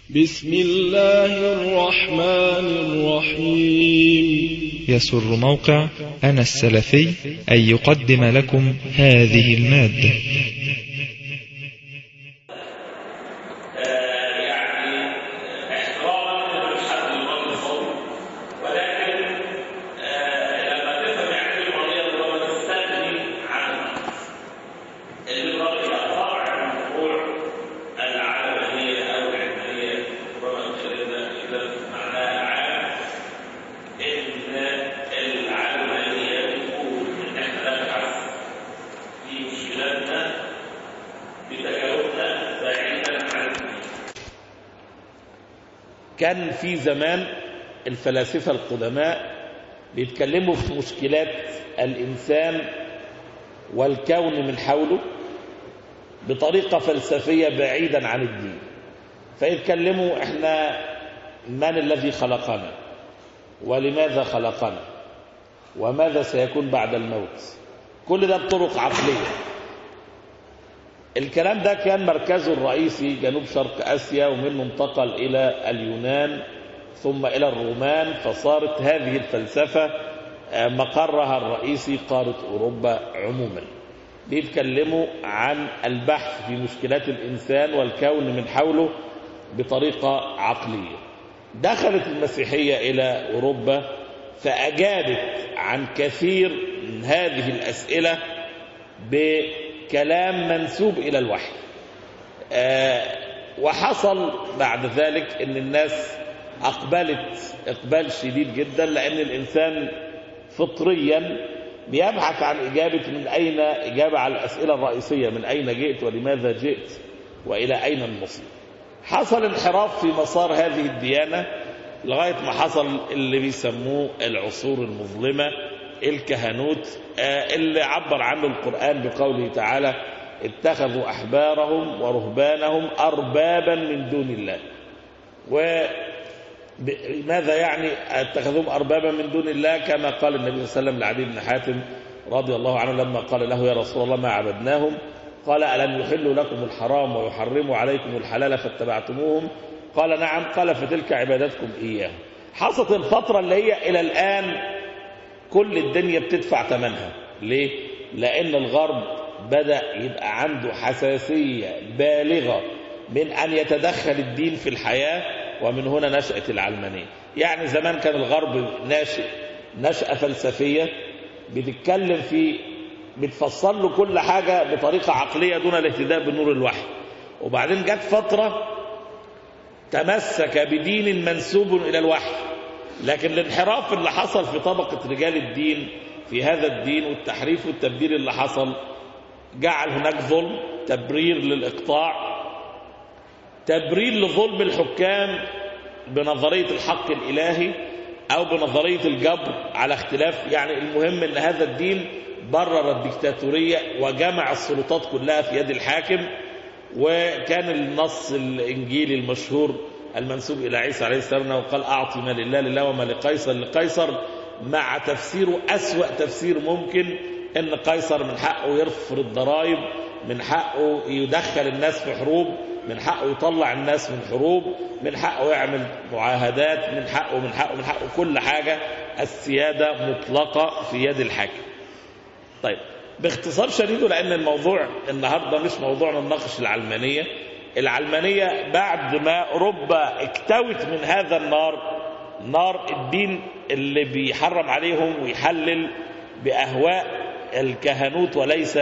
بسم الله الرحمن الرحيم يسر موقع أنا السلفي أن يقدم لكم هذه المادة يعني احتراما للحد المرضي الصوت ولكن لما تفهم يعني القضيه اللي هو تستغني عن الليبراليه طبعا الموضوع العلمانيه او العلمانيه ربما اتكلمنا كده معناها عام ان العلمانيه بتقول ان احنا نبحث في مشكلاتنا بتجاوبنا بعيدا عن الدين كان في زمان الفلاسفة القدماء بيتكلموا في مشكلات الإنسان والكون من حوله بطريقة فلسفية بعيدا عن الدين فيتكلموا احنا من الذي خلقنا ولماذا خلقنا وماذا سيكون بعد الموت كل ده بطرق عقلية الكلام ده كان مركزه الرئيسي جنوب شرق آسيا ومنه انتقل إلى اليونان ثم إلى الرومان فصارت هذه الفلسفة آه، مقرها الرئيسي قارة أوروبا عموما بيتكلموا عن البحث في مشكلات الإنسان والكون من حوله بطريقة عقلية دخلت المسيحية إلى أوروبا فأجابت عن كثير من هذه الأسئلة بكلام منسوب إلى الوحي آه، وحصل بعد ذلك أن الناس أقبلت إقبال شديد جدا لأن الإنسان فطريا بيبحث عن إجابة من أين إجابة على الأسئلة الرئيسية من أين جئت ولماذا جئت وإلى أين المصير حصل انحراف في مسار هذه الديانة لغاية ما حصل اللي بيسموه العصور المظلمة الكهنوت آه، اللي عبر عنه القرآن بقوله تعالى اتخذوا أحبارهم ورهبانهم أربابا من دون الله وماذا يعني اتخذوهم أربابا من دون الله كما قال النبي صلى الله عليه وسلم لعلي بن حاتم رضي الله عنه لما قال له يا رسول الله ما عبدناهم قال ألم يحلوا لكم الحرام ويحرموا عليكم الحلال فاتبعتموهم قال نعم قال فتلك عبادتكم إياه حصلت الفترة اللي هي إلى الآن كل الدنيا بتدفع ثمنها ليه؟ لأن الغرب بدأ يبقى عنده حساسية بالغة من أن يتدخل الدين في الحياة ومن هنا نشأت العلمانية يعني زمان كان الغرب ناشئ نشأة فلسفية بتتكلم في بتفصل له كل حاجة بطريقة عقلية دون الاهتداء بنور الوحي وبعدين جت فترة تمسك بدين منسوب إلى الوحي لكن الانحراف اللي حصل في طبقة رجال الدين في هذا الدين والتحريف والتبديل اللي حصل جعل هناك ظلم تبرير للإقطاع تبرير لظلم الحكام بنظرية الحق الإلهي أو بنظرية الجبر على اختلاف يعني المهم أن هذا الدين برر الدكتاتورية وجمع السلطات كلها في يد الحاكم وكان النص الإنجيلي المشهور المنسوب إلى عيسى عليه السلام وقال أعطي ما لله لله وما لقيصر لقيصر مع تفسيره أسوأ تفسير ممكن أن قيصر من حقه يرفض الضرائب من حقه يدخل الناس في حروب من حقه يطلع الناس من حروب من حقه يعمل معاهدات من حقه من حقه من حقه كل حاجة السيادة مطلقة في يد الحاكم طيب باختصار شديد لأن الموضوع النهاردة مش موضوعنا نناقش العلمانية العلمانية بعد ما أوروبا اكتوت من هذا النار نار الدين اللي بيحرم عليهم ويحلل بأهواء الكهنوت وليس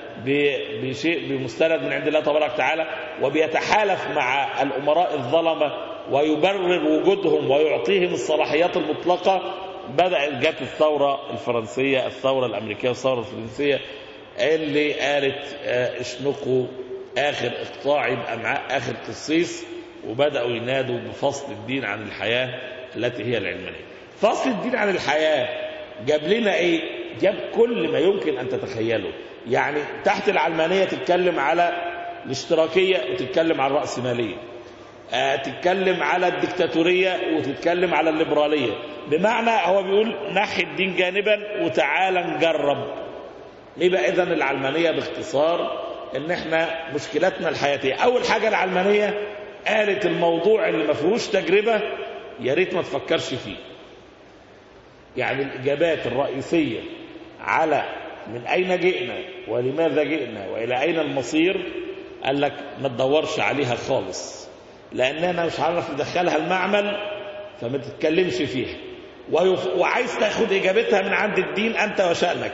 بشيء بمستند من عند الله تبارك وتعالى وبيتحالف مع الأمراء الظلمة ويبرر وجودهم ويعطيهم الصلاحيات المطلقة بدأت جت الثورة الفرنسية الثورة الأمريكية والثورة الفرنسية اللي قالت آه، اشنقوا آخر إقطاع يبقى معاه آخر قصيص وبدأوا ينادوا بفصل الدين عن الحياة التي هي العلمانية فصل الدين عن الحياة جاب لنا إيه؟ جاب كل ما يمكن أن تتخيله يعني تحت العلمانية تتكلم على الاشتراكية وتتكلم على الرأسمالية آه، تتكلم على الدكتاتورية وتتكلم على الليبرالية بمعنى هو بيقول نحي الدين جانبا وتعالى نجرب يبقى إذا العلمانية باختصار ان احنا مشكلتنا الحياتيه اول حاجه العلمانيه قالت الموضوع اللي ما فيهوش تجربة يا ريت ما تفكرش فيه يعني الإجابات الرئيسية على من أين جئنا ولماذا جئنا وإلى أين المصير قال لك ما تدورش عليها خالص لأننا مش هنعرف ندخلها المعمل فما تتكلمش فيها ويف... وعايز تاخد إجابتها من عند الدين أنت وشأنك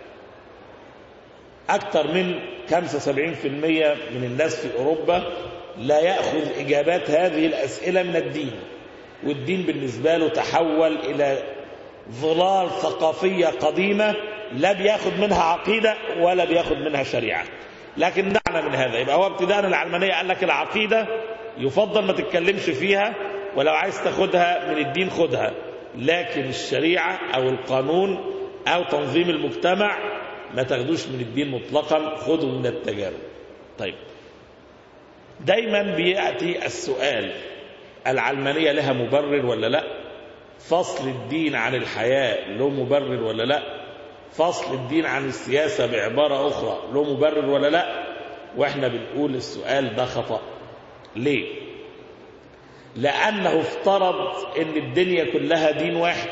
أكثر من 75% من الناس في أوروبا لا يأخذ إجابات هذه الأسئلة من الدين والدين بالنسبة له تحول إلى ظلال ثقافية قديمة لا بياخد منها عقيدة ولا بياخد منها شريعة لكن دعنا من هذا يبقى هو ابتداء العلمانية قال لك العقيدة يفضل ما تتكلمش فيها ولو عايز تاخدها من الدين خدها لكن الشريعة أو القانون أو تنظيم المجتمع ما تاخدوش من الدين مطلقا خدوا من التجارب طيب دايما بيأتي السؤال العلمانية لها مبرر ولا لا فصل الدين عن الحياة له مبرر ولا لا فصل الدين عن السياسة بعبارة أخرى له مبرر ولا لا وإحنا بنقول السؤال ده خطأ ليه لأنه افترض أن الدنيا كلها دين واحد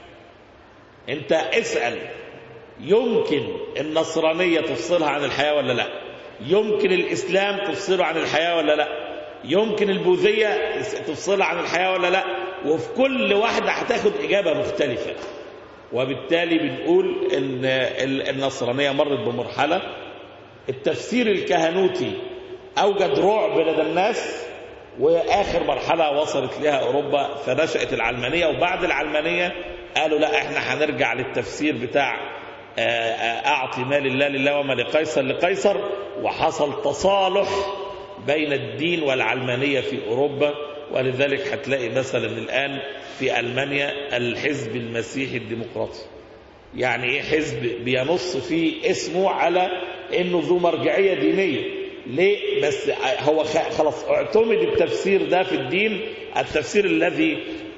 أنت اسأل يمكن النصرانية تفصلها عن الحياة ولا لا يمكن الإسلام تفصله عن الحياة ولا لا يمكن البوذية تفصلها عن الحياة ولا لا وفي كل واحدة هتاخد إجابة مختلفة وبالتالي بنقول ان النصرانية مرت بمرحلة التفسير الكهنوتي أوجد رعب لدى الناس وآخر مرحلة وصلت لها أوروبا فنشأت العلمانية وبعد العلمانية قالوا لا احنا هنرجع للتفسير بتاع أعطي ما لله لله وما لقيصر لقيصر وحصل تصالح بين الدين والعلمانية في أوروبا ولذلك هتلاقي مثلا الآن في ألمانيا الحزب المسيحي الديمقراطي يعني إيه حزب بينص فيه اسمه على إنه ذو مرجعية دينية ليه بس هو خلاص اعتمد التفسير ده في الدين التفسير الذي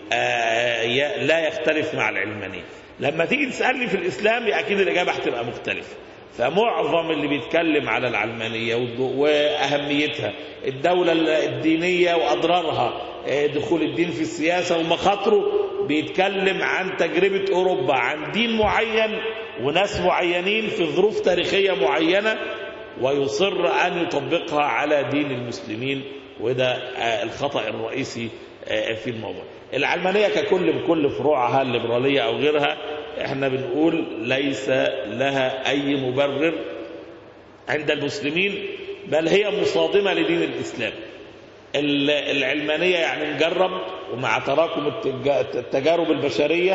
لا يختلف مع العلمانية لما تيجي تسألني في الإسلام أكيد الإجابة هتبقى مختلفة فمعظم اللي بيتكلم على العلمانية وأهميتها الدولة الدينية وأضرارها دخول الدين في السياسة ومخاطره بيتكلم عن تجربة أوروبا عن دين معين وناس معينين في ظروف تاريخية معينة ويصر أن يطبقها على دين المسلمين وده الخطأ الرئيسي في الموضوع العلمانية ككل بكل فروعها الليبرالية أو غيرها احنا بنقول ليس لها أي مبرر عند المسلمين بل هي مصادمة لدين الإسلام العلمانية يعني نجرب ومع تراكم التجارب البشرية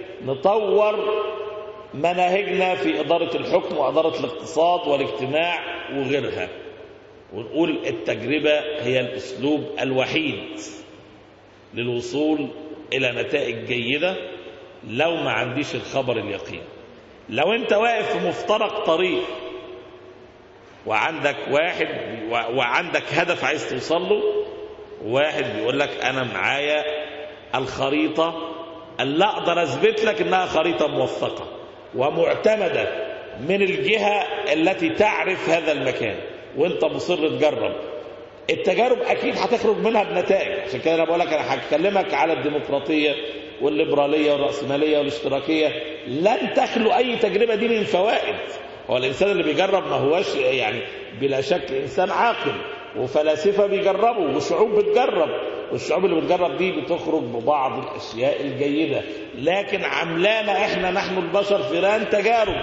نطور مناهجنا في إدارة الحكم وإدارة الاقتصاد والاجتماع وغيرها ونقول التجربة هي الأسلوب الوحيد للوصول إلى نتائج جيدة لو ما عنديش الخبر اليقين لو انت واقف في مفترق طريق وعندك واحد وعندك هدف عايز توصل له واحد بيقول لك انا معايا الخريطه اللي اقدر اثبت لك انها خريطه موثقه ومعتمده من الجهه التي تعرف هذا المكان وانت مصر تجرب التجارب اكيد هتخرج منها بنتائج عشان كده انا بقول لك انا هكلمك على الديمقراطيه والليبراليه والراسماليه والاشتراكيه لن تخلو اي تجربه دي من فوائد هو الانسان اللي بيجرب ما هوش يعني بلا شك انسان عاقل وفلاسفه بيجربوا وشعوب بتجرب والشعوب اللي بتجرب دي بتخرج ببعض الاشياء الجيده لكن عملانا احنا نحن البشر فيران تجارب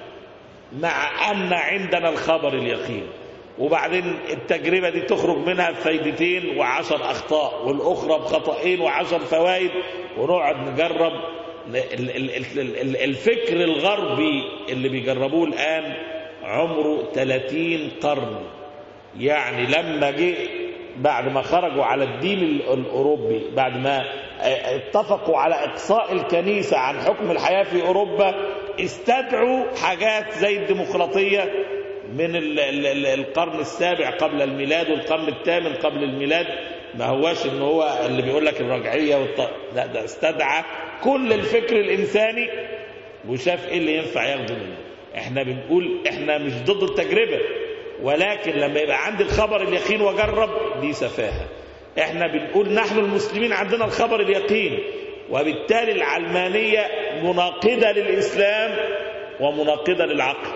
مع ان عندنا الخبر اليقين وبعدين التجربة دي تخرج منها بفايدتين وعشر أخطاء والأخرى بخطأين وعشر فوائد ونقعد نجرب الفكر الغربي اللي بيجربوه الآن عمره 30 قرن يعني لما جه بعد ما خرجوا على الدين الأوروبي بعد ما اتفقوا على إقصاء الكنيسة عن حكم الحياة في أوروبا استدعوا حاجات زي الديمقراطية من القرن السابع قبل الميلاد والقرن الثامن قبل الميلاد ما هواش ان هو اللي بيقول لك الرجعيه والط... لا ده استدعى كل الفكر الانساني وشاف ايه اللي ينفع ياخده منه احنا بنقول احنا مش ضد التجربه ولكن لما يبقى عندي الخبر اليقين واجرب دي سفاهه احنا بنقول نحن المسلمين عندنا الخبر اليقين وبالتالي العلمانية مناقضة للإسلام ومناقضة للعقل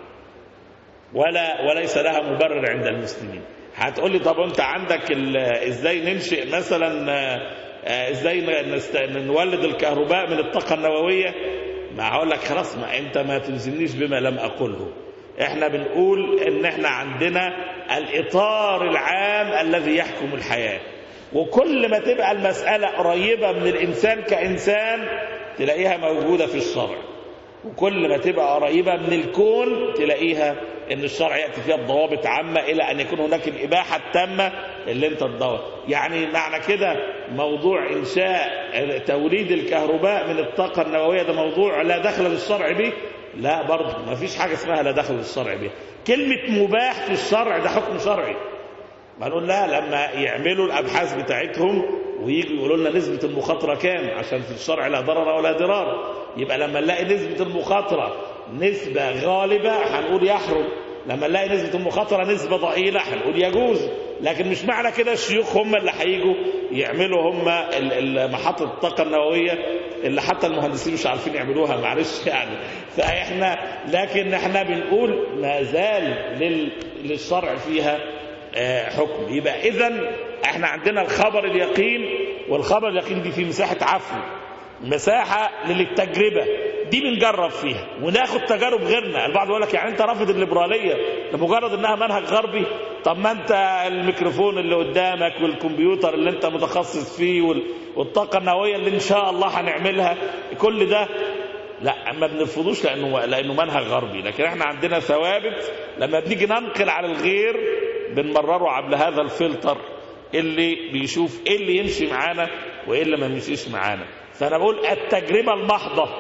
ولا وليس لها مبرر عند المسلمين هتقول لي طب انت عندك ال- ازاي ننشئ مثلا آه، آه، ازاي ن- نست- نولد الكهرباء من الطاقة النووية ما هقول لك خلاص ما انت ما تلزمنيش بما لم اقوله احنا بنقول ان احنا عندنا الاطار العام الذي يحكم الحياة وكل ما تبقى المسألة قريبة من الانسان كانسان تلاقيها موجودة في الشرع وكل ما تبقى قريبة من الكون تلاقيها ان الشرع يأتي فيها بضوابط عامة الى ان يكون هناك الاباحة التامة اللي انت تدور يعني معنى كده موضوع انشاء توليد الكهرباء من الطاقة النووية ده موضوع لا دخل للشرع به لا برضه ما فيش حاجة اسمها لا دخل للشرع به كلمة مباح في الشرع ده حكم شرعي ما نقول لا لما يعملوا الابحاث بتاعتهم ويجوا يقولوا لنا نسبه المخاطره كام عشان في الشرع لا ضرر ولا ضرار يبقى لما نلاقي نسبه المخاطره نسبه غالبه هنقول يحرم لما نلاقي نسبه المخاطره نسبه ضئيله هنقول يجوز لكن مش معنى كده الشيوخ هم اللي هيجوا يعملوا هم ال- ال- محطه الطاقه النوويه اللي حتى المهندسين مش عارفين يعملوها معلش يعني فاحنا لكن احنا بنقول ما زال لل- للشرع فيها آه، حكم يبقى اذا احنا عندنا الخبر اليقين والخبر اليقين دي في مساحه عفو مساحه للتجربه دي بنجرب فيها وناخد تجارب غيرنا البعض يقول لك يعني انت رافض الليبراليه لمجرد انها منهج غربي طب ما انت الميكروفون اللي قدامك والكمبيوتر اللي انت متخصص فيه وال- والطاقه النوويه اللي ان شاء الله هنعملها كل ده لا ما بنرفضوش لانه لانه منهج غربي لكن احنا عندنا ثوابت لما بنيجي ننقل على الغير بنمرره عبر هذا الفلتر اللي بيشوف ايه اللي يمشي معانا وايه اللي ما يمشيش معانا فانا بقول التجربه المحضه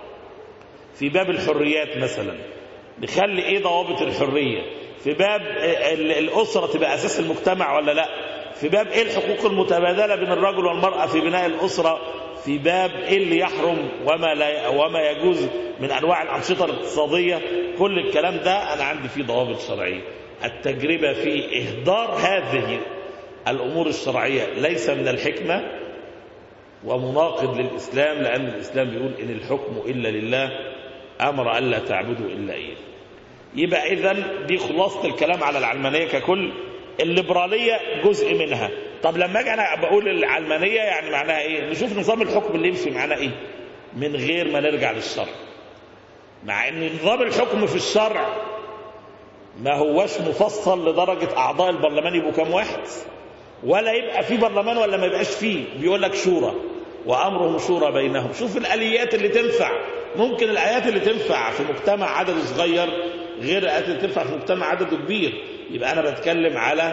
في باب الحريات مثلا نخلي ايه ضوابط الحريه في باب ال- الاسره تبقى اساس المجتمع ولا لا في باب ايه الحقوق المتبادله بين الرجل والمراه في بناء الاسره في باب ايه اللي يحرم وما لا وما يجوز من انواع الانشطه الاقتصاديه كل الكلام ده انا عندي فيه ضوابط شرعيه التجربه في اهدار هذه الامور الشرعيه ليس من الحكمه ومناقض للإسلام لأن الإسلام بيقول إن الحكم إلا لله أمر ألا تعبدوا إلا إيه يبقى إذا دي خلاصة الكلام على العلمانية ككل الليبرالية جزء منها طب لما أجي أنا بقول العلمانية يعني معناها إيه نشوف نظام الحكم اللي يمشي معانا إيه من غير ما نرجع للشرع مع ان نظام الحكم في الشرع ما هوش مفصل لدرجة أعضاء البرلمان يبقوا كام واحد ولا يبقى في برلمان ولا ما يبقاش فيه بيقول لك شورى وأمرهم شورى بينهم شوف الآليات اللي تنفع ممكن الآيات اللي تنفع في مجتمع عدده صغير غير الآيات اللي تنفع في مجتمع عدده كبير يبقى أنا بتكلم على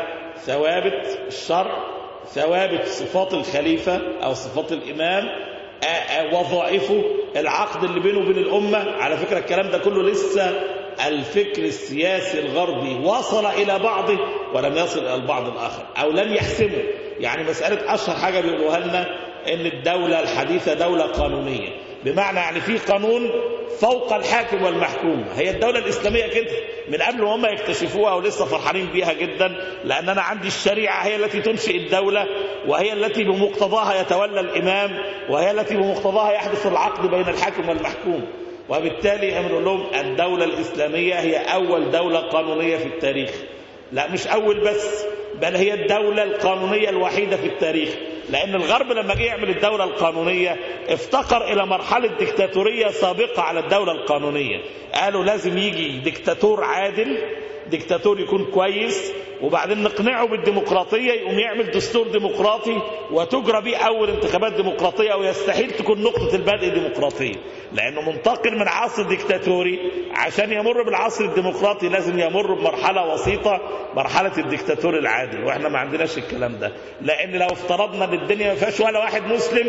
ثوابت الشرع ثوابت صفات الخليفة أو صفات الإمام آه، آه، وظائفه العقد اللي بينه وبين الأمة على فكرة الكلام ده كله لسه الفكر السياسي الغربي وصل إلى بعضه ولم يصل إلى البعض الآخر أو لم يحسمه يعني مسألة أشهر حاجة بيقولوها لنا إن الدولة الحديثة دولة قانونية بمعنى يعني في قانون فوق الحاكم والمحكوم هي الدولة الإسلامية كده من قبل ما هم يكتشفوها ولسه فرحانين بيها جدا لأن أنا عندي الشريعة هي التي تنشئ الدولة وهي التي بمقتضاها يتولى الإمام وهي التي بمقتضاها يحدث العقد بين الحاكم والمحكوم وبالتالي أمر لهم الدولة الإسلامية هي أول دولة قانونية في التاريخ لا مش أول بس بل هي الدولة القانونية الوحيدة في التاريخ لأن الغرب لما جه يعمل الدولة القانونية افتقر إلى مرحلة ديكتاتورية سابقة على الدولة القانونية قالوا لازم يجي ديكتاتور عادل ديكتاتور يكون كويس وبعدين نقنعه بالديمقراطية يقوم يعمل دستور ديمقراطي وتجرى به أول انتخابات ديمقراطية ويستحيل تكون نقطة البدء ديمقراطية لأنه منتقل من عصر ديكتاتوري عشان يمر بالعصر الديمقراطي لازم يمر بمرحلة وسيطة مرحلة الديكتاتور العادل وإحنا ما عندناش الكلام ده لأن لو افترضنا أن الدنيا ما فيهاش ولا واحد مسلم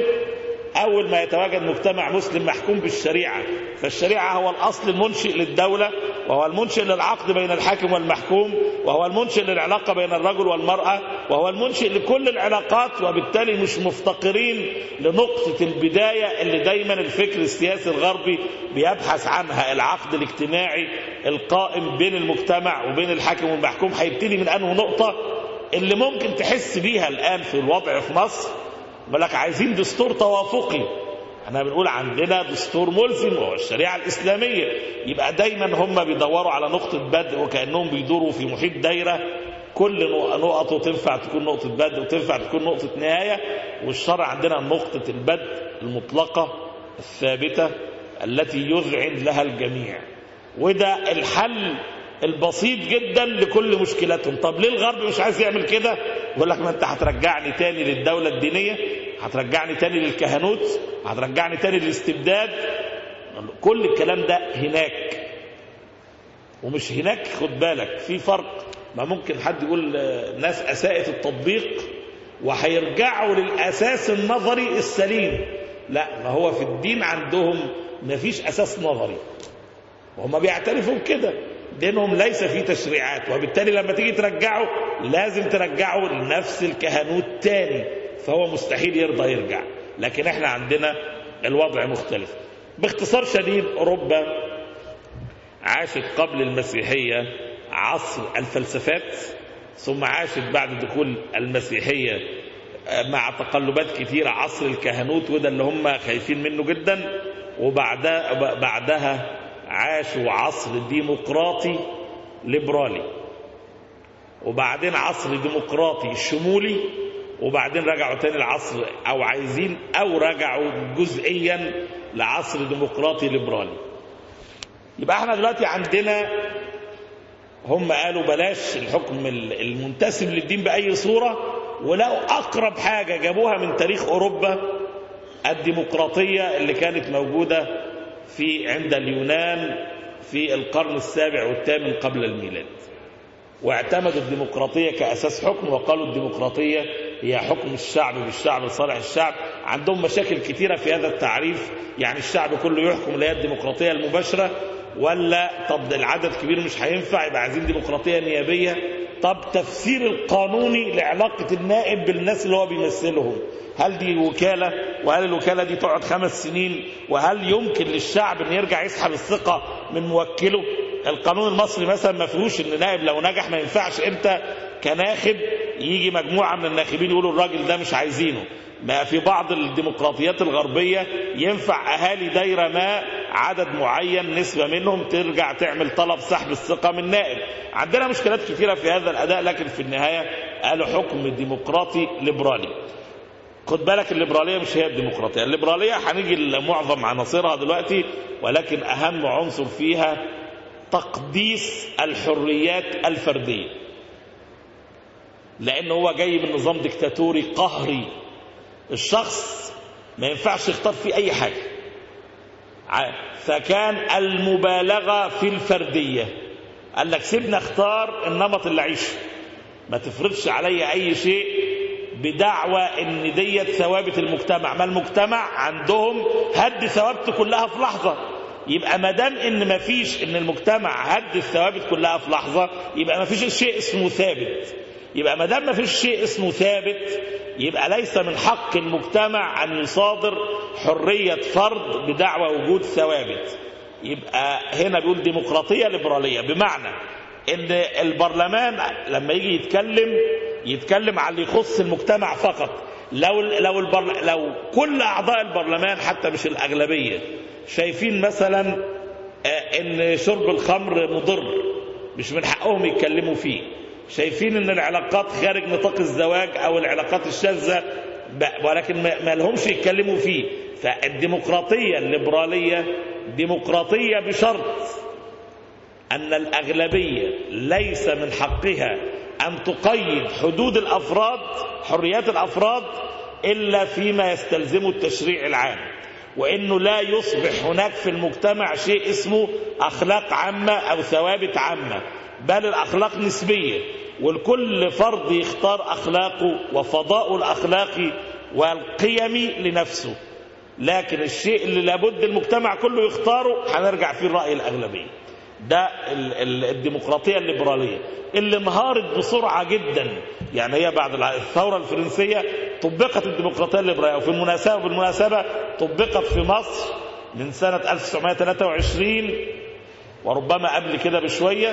أول ما يتواجد مجتمع مسلم محكوم بالشريعة فالشريعة هو الأصل المنشئ للدولة وهو المنشئ للعقد بين الحاكم والمحكوم وهو المنشئ للعلاقة بين الرجل والمرأة وهو المنشئ لكل العلاقات وبالتالي مش مفتقرين لنقطة البداية اللي دايما الفكر السياسي الغربي بيبحث عنها العقد الاجتماعي القائم بين المجتمع وبين الحاكم والمحكوم هيبتدي من أنه نقطة اللي ممكن تحس بيها الآن في الوضع في مصر يقول لك عايزين دستور توافقي احنا بنقول عندنا دستور ملزم وهو الشريعة الإسلامية يبقى دايما هم بيدوروا على نقطة بدء وكأنهم بيدوروا في محيط دايرة كل نقطه تنفع تكون نقطة بدء وتنفع تكون نقطة نهاية والشرع عندنا نقطة البدء المطلقة الثابتة التي يذعن لها الجميع وده الحل البسيط جدا لكل مشكلتهم طب ليه الغرب مش عايز يعمل كده يقول لك ما انت هترجعني تاني للدولة الدينية هترجعني تاني للكهنوت هترجعني تاني للاستبداد كل الكلام ده هناك ومش هناك خد بالك في فرق ما ممكن حد يقول ناس أساءت التطبيق وهيرجعوا للأساس النظري السليم لا ما هو في الدين عندهم ما فيش أساس نظري وهم بيعترفوا بكده دينهم ليس فيه تشريعات وبالتالي لما تيجي ترجعه لازم ترجعه لنفس الكهنوت تاني فهو مستحيل يرضى يرجع لكن احنا عندنا الوضع مختلف باختصار شديد أوروبا عاشت قبل المسيحية عصر الفلسفات ثم عاشت بعد دخول المسيحية مع تقلبات كثيرة عصر الكهنوت وده اللي هم خايفين منه جدا وبعدها بعدها عاشوا عصر ديمقراطي ليبرالي وبعدين عصر ديمقراطي شمولي وبعدين رجعوا تاني العصر او عايزين او رجعوا جزئيا لعصر ديمقراطي ليبرالي يبقى احنا دلوقتي عندنا هم قالوا بلاش الحكم المنتسب للدين بأي صورة ولو أقرب حاجة جابوها من تاريخ أوروبا الديمقراطية اللي كانت موجودة في عند اليونان في القرن السابع والثامن قبل الميلاد واعتمدوا الديمقراطية كأساس حكم وقالوا الديمقراطية هي حكم الشعب بالشعب لصالح الشعب عندهم مشاكل كثيرة في هذا التعريف يعني الشعب كله يحكم اللي هي الديمقراطية المباشرة ولا طب العدد كبير مش هينفع يبقى عايزين ديمقراطية نيابية طب تفسير القانوني لعلاقة النائب بالناس اللي هو بيمثلهم هل دي وكالة وهل الوكالة دي تقعد خمس سنين وهل يمكن للشعب ان يرجع يسحب الثقة من موكله القانون المصري مثلا ما فيهوش ان نائب لو نجح ما ينفعش انت كناخب يجي مجموعة من الناخبين يقولوا الراجل ده مش عايزينه ما في بعض الديمقراطيات الغربية ينفع أهالي دايرة ما عدد معين نسبة منهم ترجع تعمل طلب سحب الثقة من نائب عندنا مشكلات كثيرة في هذا الأداء لكن في النهاية قالوا حكم ديمقراطي ليبرالي خد بالك الليبرالية مش هي الديمقراطية الليبرالية هنيجي لمعظم عناصرها دلوقتي ولكن أهم عنصر فيها تقديس الحريات الفردية لأنه هو جاي من نظام ديكتاتوري قهري الشخص ما ينفعش يختار فيه أي حاجة فكان المبالغة في الفردية قال لك سيبنا اختار النمط اللي عيشه ما تفرضش علي أي شيء بدعوى ان ديت ثوابت المجتمع ما المجتمع عندهم هد ثوابته كلها في لحظه يبقى ما دام ان ما فيش ان المجتمع هد الثوابت كلها في لحظه يبقى ما فيش شيء اسمه ثابت يبقى ما دام ما فيش شيء اسمه ثابت يبقى ليس من حق المجتمع ان يصادر حريه فرد بدعوى وجود ثوابت يبقى هنا بيقول ديمقراطيه ليبراليه بمعنى ان البرلمان لما يجي يتكلم يتكلم على اللي يخص المجتمع فقط لو لو البر... لو كل اعضاء البرلمان حتى مش الاغلبيه شايفين مثلا ان شرب الخمر مضر مش من حقهم يتكلموا فيه شايفين ان العلاقات خارج نطاق الزواج او العلاقات الشاذه ولكن ما لهمش يتكلموا فيه فالديمقراطيه الليبراليه ديمقراطيه بشرط ان الاغلبيه ليس من حقها أن تقيد حدود الأفراد حريات الأفراد إلا فيما يستلزمه التشريع العام وإنه لا يصبح هناك في المجتمع شيء اسمه أخلاق عامة أو ثوابت عامة بل الأخلاق نسبية والكل فرد يختار أخلاقه وفضاءه الأخلاقي والقيمي لنفسه لكن الشيء اللي لابد المجتمع كله يختاره هنرجع فيه الرأي الأغلبية ده الديمقراطية الليبرالية اللي انهارت بسرعة جدا يعني هي بعد الثورة الفرنسية طبقت الديمقراطية الليبرالية وفي المناسبة بالمناسبة طبقت في مصر من سنة 1923 وربما قبل كده بشوية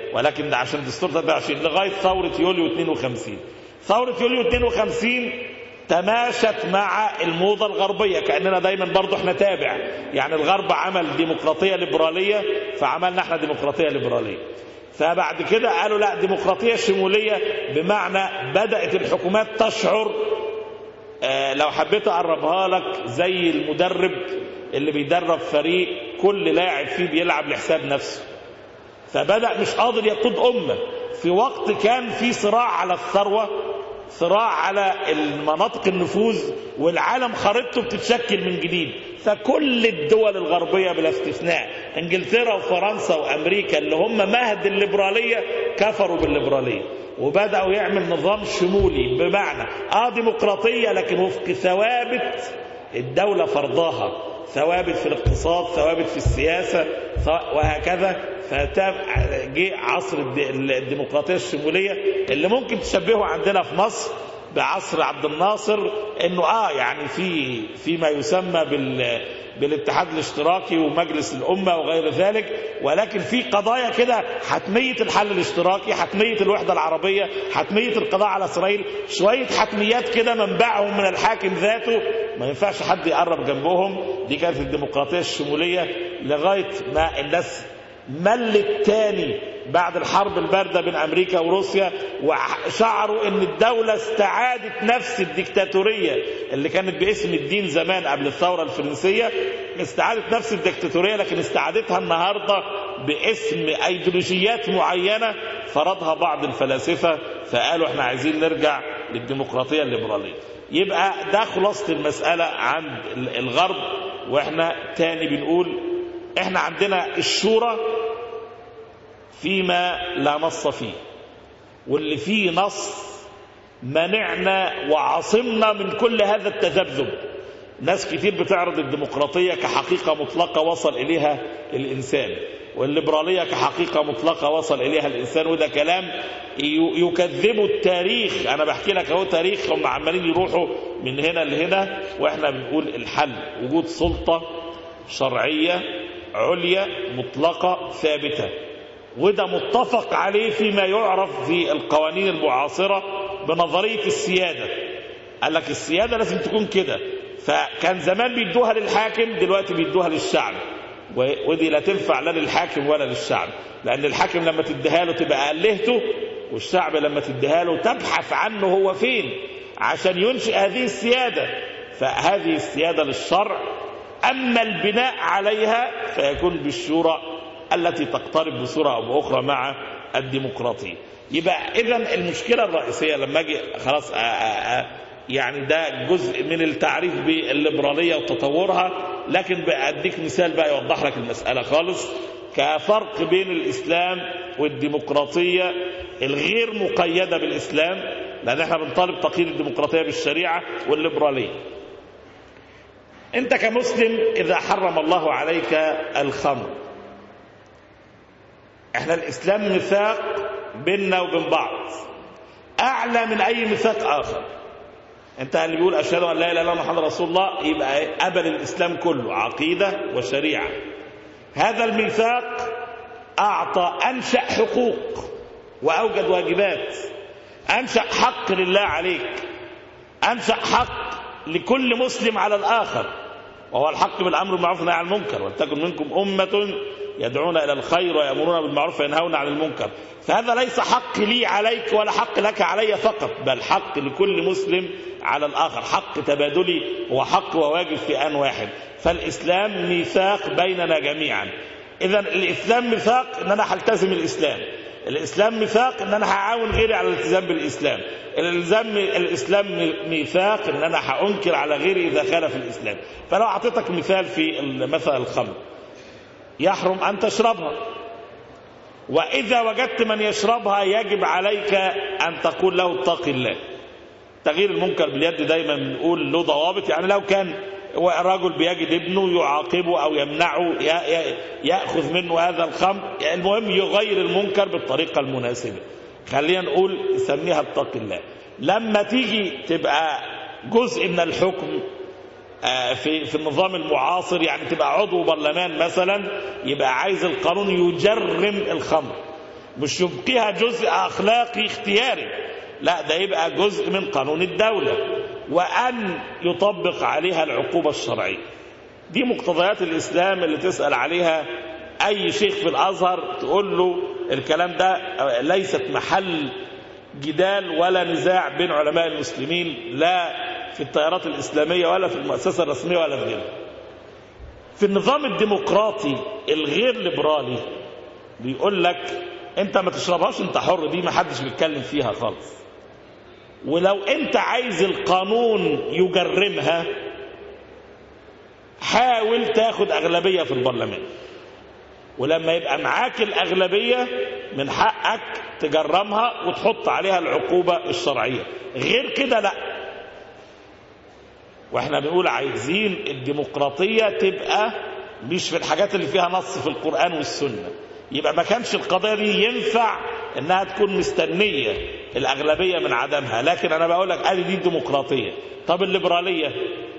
ولكن ده عشان دستور 23 لغايه ثوره يوليو 52 ثوره يوليو 52 تماشت مع الموضه الغربيه كاننا دايما برضه احنا تابع يعني الغرب عمل ديمقراطيه ليبراليه فعملنا احنا ديمقراطيه ليبراليه فبعد كده قالوا لا ديمقراطيه شموليه بمعنى بدات الحكومات تشعر آه، لو حبيت اقربها لك زي المدرب اللي بيدرب فريق كل لاعب فيه بيلعب لحساب نفسه فبدا مش قادر يقود امه في وقت كان في صراع على الثروه صراع على المناطق النفوذ والعالم خريطته بتتشكل من جديد فكل الدول الغربيه بلا استثناء انجلترا وفرنسا وامريكا اللي هم مهد الليبراليه كفروا بالليبراليه وبداوا يعمل نظام شمولي بمعنى اه ديمقراطيه لكن وفق ثوابت الدوله فرضاها ثوابت في الاقتصاد ثوابت في السياسه ث- وهكذا فتاب جه عصر الد- الديمقراطيه الشموليه اللي ممكن تشبهه عندنا في مصر بعصر عبد الناصر انه اه يعني في فيما يسمى بال بالاتحاد الاشتراكي ومجلس الامه وغير ذلك ولكن في قضايا كده حتميه الحل الاشتراكي حتميه الوحده العربيه حتميه القضاء على اسرائيل شويه حتميات كده منبعهم من الحاكم ذاته ما ينفعش حد يقرب جنبهم دي كانت الديمقراطيه الشموليه لغايه ما الناس ملت تاني بعد الحرب الباردة بين أمريكا وروسيا وشعروا أن الدولة استعادت نفس الديكتاتورية اللي كانت باسم الدين زمان قبل الثورة الفرنسية استعادت نفس الديكتاتورية لكن استعادتها النهاردة باسم أيديولوجيات معينة فرضها بعض الفلاسفة فقالوا احنا عايزين نرجع للديمقراطية الليبرالية يبقى ده خلاصة المسألة عند الغرب واحنا تاني بنقول احنا عندنا الشورى فيما لا نص فيه واللي فيه نص منعنا وعصمنا من كل هذا التذبذب ناس كتير بتعرض الديمقراطية كحقيقة مطلقة وصل إليها الإنسان والليبرالية كحقيقة مطلقة وصل إليها الإنسان وده كلام يكذبوا التاريخ أنا بحكي لك أهو تاريخ هم عمالين يروحوا من هنا لهنا وإحنا بنقول الحل وجود سلطة شرعية عليا مطلقة ثابتة وده متفق عليه فيما يعرف في القوانين المعاصرة بنظرية السيادة قال لك السيادة لازم تكون كده فكان زمان بيدوها للحاكم دلوقتي بيدوها للشعب ودي لا تنفع لا للحاكم ولا للشعب لأن الحاكم لما تديها له تبقى ألهته والشعب لما تديها له تبحث عنه هو فين عشان ينشئ هذه السيادة فهذه السيادة للشرع أما البناء عليها فيكون بالشورى التي تقترب بصورة أو بأخرى مع الديمقراطية يبقى إذا المشكلة الرئيسية لما أجي خلاص آآ آآ يعني ده جزء من التعريف بالليبرالية وتطورها لكن بأديك مثال بقى يوضح لك المسألة خالص كفرق بين الإسلام والديمقراطية الغير مقيدة بالإسلام لأن احنا بنطالب تقييد الديمقراطية بالشريعة والليبرالية انت كمسلم اذا حرم الله عليك الخمر احنا الاسلام ميثاق بيننا وبين بعض اعلى من اي ميثاق اخر انت اللي بيقول اشهد ان لا اله الا الله محمد رسول الله يبقى قبل الاسلام كله عقيده وشريعه هذا الميثاق اعطى انشا حقوق واوجد واجبات انشا حق لله عليك انشا حق لكل مسلم على الآخر وهو الحق بالأمر بالمعروف والنهي عن المنكر ولتكن منكم أمة يدعون إلى الخير ويأمرون بالمعروف وينهون عن المنكر فهذا ليس حق لي عليك ولا حق لك علي فقط بل حق لكل مسلم على الآخر حق تبادلي هو حق وواجب في آن واحد فالإسلام ميثاق بيننا جميعا إذا الإسلام ميثاق إن أنا هلتزم الإسلام الإسلام ميثاق إن أنا هعاون غيري على الالتزام بالإسلام الالزام الاسلام ميثاق ان انا هانكر على غيري اذا خالف الاسلام فلو اعطيتك مثال في مثل الخمر يحرم ان تشربها واذا وجدت من يشربها يجب عليك ان تقول له اتق الله تغيير المنكر باليد دايما بنقول له ضوابط يعني لو كان رجل بيجد ابنه يعاقبه او يمنعه ياخذ منه هذا الخمر المهم يغير المنكر بالطريقه المناسبه خلينا نقول سميها اتق الله لما تيجي تبقى جزء من الحكم في في النظام المعاصر يعني تبقى عضو برلمان مثلا يبقى عايز القانون يجرم الخمر مش يبقيها جزء اخلاقي اختياري لا ده يبقى جزء من قانون الدوله وان يطبق عليها العقوبه الشرعيه دي مقتضيات الاسلام اللي تسال عليها اي شيخ في الازهر تقول له الكلام ده ليست محل جدال ولا نزاع بين علماء المسلمين لا في التيارات الاسلاميه ولا في المؤسسه الرسميه ولا في غيرها في النظام الديمقراطي الغير ليبرالي بيقول لك انت ما تشربهاش انت حر دي ما حدش بيتكلم فيها خالص ولو انت عايز القانون يجرمها حاول تاخد اغلبيه في البرلمان ولما يبقى معاك الاغلبيه من حقك تجرمها وتحط عليها العقوبه الشرعيه غير كده لا واحنا بنقول عايزين الديمقراطيه تبقى مش في الحاجات اللي فيها نص في القران والسنه يبقى ما كانش القضيه دي ينفع انها تكون مستنيه الاغلبيه من عدمها لكن انا بقول لك ادي دي الديمقراطيه طب الليبراليه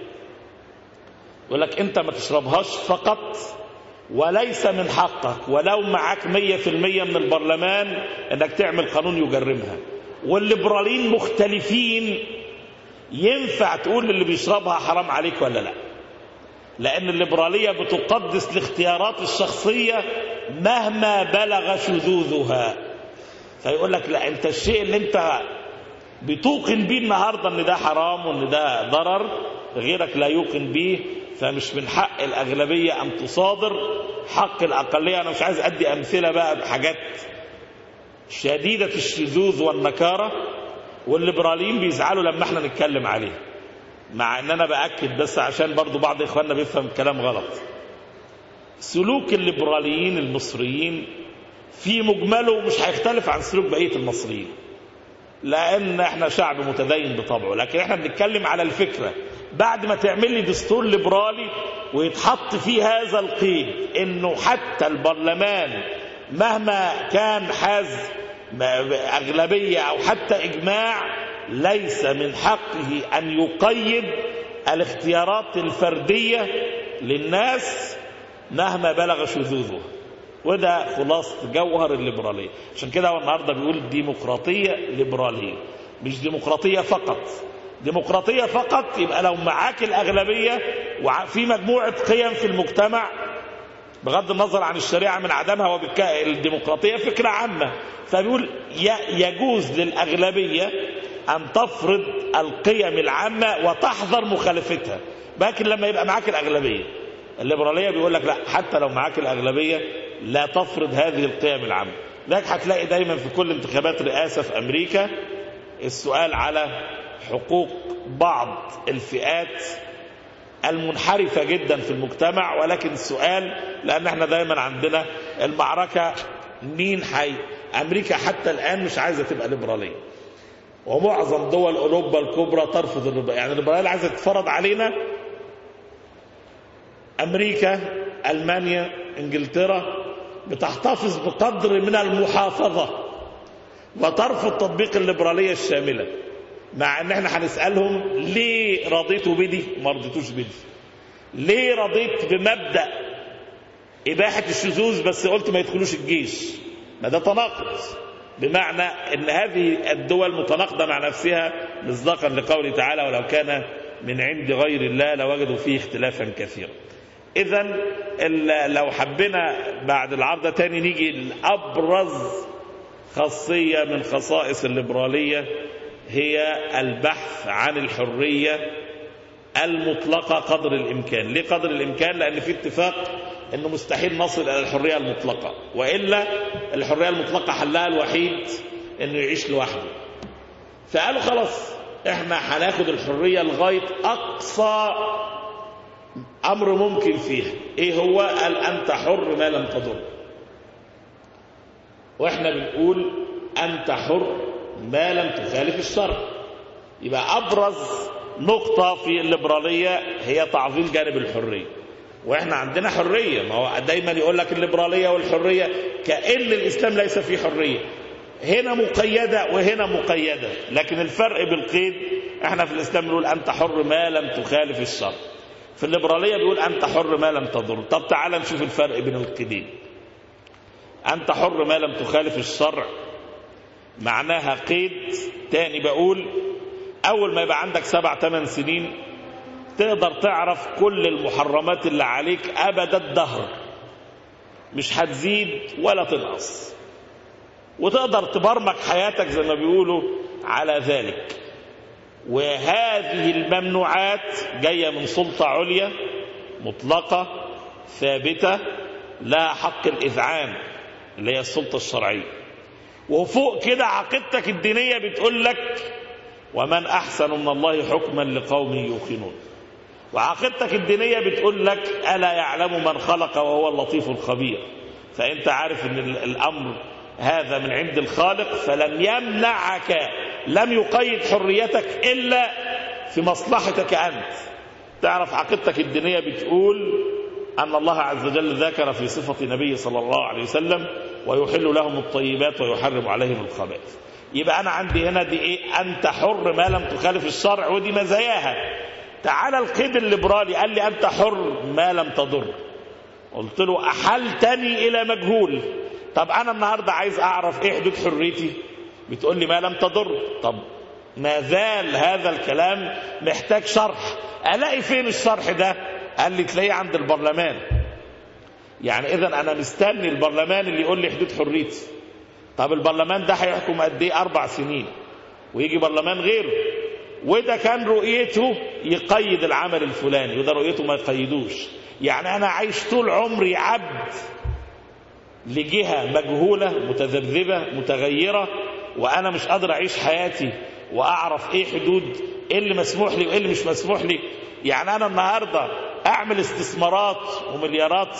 يقول لك انت ما تشربهاش فقط وليس من حقك ولو معاك مية في المية من البرلمان انك تعمل قانون يجرمها والليبراليين مختلفين ينفع تقول للي بيشربها حرام عليك ولا لا لان الليبرالية بتقدس الاختيارات الشخصية مهما بلغ شذوذها فيقول لك لا انت الشيء اللي انت بتوقن بيه النهارده ان ده حرام وان ده ضرر غيرك لا يوقن بيه فمش من حق الاغلبيه ان تصادر حق الاقليه انا مش عايز ادي امثله بقى بحاجات شديده الشذوذ والنكاره والليبراليين بيزعلوا لما احنا نتكلم عليه مع ان انا باكد بس عشان برضو بعض اخواننا بيفهم الكلام غلط سلوك الليبراليين المصريين في مجمله مش هيختلف عن سلوك بقيه المصريين لان احنا شعب متدين بطبعه لكن احنا بنتكلم على الفكره بعد ما تعمل لي دستور ليبرالي ويتحط فيه هذا القيد انه حتى البرلمان مهما كان حاز اغلبيه او حتى اجماع ليس من حقه ان يقيد الاختيارات الفرديه للناس مهما بلغ شذوذها وده خلاصة جوهر الليبرالية عشان كده هو النهاردة بيقول ديمقراطية ليبرالية مش ديمقراطية فقط ديمقراطية فقط يبقى لو معاك الأغلبية وفي مجموعة قيم في المجتمع بغض النظر عن الشريعة من عدمها والديمقراطية فكرة عامة فبيقول يجوز للأغلبية أن تفرض القيم العامة وتحذر مخالفتها لكن لما يبقى معاك الأغلبية الليبرالية بيقول لك لا حتى لو معاك الأغلبية لا تفرض هذه القيم العامة لذلك هتلاقي دايما في كل انتخابات رئاسة في أمريكا السؤال على حقوق بعض الفئات المنحرفة جدا في المجتمع ولكن السؤال لأن احنا دايما عندنا المعركة مين حي أمريكا حتى الآن مش عايزة تبقى ليبرالية ومعظم دول أوروبا الكبرى ترفض الليبرالية يعني الليبرالية عايزة تتفرض علينا أمريكا ألمانيا إنجلترا بتحتفظ بقدر من المحافظة وترفض بتطبيق الليبرالية الشاملة مع ان احنا هنسألهم ليه رضيتوا بدي ما رضيتوش بدي ليه رضيت بمبدأ إباحة الشذوذ بس قلت ما يدخلوش الجيش ما ده تناقض بمعنى ان هذه الدول متناقضة مع نفسها مصداقا لقوله تعالى ولو كان من عند غير الله لوجدوا فيه اختلافا كثيرا اذا لو حبينا بعد العرض تاني نيجي لابرز خاصيه من خصائص الليبراليه هي البحث عن الحريه المطلقه قدر الامكان ليه قدر الامكان لان في اتفاق انه مستحيل نصل الى الحريه المطلقه والا الحريه المطلقه حلها الوحيد انه يعيش لوحده فقالوا خلاص احنا هناخد الحريه لغايه اقصى امر ممكن فيها ايه هو قال انت حر ما لم تضر واحنا بنقول انت حر ما لم تخالف الشرع يبقى ابرز نقطه في الليبراليه هي تعظيم جانب الحريه واحنا عندنا حريه ما هو دايما يقول لك الليبراليه والحريه كان الاسلام ليس فيه حريه هنا مقيده وهنا مقيده لكن الفرق بالقيد احنا في الاسلام بنقول انت حر ما لم تخالف الشرع في الليبراليه بيقول انت حر ما لم تضر طب تعال نشوف الفرق بين القيدين أنت حر ما لم تخالف الشرع معناها قيد تاني بقول أول ما يبقى عندك سبع ثمان سنين تقدر تعرف كل المحرمات اللي عليك أبد الدهر مش هتزيد ولا تنقص وتقدر تبرمج حياتك زي ما بيقولوا على ذلك وهذه الممنوعات جاية من سلطة عليا مطلقة ثابتة لها حق الإذعان اللي هي السلطة الشرعية وفوق كده عقيدتك الدينية بتقول لك ومن أحسن من الله حكما لقوم يوقنون وعقيدتك الدينية بتقول لك ألا يعلم من خلق وهو اللطيف الخبير فأنت عارف أن الأمر هذا من عند الخالق فلم يمنعك لم يقيد حريتك إلا في مصلحتك أنت تعرف عقيدتك الدينية بتقول أن الله عز وجل ذكر في صفة نبيه صلى الله عليه وسلم ويحل لهم الطيبات ويحرم عليهم الخبائث يبقى أنا عندي هنا دي إيه أنت حر ما لم تخالف الشرع ودي مزاياها تعالى القيد الليبرالي قال لي أنت حر ما لم تضر قلت له أحلتني إلى مجهول طب أنا النهاردة عايز أعرف إيه حدود حريتي بتقول لي ما لم تضر طب ما زال هذا الكلام محتاج شرح ألاقي فين الشرح ده قال لي تلاقيه عند البرلمان يعني إذا أنا مستني البرلمان اللي يقول لي حدود حريتي طب البرلمان ده هيحكم قد إيه أربع سنين ويجي برلمان غيره وده كان رؤيته يقيد العمل الفلاني وده رؤيته ما يقيدوش يعني أنا عايش طول عمري عبد لجهة مجهولة متذبذبة متغيرة وأنا مش قادر أعيش حياتي وأعرف إيه حدود إيه اللي مسموح لي وإيه اللي مش مسموح لي يعني أنا النهاردة أعمل استثمارات ومليارات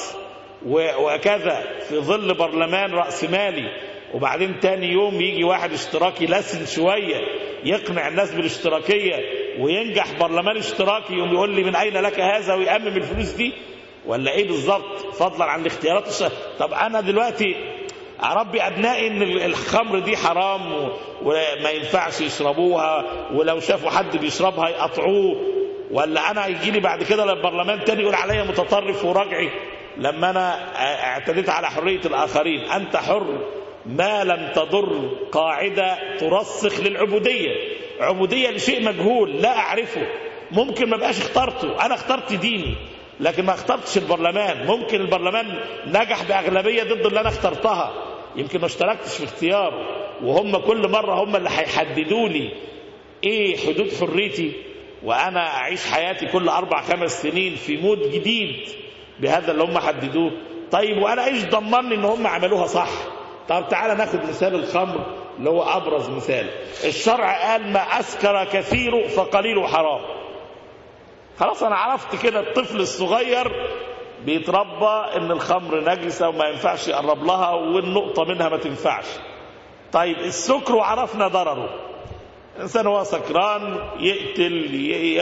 وكذا في ظل برلمان رأسمالي وبعدين تاني يوم يجي واحد اشتراكي لسن شوية يقنع الناس بالاشتراكية وينجح برلمان اشتراكي يوم يقول لي من أين لك هذا ويأمم الفلوس دي ولا ايه بالظبط فضلا عن الاختيارات الشهر. طب انا دلوقتي اربي ابنائي ان الخمر دي حرام وما ينفعش يشربوها ولو شافوا حد بيشربها يقطعوه ولا انا يجي لي بعد كده للبرلمان تاني يقول عليا متطرف وراجعي لما انا اعتديت على حريه الاخرين انت حر ما لم تضر قاعده ترسخ للعبوديه عبوديه لشيء مجهول لا اعرفه ممكن ما بقاش اخترته انا اخترت ديني لكن ما اخترتش البرلمان ممكن البرلمان نجح بأغلبية ضد اللي أنا اخترتها يمكن ما اشتركتش في اختياره وهم كل مرة هم اللي هيحددوا لي ايه حدود حريتي وانا اعيش حياتي كل اربع خمس سنين في مود جديد بهذا اللي هم حددوه طيب وانا ايش ضمني ان هم عملوها صح طب تعالى ناخد مثال الخمر اللي هو ابرز مثال الشرع قال ما اسكر كثير فقليل حرام خلاص انا عرفت كده الطفل الصغير بيتربى ان الخمر نجسه وما ينفعش يقرب لها والنقطه منها ما تنفعش طيب السكر وعرفنا ضرره الانسان هو سكران يقتل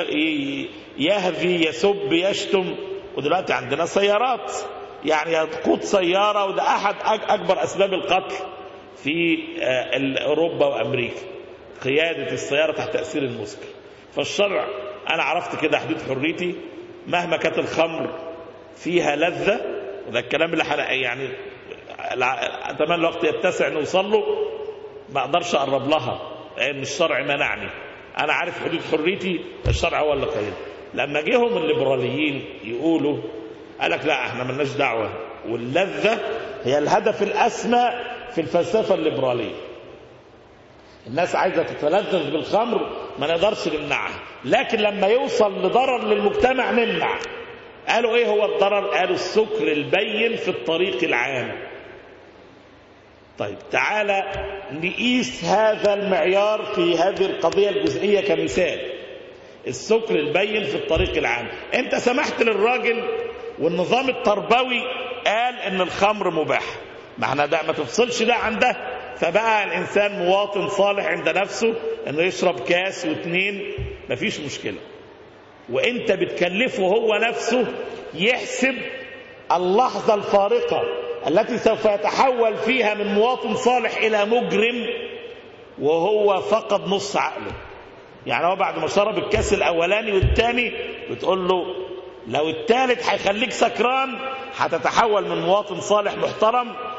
يهذي يسب يشتم ودلوقتي عندنا سيارات يعني يقود سياره وده احد اكبر اسباب القتل في اوروبا وامريكا قياده السياره تحت تاثير المسكر فالشرع انا عرفت كده حدود حريتي مهما كانت الخمر فيها لذة وده الكلام اللي حلق يعني اتمنى الوقت يتسع نوصل له ما اقدرش اقرب لها لان الشرع منعني انا عارف حدود حريتي الشرع هو اللي قيد لما جيهم الليبراليين يقولوا قال لك لا احنا ملناش دعوه واللذه هي الهدف الاسمى في الفلسفه الليبراليه الناس عايزه تتلذذ بالخمر ما نقدرش نمنعها لكن لما يوصل لضرر للمجتمع نمنع قالوا ايه هو الضرر قالوا السكر البين في الطريق العام طيب تعالى نقيس هذا المعيار في هذه القضية الجزئية كمثال السكر البين في الطريق العام انت سمحت للراجل والنظام التربوي قال ان الخمر مباح ما احنا ده ما تفصلش ده عن ده فبقى الانسان مواطن صالح عند نفسه انه يشرب كاس واثنين مفيش مشكله وانت بتكلفه هو نفسه يحسب اللحظه الفارقه التي سوف يتحول فيها من مواطن صالح الى مجرم وهو فقد نص عقله يعني هو بعد ما شرب الكاس الاولاني والثاني بتقول له لو الثالث هيخليك سكران هتتحول من مواطن صالح محترم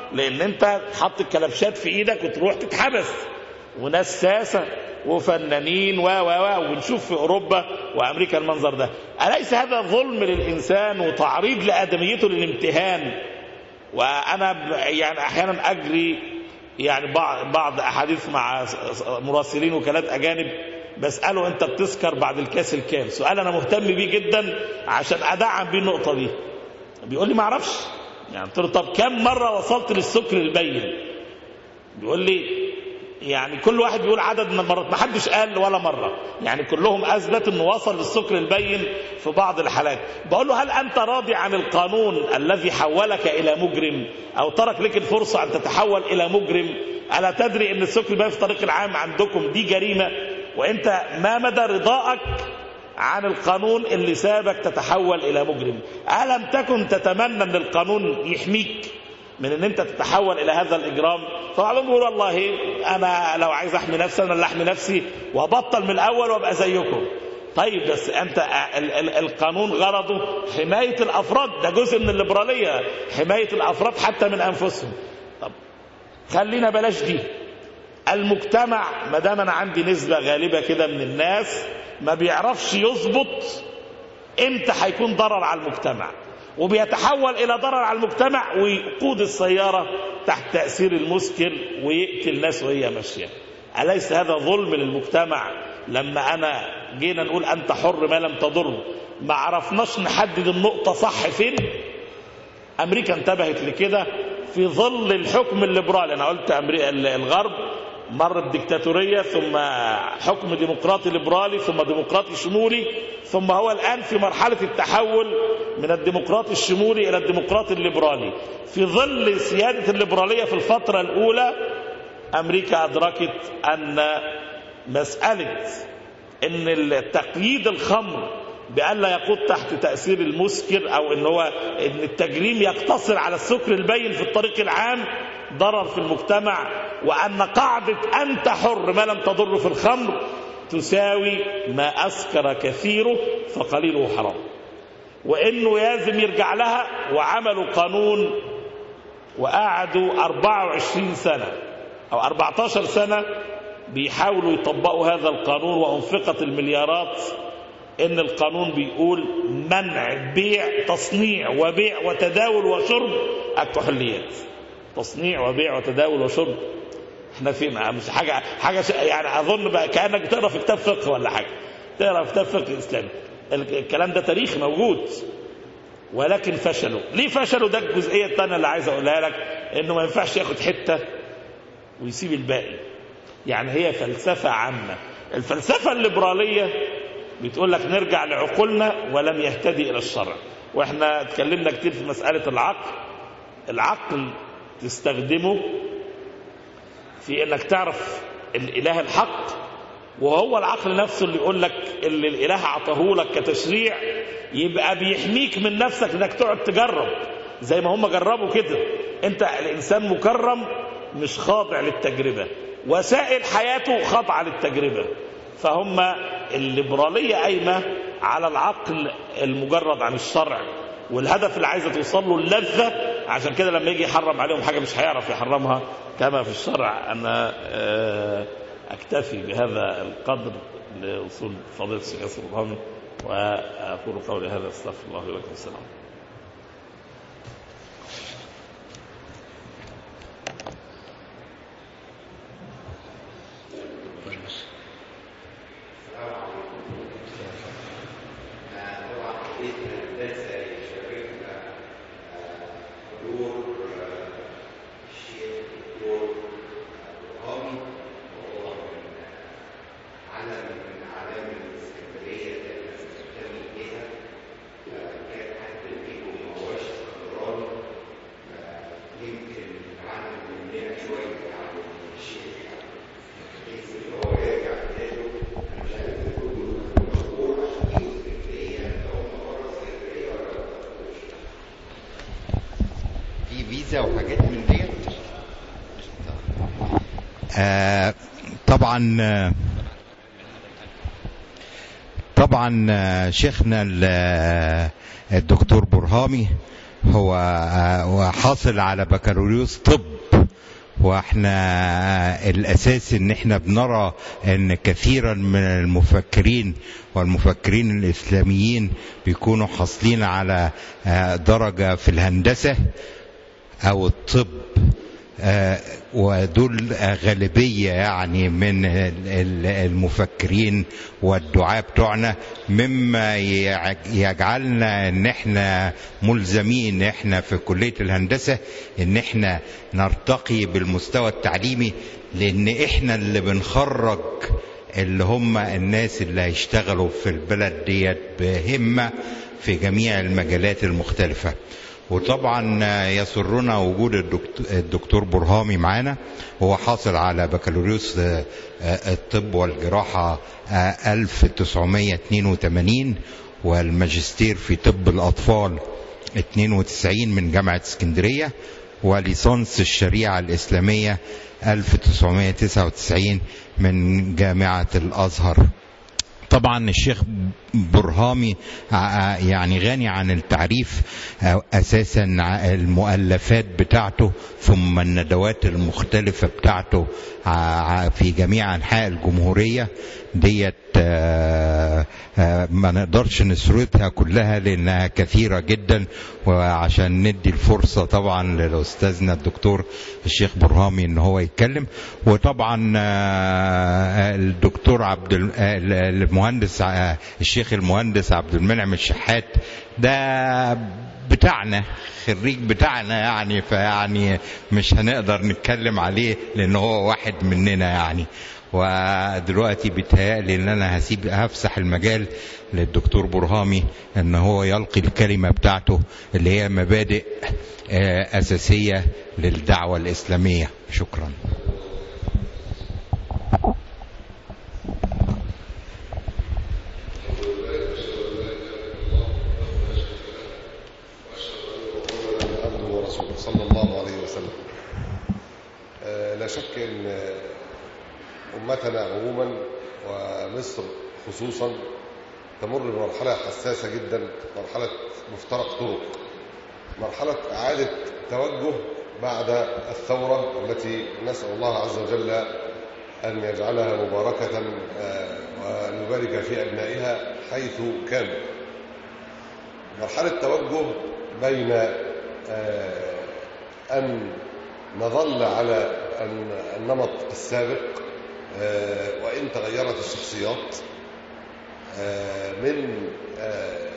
لان انت تحط الكلبشات في ايدك وتروح تتحبس وناس ساسه وفنانين و و و ونشوف في اوروبا وامريكا المنظر ده اليس هذا ظلم للانسان وتعريض لادميته للامتهان وانا ب- يعني احيانا اجري يعني بعض بعض احاديث مع س- س- مراسلين وكالات اجانب بساله انت بتسكر بعد الكاس الكام سؤال انا مهتم بيه جدا عشان ادعم بيه النقطه دي بيقول لي ما اعرفش يعني قلت له طب كم مره وصلت للسكر البين بيقول لي يعني كل واحد بيقول عدد من المرات ما حدش قال ولا مرة يعني كلهم أثبت أنه وصل للسكر البين في بعض الحالات بقول له هل أنت راضي عن القانون الذي حولك إلى مجرم أو ترك لك الفرصة أن تتحول إلى مجرم ألا تدري أن السكر البين في الطريق العام عندكم دي جريمة وأنت ما مدى رضائك عن القانون اللي سابك تتحول إلى مجرم ألم تكن تتمنى أن القانون يحميك من ان انت تتحول الى هذا الاجرام فبعضهم بيقول والله انا لو عايز احمي نفسي انا اللي احمي نفسي وابطل من الاول وابقى زيكم طيب بس انت ال- ال- القانون غرضه حمايه الافراد ده جزء من الليبراليه حمايه الافراد حتى من انفسهم طب خلينا بلاش دي المجتمع ما دام انا عندي نسبه غالبه كده من الناس ما بيعرفش يظبط امتى هيكون ضرر على المجتمع وبيتحول الى ضرر على المجتمع ويقود السياره تحت تاثير المسكر ويقتل ناس وهي ماشيه اليس هذا ظلم للمجتمع لما انا جينا نقول انت حر ما لم تضر ما عرفناش نحدد النقطه صح فين امريكا انتبهت لكده في ظل الحكم الليبرالي انا قلت أمريكا الغرب مر بديكتاتوريه ثم حكم ديمقراطي ليبرالي ثم ديمقراطي شمولي ثم هو الان في مرحله التحول من الديمقراطي الشمولي الى الديمقراطي الليبرالي في ظل سياده الليبراليه في الفتره الاولى امريكا ادركت ان مساله ان التقييد الخمر بألا يقود تحت تأثير المسكر أو إن هو إن التجريم يقتصر على السكر البين في الطريق العام ضرر في المجتمع وأن قاعدة أنت حر ما لم تضر في الخمر تساوي ما أسكر كثيره فقليله حرام وإنه لازم يرجع لها وعملوا قانون وقعدوا 24 سنة أو 14 سنة بيحاولوا يطبقوا هذا القانون وأنفقت المليارات ان القانون بيقول منع بيع تصنيع وبيع وتداول وشرب الكحوليات تصنيع وبيع وتداول وشرب احنا فين مش حاجه حاجه ش- يعني اظن بقى كانك بتقرا في كتاب فقه ولا حاجه تقرا في كتاب فقه اسلامي ال- الكلام ده تاريخ موجود ولكن فشلوا ليه فشلوا ده الجزئيه الثانيه اللي عايز اقولها لك انه ما ينفعش ياخد حته ويسيب الباقي يعني هي فلسفه عامه الفلسفه الليبراليه بتقول لك نرجع لعقولنا ولم يهتدي الى الشرع واحنا اتكلمنا كتير في مساله العقل العقل تستخدمه في انك تعرف الاله الحق وهو العقل نفسه اللي يقول لك اللي الاله عطاه لك كتشريع يبقى بيحميك من نفسك انك تقعد تجرب زي ما هم جربوا كده انت الانسان مكرم مش خاضع للتجربه وسائل حياته خاضعه للتجربه فهم الليبراليه قايمه على العقل المجرد عن الشرع والهدف اللي عايزه توصل له اللذه عشان كده لما يجي يحرم عليهم حاجه مش هيعرف يحرمها كما في الشرع انا آه، اكتفي بهذا القدر لاصول فضيله الشيخ ياسر الرهامي واقول قولي هذا استغفر الله لي ولكم السلام في فيزا وحاجات من ديت آه طبعا آه، طبعا آه، شيخنا ال- آه، الدكتور برهامي هو آه، هو حاصل على بكالوريوس طب واحنا الاساس ان احنا بنرى ان كثيرا من المفكرين والمفكرين الاسلاميين بيكونوا حاصلين على آه، درجه في الهندسه او الطب آه، ودول غالبية يعني من ال- ال- المفكرين والدعاة بتوعنا مما يع- يجعلنا ان احنا ملزمين احنا في كلية الهندسة ان احنا نرتقي بالمستوى التعليمي لان احنا اللي بنخرج اللي هم الناس اللي هيشتغلوا في البلد ديت بهمة في جميع المجالات المختلفة وطبعا يسرنا وجود الدكتور, الدكتور برهامي معانا هو حاصل على بكالوريوس آه، آه، الطب والجراحة آه، 1982 والماجستير في طب الأطفال 92 من جامعة اسكندرية وليسانس الشريعة الإسلامية 1999 من جامعة الأزهر طبعا الشيخ برهامي ع- يعني غني عن التعريف آه، اساسا ع- المؤلفات بتاعته ثم الندوات المختلفه بتاعته ع- ع- في جميع انحاء الجمهوريه ديت آه، آه، ما نقدرش نسردها كلها لانها كثيره جدا وعشان ندي الفرصه طبعا لاستاذنا الدكتور الشيخ برهامي ان هو يتكلم وطبعا آه، الدكتور عبد الم- آه، المهندس آه، الشيخ المهندس عبد المنعم الشحات ده بتاعنا خريج بتاعنا يعني فيعني مش هنقدر نتكلم عليه لان هو واحد مننا يعني ودلوقتي بيتهيألي ان انا هسيب هفسح المجال للدكتور برهامي ان هو يلقي الكلمة بتاعته اللي هي مبادئ آه، اساسية للدعوة الاسلامية شكرا عبده ورسوله صلى الله عليه وسلم آه، لا شك ان آه، امتنا عموما ومصر خصوصا تمر بمرحله حساسه جدا مرحله مفترق طرق مرحله اعاده توجه بعد الثوره التي نسال الله عز وجل ان يجعلها مباركه آه، وان يبارك في ابنائها حيث كانوا مرحلة توجه بين آه، أن نظل على أن- النمط السابق آه، وإن تغيرت الشخصيات آه، من آه،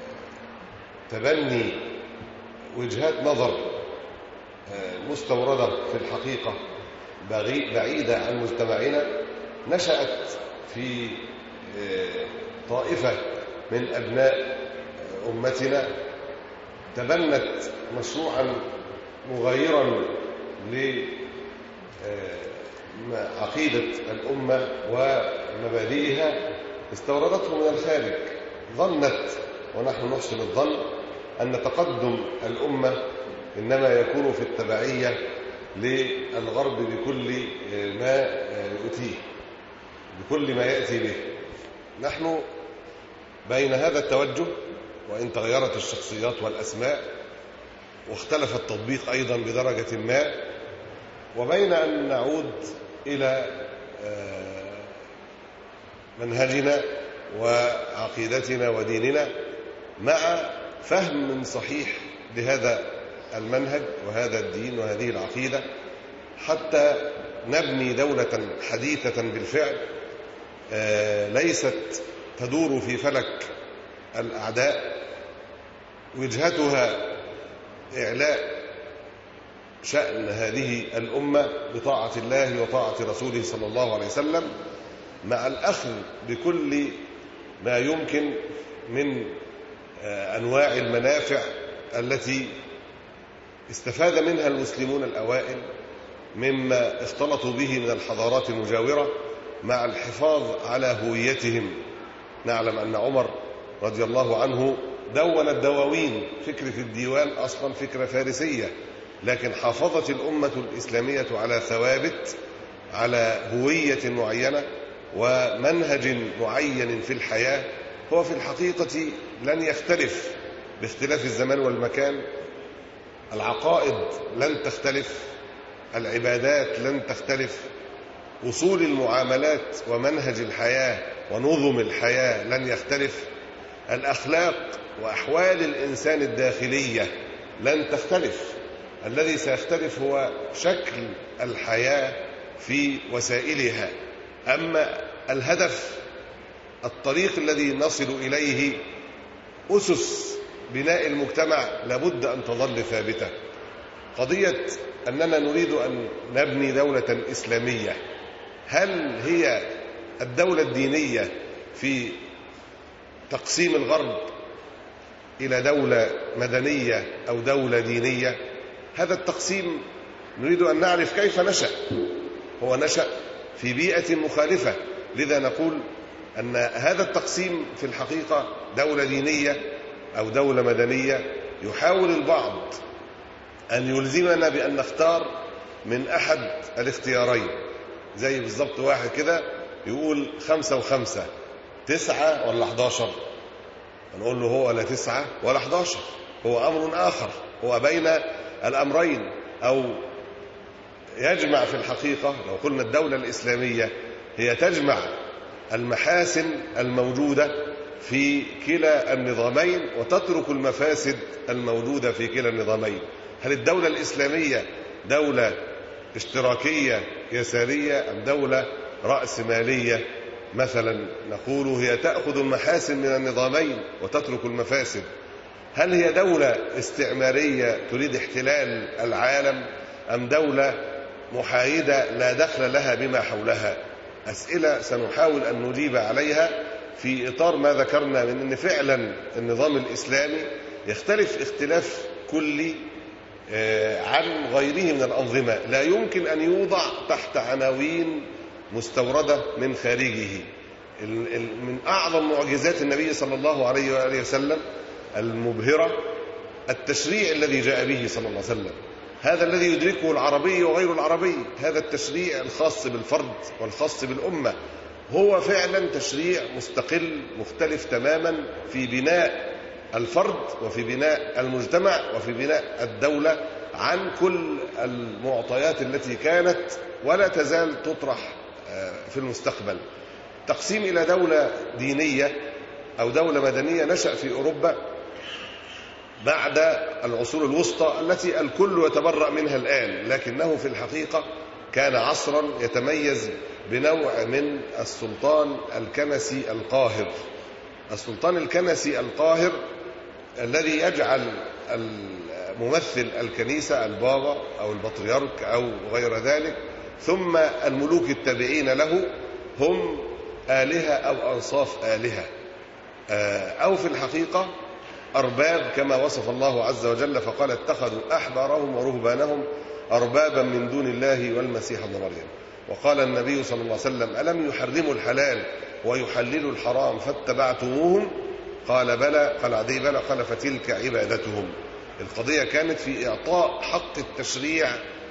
تبني وجهات نظر آه، مستوردة في الحقيقة بغي- بعيدة عن مجتمعنا نشأت في آه، طائفة من أبناء أمتنا تبنت مشروعا مغايرا لعقيدة الأمة ومبادئها استوردته من الخارج ظنت ونحن نحسن الظن أن تقدم الأمة إنما يكون في التبعية للغرب بكل ما يؤتيه بكل ما يأتي به نحن بين هذا التوجه وإن تغيرت الشخصيات والأسماء واختلف التطبيق أيضا بدرجة ما وبين أن نعود إلى آه، منهجنا وعقيدتنا وديننا مع فهم صحيح لهذا المنهج وهذا الدين وهذه العقيدة حتى نبني دولة حديثة بالفعل آه، ليست تدور في فلك الأعداء وجهتها إعلاء شأن هذه الأمة بطاعة الله وطاعة رسوله صلى الله عليه وسلم مع الأخذ بكل ما يمكن من آه، أنواع المنافع التي استفاد منها المسلمون الأوائل مما اختلطوا به من الحضارات المجاورة مع الحفاظ على هويتهم نعلم أن عمر رضي الله عنه دون الدواوين فكرة الديوان أصلا فكرة فارسية لكن حافظت الأمة الإسلامية على ثوابت على هوية معينة ومنهج معين في الحياة هو في الحقيقة لن يختلف باختلاف الزمان والمكان العقائد لن تختلف العبادات لن تختلف أصول المعاملات ومنهج الحياة ونظم الحياة لن يختلف الأخلاق وأحوال الإنسان الداخلية لن تختلف الذي سيختلف هو شكل الحياة في وسائلها أما الهدف الطريق الذي نصل إليه أسس بناء المجتمع لابد أن تظل ثابتة قضية أننا نريد أن نبني دولة إسلامية هل هي الدولة الدينية في تقسيم الغرب إلى دولة مدنية أو دولة دينية هذا التقسيم نريد أن نعرف كيف نشأ هو نشأ في بيئة مخالفة لذا نقول أن هذا التقسيم في الحقيقة دولة دينية أو دولة مدنية يحاول البعض أن يلزمنا بأن نختار من أحد الاختيارين زي بالظبط واحد كده يقول خمسة وخمسة تسعة ولا 11 نقول له هو لا تسعة ولا 11 هو أمر آخر هو بين الأمرين أو يجمع في الحقيقة لو قلنا الدولة الإسلامية هي تجمع المحاسن الموجودة في كلا النظامين وتترك المفاسد الموجودة في كلا النظامين هل الدولة الإسلامية دولة اشتراكية يسارية أم دولة رأسمالية مثلا نقول هي تأخذ المحاسن من النظامين وتترك المفاسد هل هي دولة استعمارية تريد احتلال العالم أم دولة محايدة لا دخل لها بما حولها أسئلة سنحاول أن نجيب عليها في إطار ما ذكرنا من أن فعلا النظام الإسلامي يختلف اختلاف كلي عن غيره من الأنظمة لا يمكن أن يوضع تحت عناوين مستوردة من خارجه من أعظم معجزات النبي صلى الله عليه وآله وسلم المبهرة التشريع الذي جاء به صلى الله عليه وسلم هذا الذي يدركه العربي وغير العربي هذا التشريع الخاص بالفرد والخاص بالأمة هو فعلا تشريع مستقل مختلف تماما في بناء الفرد وفي بناء المجتمع وفي بناء الدولة عن كل المعطيات التي كانت ولا تزال تطرح في المستقبل تقسيم إلى دولة دينية أو دولة مدنية نشأ في أوروبا بعد العصور الوسطى التي الكل يتبرأ منها الآن لكنه في الحقيقة كان عصرا يتميز بنوع من السلطان الكنسي القاهر السلطان الكنسي القاهر الذي يجعل ممثل الكنيسة البابا أو البطريرك أو غير ذلك ثم الملوك التابعين له هم آلهة أو أنصاف آلهة أو في الحقيقة أرباب كما وصف الله عز وجل فقال اتخذوا أحبارهم ورهبانهم أربابا من دون الله والمسيح ابن مريم وقال النبي صلى الله عليه وسلم ألم يحرموا الحلال ويحللوا الحرام فاتبعتموهم قال بلى قال عدي بلى قال فتلك عبادتهم القضية كانت في إعطاء حق التشريع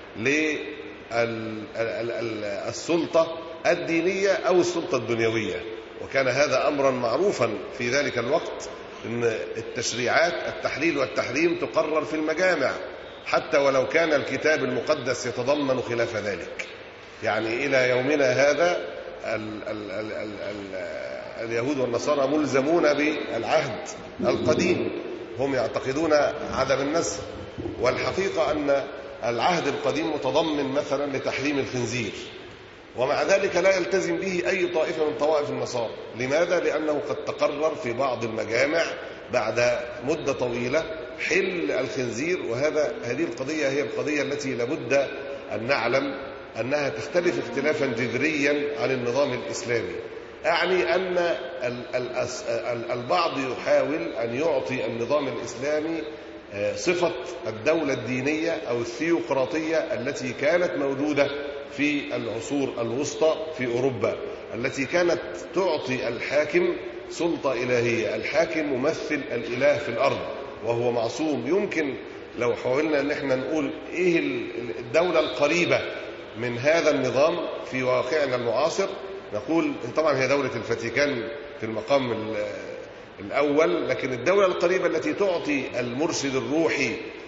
للسلطة الدينية أو السلطة الدنيوية وكان هذا أمرا معروفا في ذلك الوقت أن التشريعات التحليل والتحريم تقرر في المجامع حتى ولو كان الكتاب المقدس يتضمن خلاف ذلك يعني إلى يومنا هذا ال ال ال ال ال اليهود والنصارى ملزمون بالعهد القديم هم يعتقدون عدم النسخ والحقيقة أن العهد القديم متضمن مثلا لتحريم الخنزير ومع ذلك لا يلتزم به أي طائفة من طوائف النصارى لماذا؟ لأنه قد تقرر في بعض المجامع بعد مدة طويلة حل الخنزير وهذا هذه القضية هي القضية التي لابد أن نعلم أنها تختلف اختلافا جذريا عن النظام الإسلامي أعني أن البعض يحاول أن يعطي النظام الإسلامي صفة الدولة الدينية أو الثيوقراطية التي كانت موجودة في العصور الوسطى في أوروبا التي كانت تعطي الحاكم سلطة إلهية الحاكم ممثل الإله في الأرض وهو معصوم يمكن لو حاولنا أن احنا نقول إيه الدولة القريبة من هذا النظام في واقعنا المعاصر نقول طبعا هي دولة الفاتيكان في المقام الأول لكن الدولة القريبة التي تعطي المرشد الروحي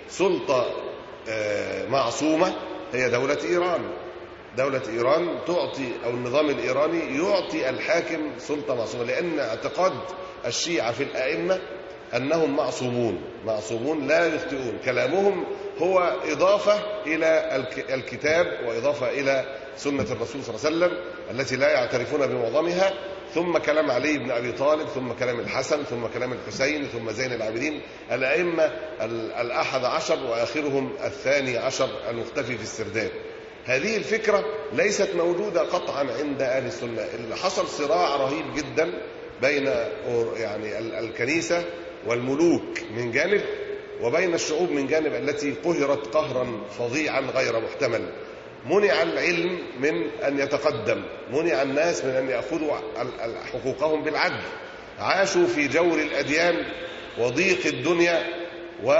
سلطة آه، معصومة هي دولة إيران دولة إيران تعطي أو النظام الإيراني يعطي الحاكم سلطة معصومة لأن اعتقاد الشيعة في الأئمة أنهم معصومون معصومون لا يخطئون كلامهم هو إضافة إلى الك- الكتاب وإضافة إلى سنة الرسول صلى الله عليه وسلم التي لا يعترفون بمعظمها ثم كلام علي بن أبي طالب ثم كلام الحسن ثم كلام الحسين ثم زين العابدين الأئمة ال- الأحد عشر وآخرهم الثاني عشر المختفي في السرداب هذه الفكرة ليست موجودة قطعا عند أهل السنة اللي حصل صراع رهيب جدا بين أور- يعني ال- الكنيسة والملوك من جانب وبين الشعوب من جانب التي قهرت قهرا فظيعا غير محتمل منع العلم من أن يتقدم منع الناس من أن يأخذوا ال- ال- حقوقهم بالعدل عاشوا في جور الأديان وضيق الدنيا و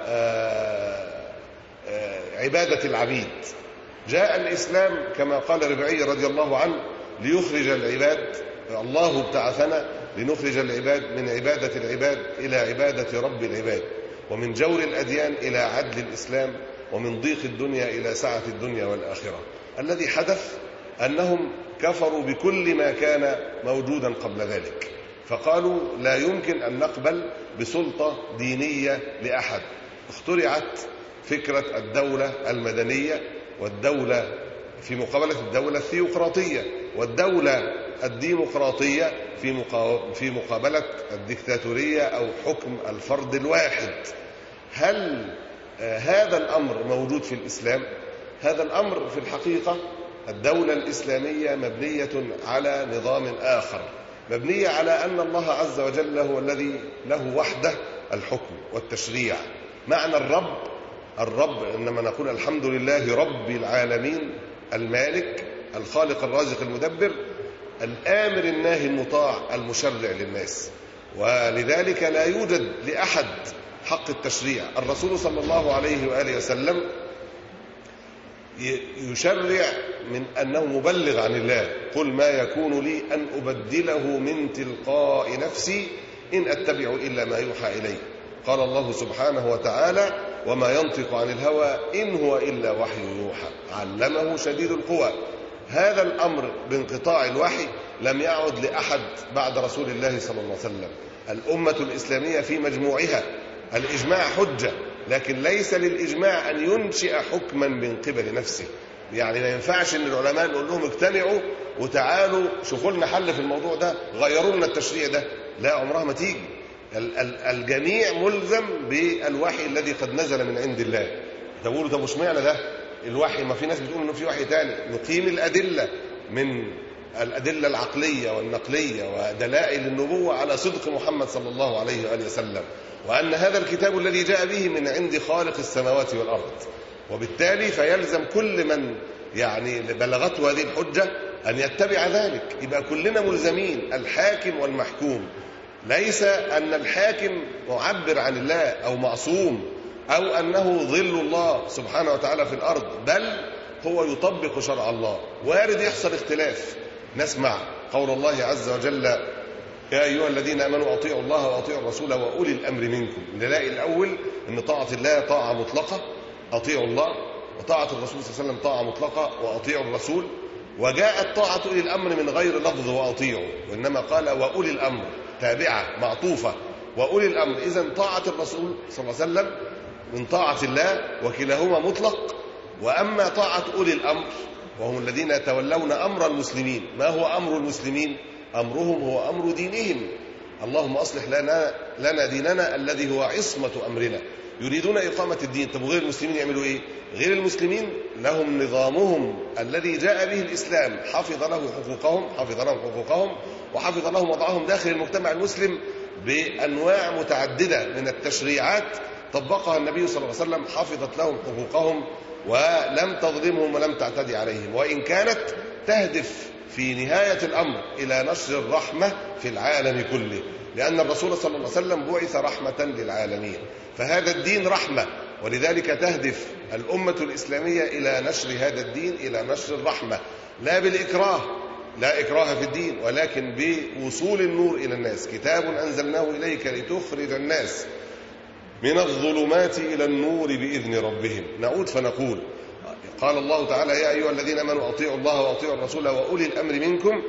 آه، آه، عبادة العبيد جاء الإسلام كما قال ربعي رضي الله عنه ليخرج العباد الله ابتعثنا لنخرج العباد من عبادة العباد إلى عبادة رب العباد ومن جور الأديان إلى عدل الإسلام ومن ضيق الدنيا إلى سعة الدنيا والآخرة الذي حدث أنهم كفروا بكل ما كان موجودا قبل ذلك فقالوا لا يمكن أن نقبل بسلطة دينية لأحد اخترعت فكرة الدولة المدنية والدولة في مقابلة الدولة الثيوقراطية والدولة الديمقراطية في مقا- في مقابلة الدكتاتورية أو حكم الفرد الواحد هل آه، هذا الأمر موجود في الإسلام؟ هذا الأمر في الحقيقة الدولة الإسلامية مبنية على نظام آخر مبنية على أن الله عز وجل هو الذي له وحده الحكم والتشريع معنى الرب الرب إنما نقول الحمد لله رب العالمين المالك الخالق الرازق المدبر الآمر الناهي المطاع المشرع للناس ولذلك لا يوجد لأحد حق التشريع الرسول صلى الله عليه وآله وسلم ي- يشرع من أنه مبلغ عن الله قل ما يكون لي أن أبدله من تلقاء نفسي إن أتبع إلا ما يوحى إلي قال الله سبحانه وتعالى وما ينطق عن الهوى إن هو إلا وحي يوحى علمه شديد القوى هذا الأمر بانقطاع الوحي لم يعد لأحد بعد رسول الله صلى الله عليه وسلم الأمة الإسلامية في مجموعها الإجماع حجة لكن ليس للإجماع أن ينشئ حكما من قبل نفسه يعني ما ينفعش ان العلماء نقول لهم اجتمعوا وتعالوا شوفوا لنا حل في الموضوع ده غيروا لنا التشريع ده لا عمرها ما تيجي ال- ال- الجميع ملزم بالوحي الذي قد نزل من عند الله تقولوا طب اشمعنى ده الوحي ما في ناس بتقول انه في وحي تاني نقيم الادله من الادله العقليه والنقليه ودلائل النبوه على صدق محمد صلى الله عليه واله وسلم وان هذا الكتاب الذي جاء به من عند خالق السماوات والارض وبالتالي فيلزم كل من يعني بلغته هذه الحجه ان يتبع ذلك يبقى كلنا ملزمين الحاكم والمحكوم ليس ان الحاكم معبر عن الله او معصوم او انه ظل الله سبحانه وتعالى في الارض بل هو يطبق شرع الله وارد يحصل اختلاف نسمع قول الله عز وجل يا ايها الذين امنوا اطيعوا الله واطيعوا الرسول واولي الامر منكم نلاقي الاول ان طاعه الله طاعه مطلقه اطيعوا الله وطاعه الرسول صلى الله عليه وسلم طاعه مطلقه واطيعوا الرسول وجاءت طاعه اولي الامر من غير لفظ واطيعوا وانما قال واولي الامر تابعه معطوفه واولي الامر اذا طاعه الرسول صلى الله عليه وسلم من طاعه الله وكلاهما مطلق واما طاعه اولي الامر وهم الذين يتولون امر المسلمين ما هو امر المسلمين امرهم هو امر دينهم اللهم اصلح لنا لنا ديننا الذي هو عصمه امرنا يريدون اقامه الدين طب وغير المسلمين يعملوا ايه غير المسلمين لهم نظامهم الذي جاء به الاسلام حفظ له حقوقهم حفظ لهم حقوقهم وحفظ لهم وضعهم داخل المجتمع المسلم بانواع متعدده من التشريعات طبقها النبي صلى الله عليه وسلم حفظت لهم حقوقهم ولم تظلمهم ولم تعتدي عليهم وان كانت تهدف في نهايه الامر الى نشر الرحمه في العالم كله لان الرسول صلى الله عليه وسلم بعث رحمه للعالمين فهذا الدين رحمه ولذلك تهدف الامه الاسلاميه الى نشر هذا الدين الى نشر الرحمه لا بالاكراه لا إكراه في الدين ولكن بوصول النور إلى الناس كتاب أنزلناه إليك لتخرج الناس من الظلمات إلى النور بإذن ربهم نعود فنقول قال الله تعالى يا أيها الذين آمنوا أطيعوا الله وأطيعوا الرسول وأولي الأمر منكم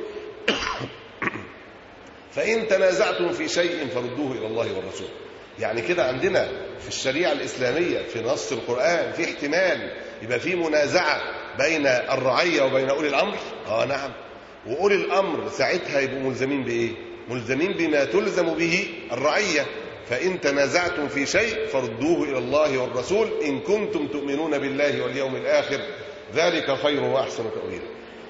فإن تنازعتم في شيء فردوه إلى الله والرسول يعني كده عندنا في الشريعة الإسلامية في نص القرآن في احتمال يبقى في منازعة بين الرعية وبين أولي الأمر آه نعم وأولي الأمر ساعتها يبقوا ملزمين بإيه ملزمين بما تلزم به الرعية فإن تنازعتم في شيء فردوه إلى الله والرسول إن كنتم تؤمنون بالله واليوم الآخر ذلك خير وأحسن تأويلا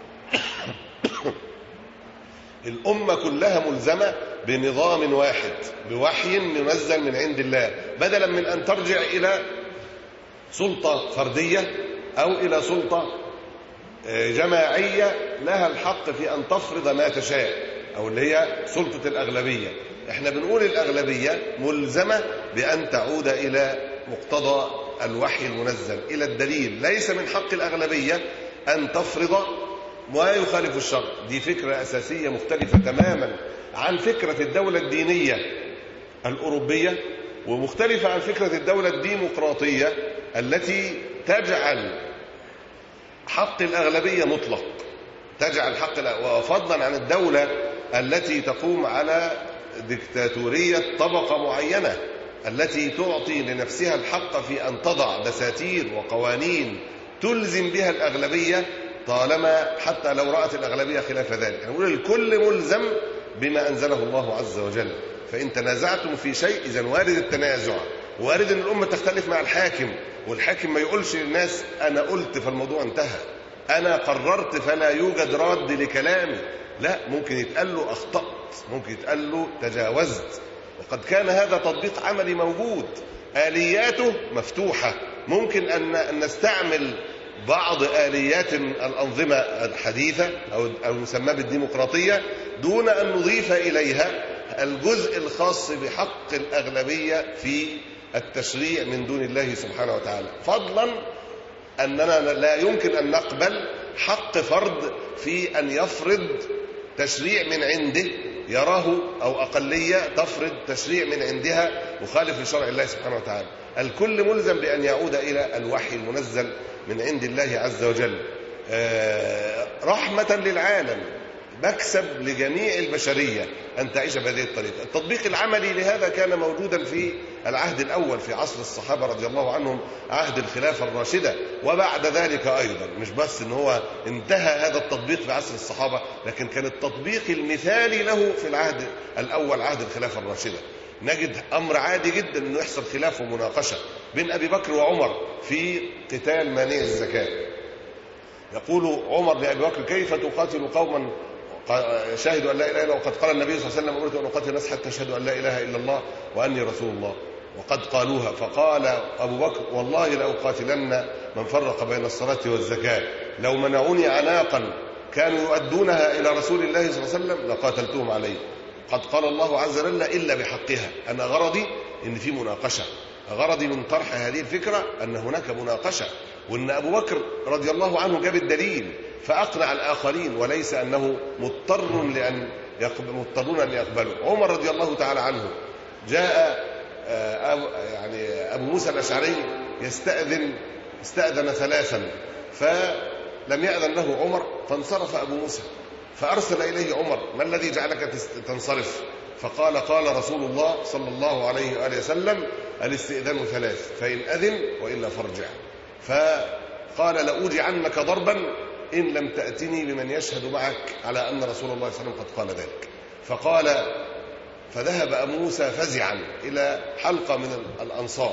الأمة كلها ملزمة بنظام واحد بوحي منزل من عند الله بدلا من أن ترجع إلى سلطة فردية أو إلى سلطة جماعية لها الحق في أن تفرض ما تشاء أو اللي هي سلطة الأغلبية احنا بنقول الأغلبية ملزمة بأن تعود إلى مقتضى الوحي المنزل إلى الدليل ليس من حق الأغلبية أن تفرض ما يخالف الشرع دي فكرة أساسية مختلفة تماما عن فكرة الدولة الدينية الأوروبية ومختلفة عن فكرة الدولة الديمقراطية التي تجعل حق الأغلبية مطلق تجعل حق وفضلا عن الدولة التي تقوم على ديكتاتورية طبقة معينة التي تعطي لنفسها الحق في أن تضع دساتير وقوانين تلزم بها الأغلبية طالما حتى لو رأت الأغلبية خلاف ذلك نقول الكل ملزم بما أنزله الله عز وجل فإن تنازعتم في شيء إذا وارد التنازع وارد أن الأمة تختلف مع الحاكم والحاكم ما يقولش للناس أنا قلت فالموضوع انتهى أنا قررت فلا يوجد راد لكلامي لا ممكن يتقال له أخطأت ممكن يتقال له تجاوزت وقد كان هذا تطبيق عملي موجود آلياته مفتوحة ممكن أن نستعمل بعض آليات الأنظمة الحديثة أو المسمى بالديمقراطية دون أن نضيف إليها الجزء الخاص بحق الأغلبية في التشريع من دون الله سبحانه وتعالى فضلا أننا لا يمكن أن نقبل حق فرد في أن يفرض تشريع من عنده يراه أو أقلية تفرض تشريع من عندها مخالف لشرع الله سبحانه وتعالى الكل ملزم بأن يعود إلى الوحي المنزل من عند الله عز وجل رحمة للعالم مكسب لجميع البشرية أن تعيش بهذه الطريقة التطبيق العملي لهذا كان موجودا في العهد الأول في عصر الصحابة رضي الله عنهم عهد الخلافة الراشدة وبعد ذلك أيضا مش بس أن هو انتهى هذا التطبيق في عصر الصحابة لكن كان التطبيق المثالي له في العهد الأول عهد الخلافة الراشدة نجد أمر عادي جدا أنه يحصل خلاف ومناقشة بين أبي بكر وعمر في قتال مانع الزكاة يقول عمر لأبي بكر كيف تقاتل قوما شهدوا أن لا إله إلا وقد قال النبي صلى الله عليه وسلم أمرت أن أقاتل الناس حتى يشهدوا أن لا إله إلا الله وأني رسول الله وقد قالوها فقال أبو بكر والله لأقاتلن من فرق بين الصلاة والزكاة لو منعوني عناقا كانوا يؤدونها إلى رسول الله صلى الله عليه وسلم لقاتلتهم عليه قد قال الله عز وجل إلا بحقها أنا غرضي إن في مناقشة غرضي من طرح هذه الفكرة أن هناك مناقشة وأن أبو بكر رضي الله عنه جاب الدليل فأقنع الآخرين وليس أنه مضطر لأن يقبل مضطرون أن يقبلوا عمر رضي الله تعالى عنه جاء أبو يعني أبو موسى الأشعري يستأذن استأذن ثلاثا فلم يأذن له عمر فانصرف أبو موسى فأرسل إليه عمر ما الذي جعلك تنصرف فقال قال رسول الله صلى الله عليه وآله وسلم الاستئذان ثلاث فإن أذن وإلا فارجع فقال لأوجعنك ضربا إن لم تأتني بمن يشهد معك على أن رسول الله صلى الله عليه وسلم قد قال ذلك فقال فذهب أبو موسى فزعا إلى حلقة من الأنصار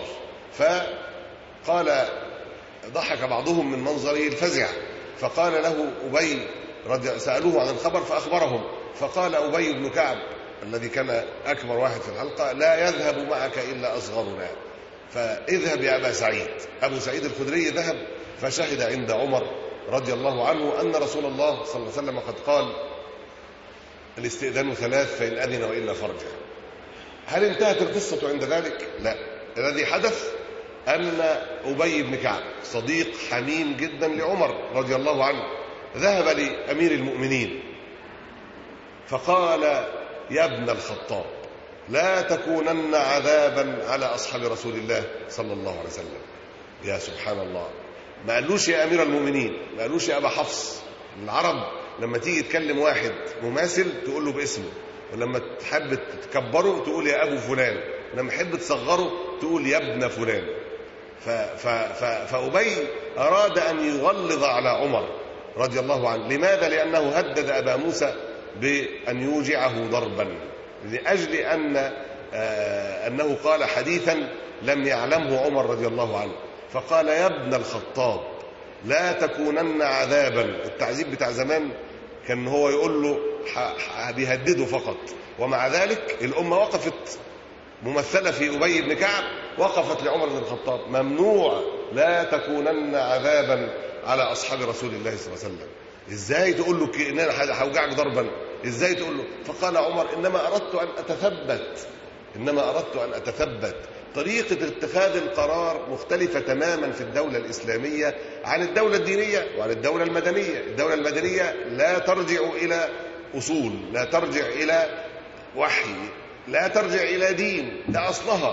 فقال ضحك بعضهم من منظره الفزع فقال له أبي رضي سألوه عن الخبر فأخبرهم فقال أبي بن كعب الذي كان أكبر واحد في الحلقة لا يذهب معك إلا أصغرنا فاذهب يا أبا سعيد أبو سعيد الخدري ذهب فشهد عند عمر رضي الله عنه أن رسول الله صلى الله عليه وسلم قد قال الاستئذان ثلاث فإن أذن وإلا فرجع هل انتهت القصة عند ذلك؟ لا الذي حدث أن أبي بن كعب صديق حميم جدا لعمر رضي الله عنه ذهب لأمير المؤمنين فقال يا ابن الخطاب لا تكونن عذابا على أصحاب رسول الله صلى الله عليه وسلم يا سبحان الله ما قالوش يا أمير المؤمنين ما قالوش يا أبا حفص العرب لما تيجي تكلم واحد مماثل تقول له باسمه ولما تحب تكبره تقول يا أبو فلان ولما تحب تصغره تقول يا ابن فلان ف ف ف فأبي أراد أن يغلظ على عمر رضي الله عنه لماذا؟ لأنه هدد أبا موسى بأن يوجعه ضربا لأجل أن آه أنه قال حديثا لم يعلمه عمر رضي الله عنه فقال يا ابن الخطاب لا تكونن عذابا التعذيب بتاع زمان كان هو يقول له ح- ح- بيهدده فقط ومع ذلك الأمة وقفت ممثلة في أبي بن كعب وقفت لعمر بن الخطاب ممنوع لا تكونن عذابا على أصحاب رسول الله صلى الله عليه وسلم إزاي تقول له ك- إن أنا هوجعك ضربا إزاي تقول له فقال عمر إنما أردت أن أتثبت إنما أردت أن أتثبت طريقة اتخاذ القرار مختلفة تماما في الدولة الإسلامية عن الدولة الدينية وعن الدولة المدنية الدولة المدنية لا ترجع إلى أصول لا ترجع إلى وحي لا ترجع إلى دين ده أصلها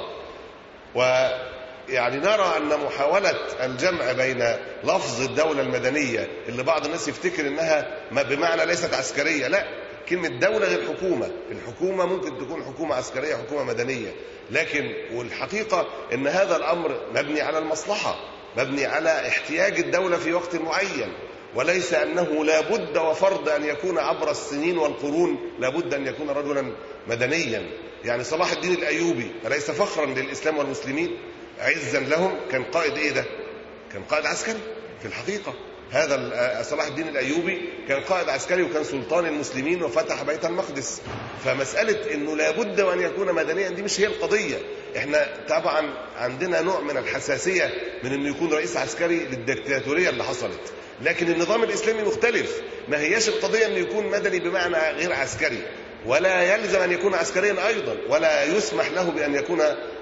ويعني نرى أن محاولة الجمع بين لفظ الدولة المدنية اللي بعض الناس يفتكر أنها ما بمعنى ليست عسكرية لا كلمة دولة غير حكومة الحكومة ممكن تكون حكومة عسكرية حكومة مدنية لكن والحقيقة أن هذا الأمر مبني على المصلحة مبني على احتياج الدولة في وقت معين وليس أنه لا بد وفرض أن يكون عبر السنين والقرون لا بد أن يكون رجلا مدنيا يعني صلاح الدين الأيوبي أليس فخرا للإسلام والمسلمين عزا لهم كان قائد إيه ده كان قائد عسكري في الحقيقة هذا ال- صلاح الدين الأيوبي كان قائد عسكري وكان سلطان المسلمين وفتح بيت المقدس فمسألة أنه لابد وأن يكون مدنيا دي مش هي القضية احنا طبعا عندنا نوع من الحساسية من أنه يكون رئيس عسكري للدكتاتورية اللي حصلت لكن النظام الإسلامي مختلف ما هياش القضية أنه يكون مدني بمعنى غير عسكري ولا يلزم أن يكون عسكريا أيضا ولا يسمح له بأن يكون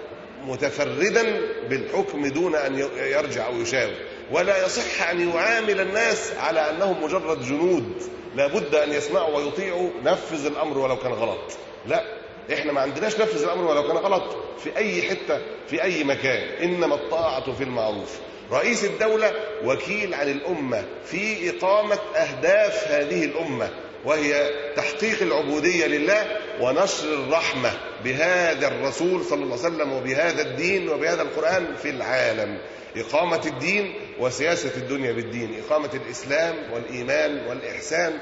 متفردا بالحكم دون أن يرجع أو يشاور ولا يصح أن يعامل الناس على أنهم مجرد جنود لابد أن يسمعوا ويطيعوا نفذ الأمر ولو كان غلط لا احنا ما عندناش نفذ الأمر ولو كان غلط في أي حتة في أي مكان إنما الطاعة في المعروف رئيس الدولة وكيل عن الأمة في إقامة أهداف هذه الأمة وهي تحقيق العبودية لله ونشر الرحمة بهذا الرسول صلى الله عليه وسلم وبهذا الدين وبهذا القرآن في العالم إقامة الدين وسياسة الدنيا بالدين إقامة الإسلام والإيمان والإحسان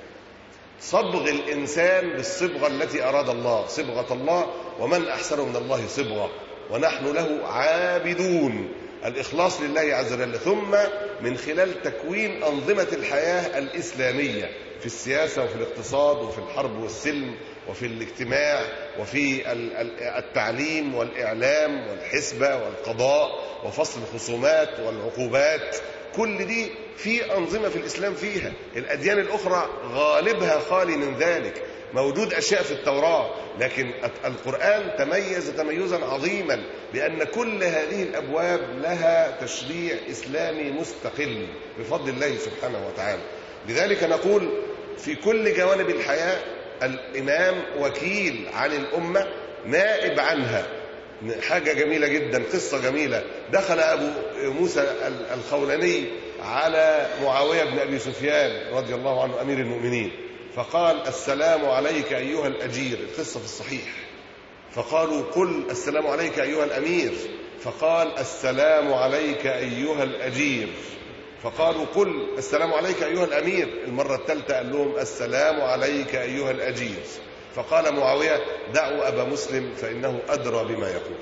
صبغ الإنسان بالصبغة التي أراد الله صبغة الله ومن أحسن من الله صبغة ونحن له عابدون الإخلاص لله عز وجل ثم من خلال تكوين أنظمة الحياة الإسلامية في السياسة وفي الاقتصاد وفي الحرب والسلم وفي الاجتماع وفي ال- ال- التعليم والإعلام والحسبة والقضاء وفصل الخصومات والعقوبات كل دي في أنظمة في الإسلام فيها الأديان الأخرى غالبها خالي من ذلك موجود أشياء في التوراة لكن القرآن تميز تميزا عظيما بأن كل هذه الأبواب لها تشريع إسلامي مستقل بفضل الله سبحانه وتعالى لذلك نقول في كل جوانب الحياة الإمام وكيل عن الأمة نائب عنها حاجة جميلة جدا قصة جميلة دخل أبو موسى الخولاني على معاوية بن أبي سفيان رضي الله عنه أمير المؤمنين فقال السلام عليك أيها الأجير القصة في الصحيح فقالوا قل السلام عليك أيها الأمير فقال السلام عليك أيها الأجير فقالوا قل السلام عليك أيها الأمير المرة الثالثة قال لهم السلام عليك أيها الأجير فقال معاوية دعوا أبا مسلم فإنه أدرى بما يقول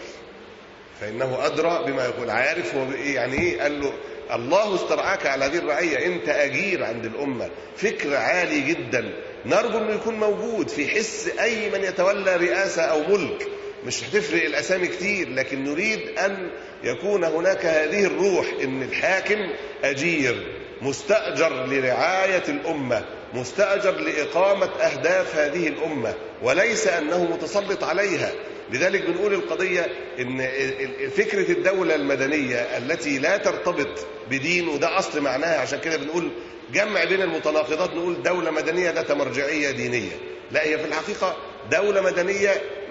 فإنه أدرى بما يقول عارف هو إيه يعني إيه قال له الله استرعاك على هذه الرعية أنت أجير عند الأمة فكر عالي جدا نرجو أنه يكون موجود في حس أي من يتولى رئاسة أو ملك مش هتفرق الأسامي كتير لكن نريد أن يكون هناك هذه الروح أن الحاكم أجير مستأجر لرعاية الأمة مستأجر لإقامة أهداف هذه الأمة وليس أنه متسلط عليها لذلك بنقول القضية إن فكرة الدولة المدنية التي لا ترتبط بدين وده أصل معناها عشان كده بنقول جمع بين المتناقضات نقول دولة مدنية ذات مرجعية دينية لا هي في الحقيقة دولة مدنية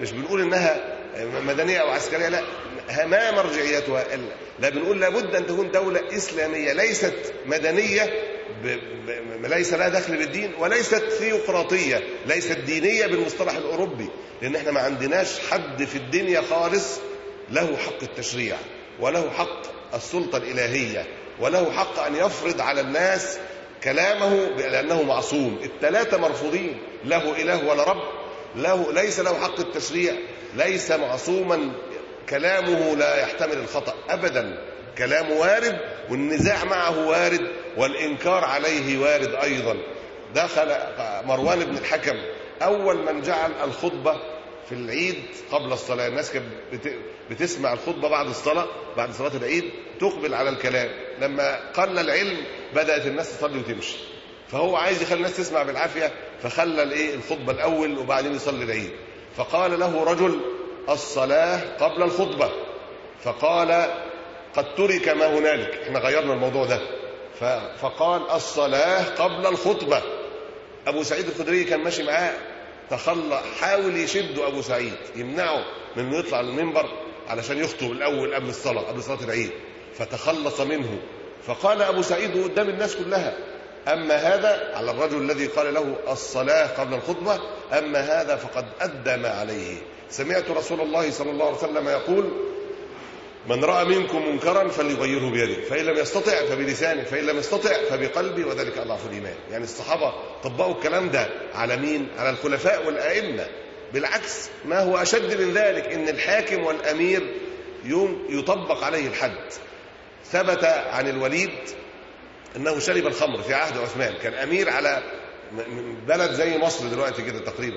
مش بنقول انها مدنيه او عسكريه لا ما مرجعيتها لا بنقول لابد ان تكون دوله اسلاميه ليست مدنيه ب... ب... ليس لها دخل بالدين وليست ثيوقراطيه ليست دينيه بالمصطلح الاوروبي لان احنا ما عندناش حد في الدنيا خالص له حق التشريع وله حق السلطه الالهيه وله حق ان يفرض على الناس كلامه لانه معصوم الثلاثه مرفوضين له اله ولا رب له ليس له حق التشريع ليس معصوما كلامه لا يحتمل الخطا ابدا كلامه وارد والنزاع معه وارد والانكار عليه وارد ايضا دخل مروان بن الحكم اول من جعل الخطبه في العيد قبل الصلاه الناس كانت بت- بتسمع الخطبه بعد الصلاه بعد صلاه العيد تقبل على الكلام لما قل العلم بدات الناس تصلي وتمشي فهو عايز يخلي الناس تسمع بالعافيه فخلى الايه الخطبه الاول وبعدين يصلي العيد فقال له رجل الصلاه قبل الخطبه فقال قد ترك ما هنالك احنا غيرنا الموضوع ده ف- فقال الصلاه قبل الخطبه ابو سعيد الخدري كان ماشي معاه تخلى حاول يشده ابو سعيد يمنعه من انه يطلع المنبر علشان يخطب الاول قبل الصلاه قبل صلاه العيد فتخلص منه فقال ابو سعيد قدام الناس كلها اما هذا على الرجل الذي قال له الصلاه قبل الخطبه اما هذا فقد ادى ما عليه سمعت رسول الله صلى الله عليه وسلم يقول من راى منكم منكرا فليغيره بيده فان لم يستطع فبلسانه فان لم يستطع فبقلبه وذلك اضعف الايمان يعني الصحابه طبقوا الكلام ده على مين على الخلفاء والائمه بالعكس ما هو اشد من ذلك ان الحاكم والامير يوم يطبق عليه الحد ثبت عن الوليد انه شرب الخمر في عهد عثمان كان امير على م- م- بلد زي مصر دلوقتي كده تقريبا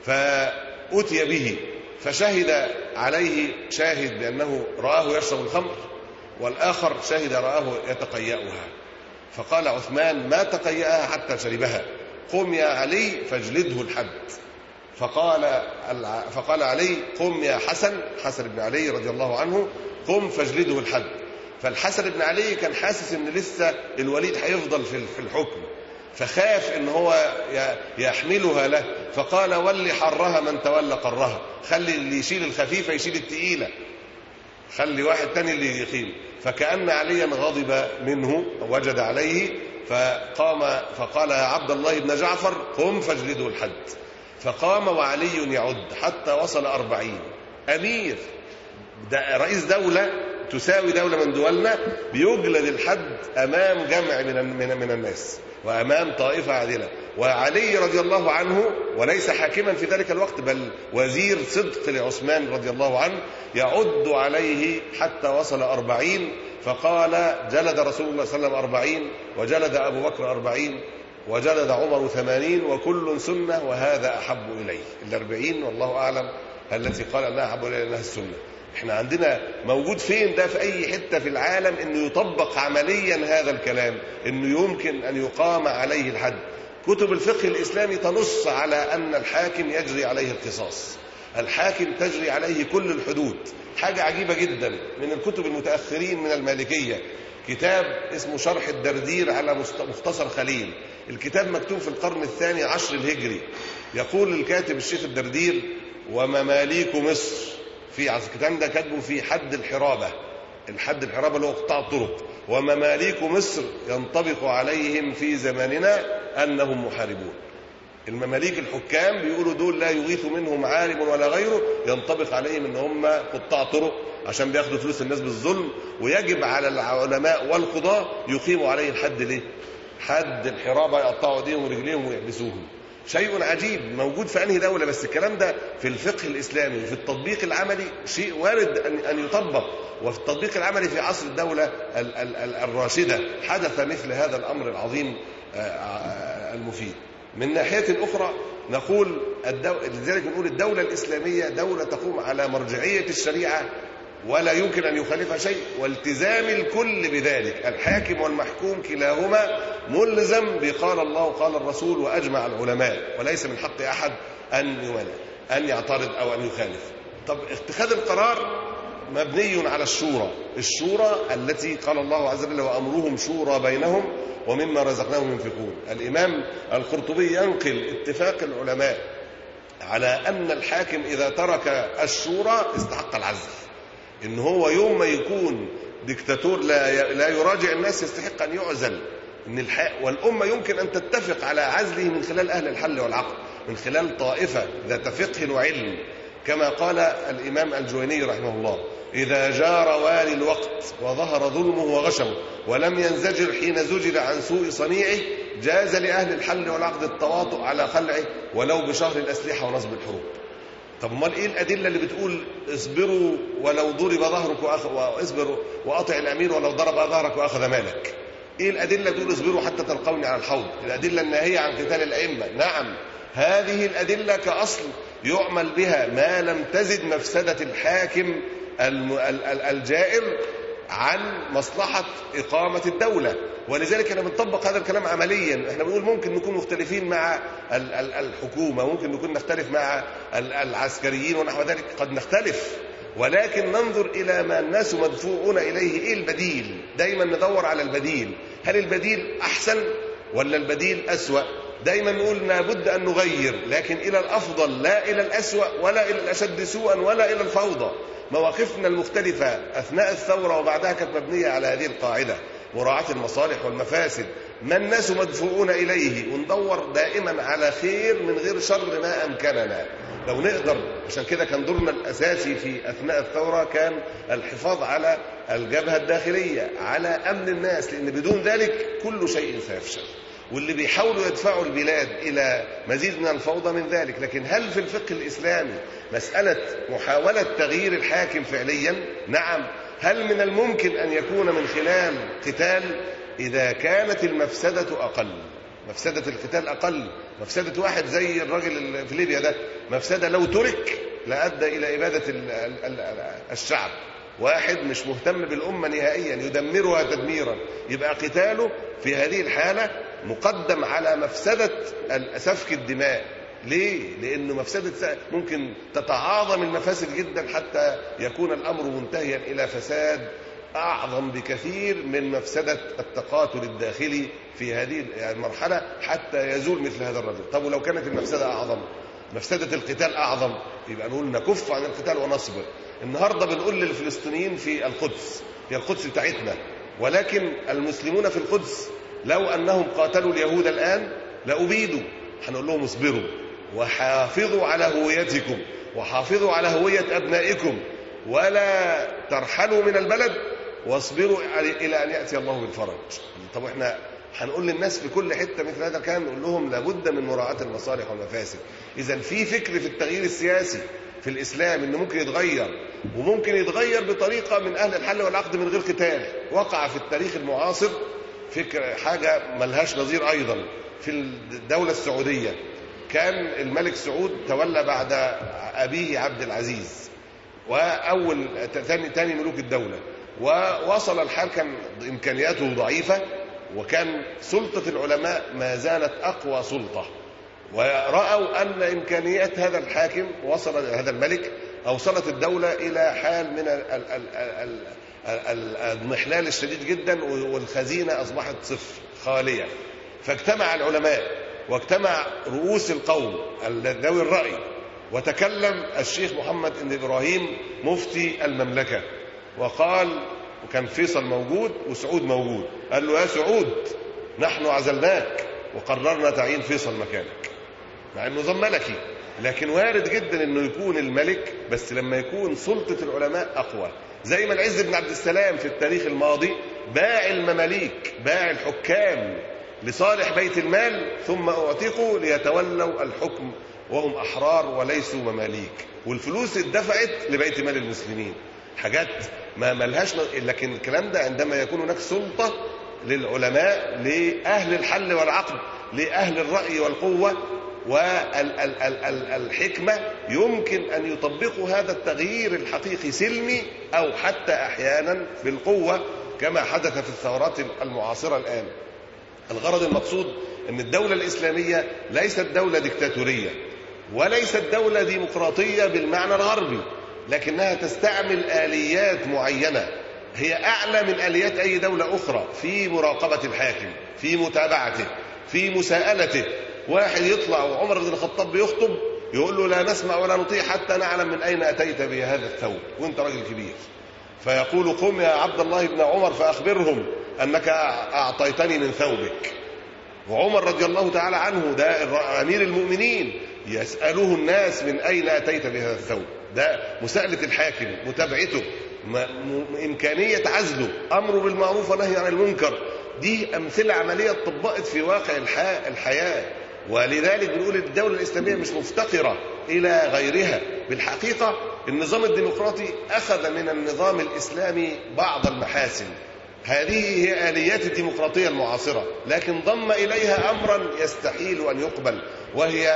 فاتي به فشهد عليه شاهد بانه راه يشرب الخمر والاخر شهد راه يتقيأها فقال عثمان ما تقيأها حتى شربها قم يا علي فاجلده الحد فقال الع- فقال علي قم يا حسن حسن بن علي رضي الله عنه قم فاجلده الحد فالحسن بن علي كان حاسس ان لسه الوليد هيفضل في في الحكم فخاف ان هو ي- يحملها له فقال ولي حرها من تولى قرها خلي اللي يشيل الخفيفه يشيل الثقيله خلي واحد تاني اللي يقيم فكأن عليا غضب منه وجد عليه فقام فقال يا عبد الله بن جعفر قم فاجلده الحد فقام وعلي يعد حتى وصل أربعين أمير ده رئيس دولة تساوي دولة من دولنا بيجلد الحد أمام جمع من من من الناس وأمام طائفة عادلة وعلي رضي الله عنه وليس حاكما في ذلك الوقت بل وزير صدق لعثمان رضي الله عنه يعد عليه حتى وصل أربعين فقال جلد رسول الله صلى الله عليه وسلم أربعين وجلد أبو بكر أربعين وجلد عمر ثمانين وكل سنة وهذا أحب إليه الأربعين والله أعلم التي قال أنها أحب إليه أنها السنة احنا عندنا موجود فين ده في اي حته في العالم انه يطبق عمليا هذا الكلام انه يمكن ان يقام عليه الحد كتب الفقه الاسلامي تنص على ان الحاكم يجري عليه القصاص الحاكم تجري عليه كل الحدود حاجه عجيبه جدا من الكتب المتاخرين من المالكيه كتاب اسمه شرح الدردير على مست- مختصر خليل الكتاب مكتوب في القرن الثاني عشر الهجري يقول الكاتب الشيخ الدردير ومماليك مصر في عز- الكتاب ده كاتبه في حد الحرابة الحد الحرابة اللي هو قطاع الطرق ومماليك مصر ينطبق عليهم في زماننا أنهم محاربون المماليك الحكام بيقولوا دول لا يغيث منهم عالم ولا غيره ينطبق عليهم ان هم قطاع طرق عشان بياخدوا فلوس الناس بالظلم ويجب على العلماء والقضاة يقيموا عليه الحد ليه؟ حد الحرابة يقطعوا ايديهم ورجليهم ويحبسوهم شيء عجيب موجود في انهي دوله بس الكلام ده في الفقه الاسلامي وفي التطبيق العملي شيء وارد ان ان يطبق وفي التطبيق العملي في عصر الدوله ال- ال- ال- الراشده حدث مثل هذا الامر العظيم آه، آه، المفيد من ناحيه اخرى نقول الدو... لذلك نقول الدوله الاسلاميه دوله تقوم على مرجعيه الشريعه ولا يمكن ان يخالفها شيء والتزام الكل بذلك الحاكم والمحكوم كلاهما ملزم بقال الله وقال الرسول واجمع العلماء وليس من حق احد ان يمانع ان يعترض او ان يخالف طب اتخاذ القرار مبني على الشورى الشورى التي قال الله عز وجل وامرهم شورى بينهم ومما رزقناهم ينفقون الامام القرطبي ينقل اتفاق العلماء على أن الحاكم إذا ترك الشورى استحق العزل إن هو يوم ما يكون ديكتاتور لا لا يراجع الناس يستحق أن يعزل إن الح... والأمة يمكن أن تتفق على عزله من خلال أهل الحل والعقد من خلال طائفة ذات فقه وعلم كما قال الإمام الجويني رحمه الله إذا جار والي الوقت وظهر ظلمه وغشمه ولم ينزجر حين زجر عن سوء صنيعه جاز لأهل الحل والعقد التواطؤ على خلعه ولو بشهر الأسلحة ونصب الحروب طب امال ايه الادله اللي بتقول اصبروا ولو ضرب ظهرك وأخ... واصبروا واطع الامير ولو ضرب ظهرك واخذ مالك ايه الادله تقول اصبروا حتى تلقوني على الحوض الادله الناهيه عن قتال الائمه نعم هذه الادله كاصل يعمل بها ما لم تزد مفسده الحاكم الم... ال- ال- الجائر عن مصلحه اقامه الدوله ولذلك احنا بنطبق هذا الكلام عمليا احنا بنقول ممكن نكون مختلفين مع ال- ال- الحكومه ممكن نكون نختلف مع ال- العسكريين ونحو ذلك قد نختلف ولكن ننظر الى ما الناس مدفوعون اليه ايه البديل دايما ندور على البديل هل البديل احسن ولا البديل اسوا دايما نقول لابد ان نغير لكن الى الافضل لا الى الاسوا ولا الى الاشد سوءا ولا الى الفوضى مواقفنا المختلفه اثناء الثوره وبعدها كانت مبنيه على هذه القاعده مراعاه المصالح والمفاسد ما الناس مدفوعون اليه وندور دائما على خير من غير شر ما امكننا لو نقدر عشان كده كان دورنا الاساسي في اثناء الثوره كان الحفاظ على الجبهه الداخليه على امن الناس لان بدون ذلك كل شيء سيفشل واللي بيحاولوا يدفعوا البلاد الى مزيد من الفوضى من ذلك لكن هل في الفقه الاسلامي مساله محاوله تغيير الحاكم فعليا نعم هل من الممكن ان يكون من خلال قتال اذا كانت المفسده اقل مفسده القتال اقل مفسده واحد زي الراجل اللي في ليبيا ده مفسده لو ترك لادى الى اباده ال- ال- ال- الشعب واحد مش مهتم بالامه نهائيا يدمرها تدميرا يبقى قتاله في هذه الحاله مقدم على مفسده ال- سفك الدماء ليه؟ لأنه مفسدة س- ممكن تتعاظم المفاسد جدا حتى يكون الأمر منتهيا إلى فساد أعظم بكثير من مفسدة التقاتل الداخلي في هذه المرحلة حتى يزول مثل هذا الرجل طب ولو كانت المفسدة أعظم مفسدة القتال أعظم يبقى نقول نكف عن القتال ونصبر النهاردة بنقول للفلسطينيين في القدس هي القدس بتاعتنا ولكن المسلمون في القدس لو أنهم قاتلوا اليهود الآن لأبيدوا هنقول لهم اصبروا وحافظوا على هويتكم وحافظوا على هوية أبنائكم ولا ترحلوا من البلد واصبروا إلى أن يأتي الله بالفرج طب احنا هنقول للناس في كل حتة مثل هذا كان نقول لهم لابد من مراعاة المصالح والمفاسد إذا في فكر في التغيير السياسي في الإسلام إنه ممكن يتغير وممكن يتغير بطريقة من أهل الحل والعقد من غير قتال وقع في التاريخ المعاصر فكر حاجة ملهاش نظير أيضا في الدولة السعودية كان الملك سعود تولى بعد أبيه عبد العزيز وأول ثاني ثاني ملوك الدولة ووصل الحال كان إمكانياته ضعيفة وكان سلطة العلماء ما زالت أقوى سلطة ورأوا أن إمكانيات هذا الحاكم وصل هذا الملك أوصلت الدولة إلى حال من ال- ال- ال- ال- ال- الاضمحلال الشديد جدا والخزينة أصبحت صفر خالية فاجتمع العلماء واجتمع رؤوس القوم ذوي الرأي وتكلم الشيخ محمد بن إبراهيم مفتي المملكة وقال وكان فيصل موجود وسعود موجود قال له يا سعود نحن عزلناك وقررنا تعيين فيصل مكانك مع انه نظام ملكي لكن وارد جدا انه يكون الملك بس لما يكون سلطه العلماء اقوى زي ما العز بن عبد السلام في التاريخ الماضي باع المماليك باع الحكام لصالح بيت المال ثم اعتقوا ليتولوا الحكم وهم احرار وليسوا مماليك والفلوس اتدفعت لبيت مال المسلمين حاجات ما ملهاش ن- لكن الكلام ده عندما يكون هناك سلطه للعلماء لاهل الحل والعقد لاهل الراي والقوه والحكمه يمكن ان يطبقوا هذا التغيير الحقيقي سلمي او حتى احيانا بالقوه كما حدث في الثورات المعاصره الان الغرض المقصود ان الدوله الاسلاميه ليست دوله ديكتاتوريه وليست دوله ديمقراطيه بالمعنى الغربي لكنها تستعمل اليات معينه هي اعلى من اليات اي دوله اخرى في مراقبه الحاكم في متابعته في مساءلته واحد يطلع وعمر بن الخطاب بيخطب يقول له لا نسمع ولا نطيع حتى نعلم من أين أتيت بهذا الثوب وأنت راجل كبير فيقول قم يا عبد الله بن عمر فأخبرهم أنك أعطيتني من ثوبك وعمر رضي الله تعالى عنه ده أمير المؤمنين يسأله الناس من أين أتيت بهذا الثوب ده مساءلة الحاكم متابعته م- م- إمكانية عزله أمره بالمعروف ونهي عن المنكر دي أمثلة عملية طبقت في واقع الحياة, الحياة ولذلك بنقول الدولة الإسلامية مش مفتقرة إلى غيرها بالحقيقة النظام الديمقراطي أخذ من النظام الإسلامي بعض المحاسن هذه هي آليات الديمقراطية المعاصرة لكن ضم إليها أمرا يستحيل أن يقبل وهي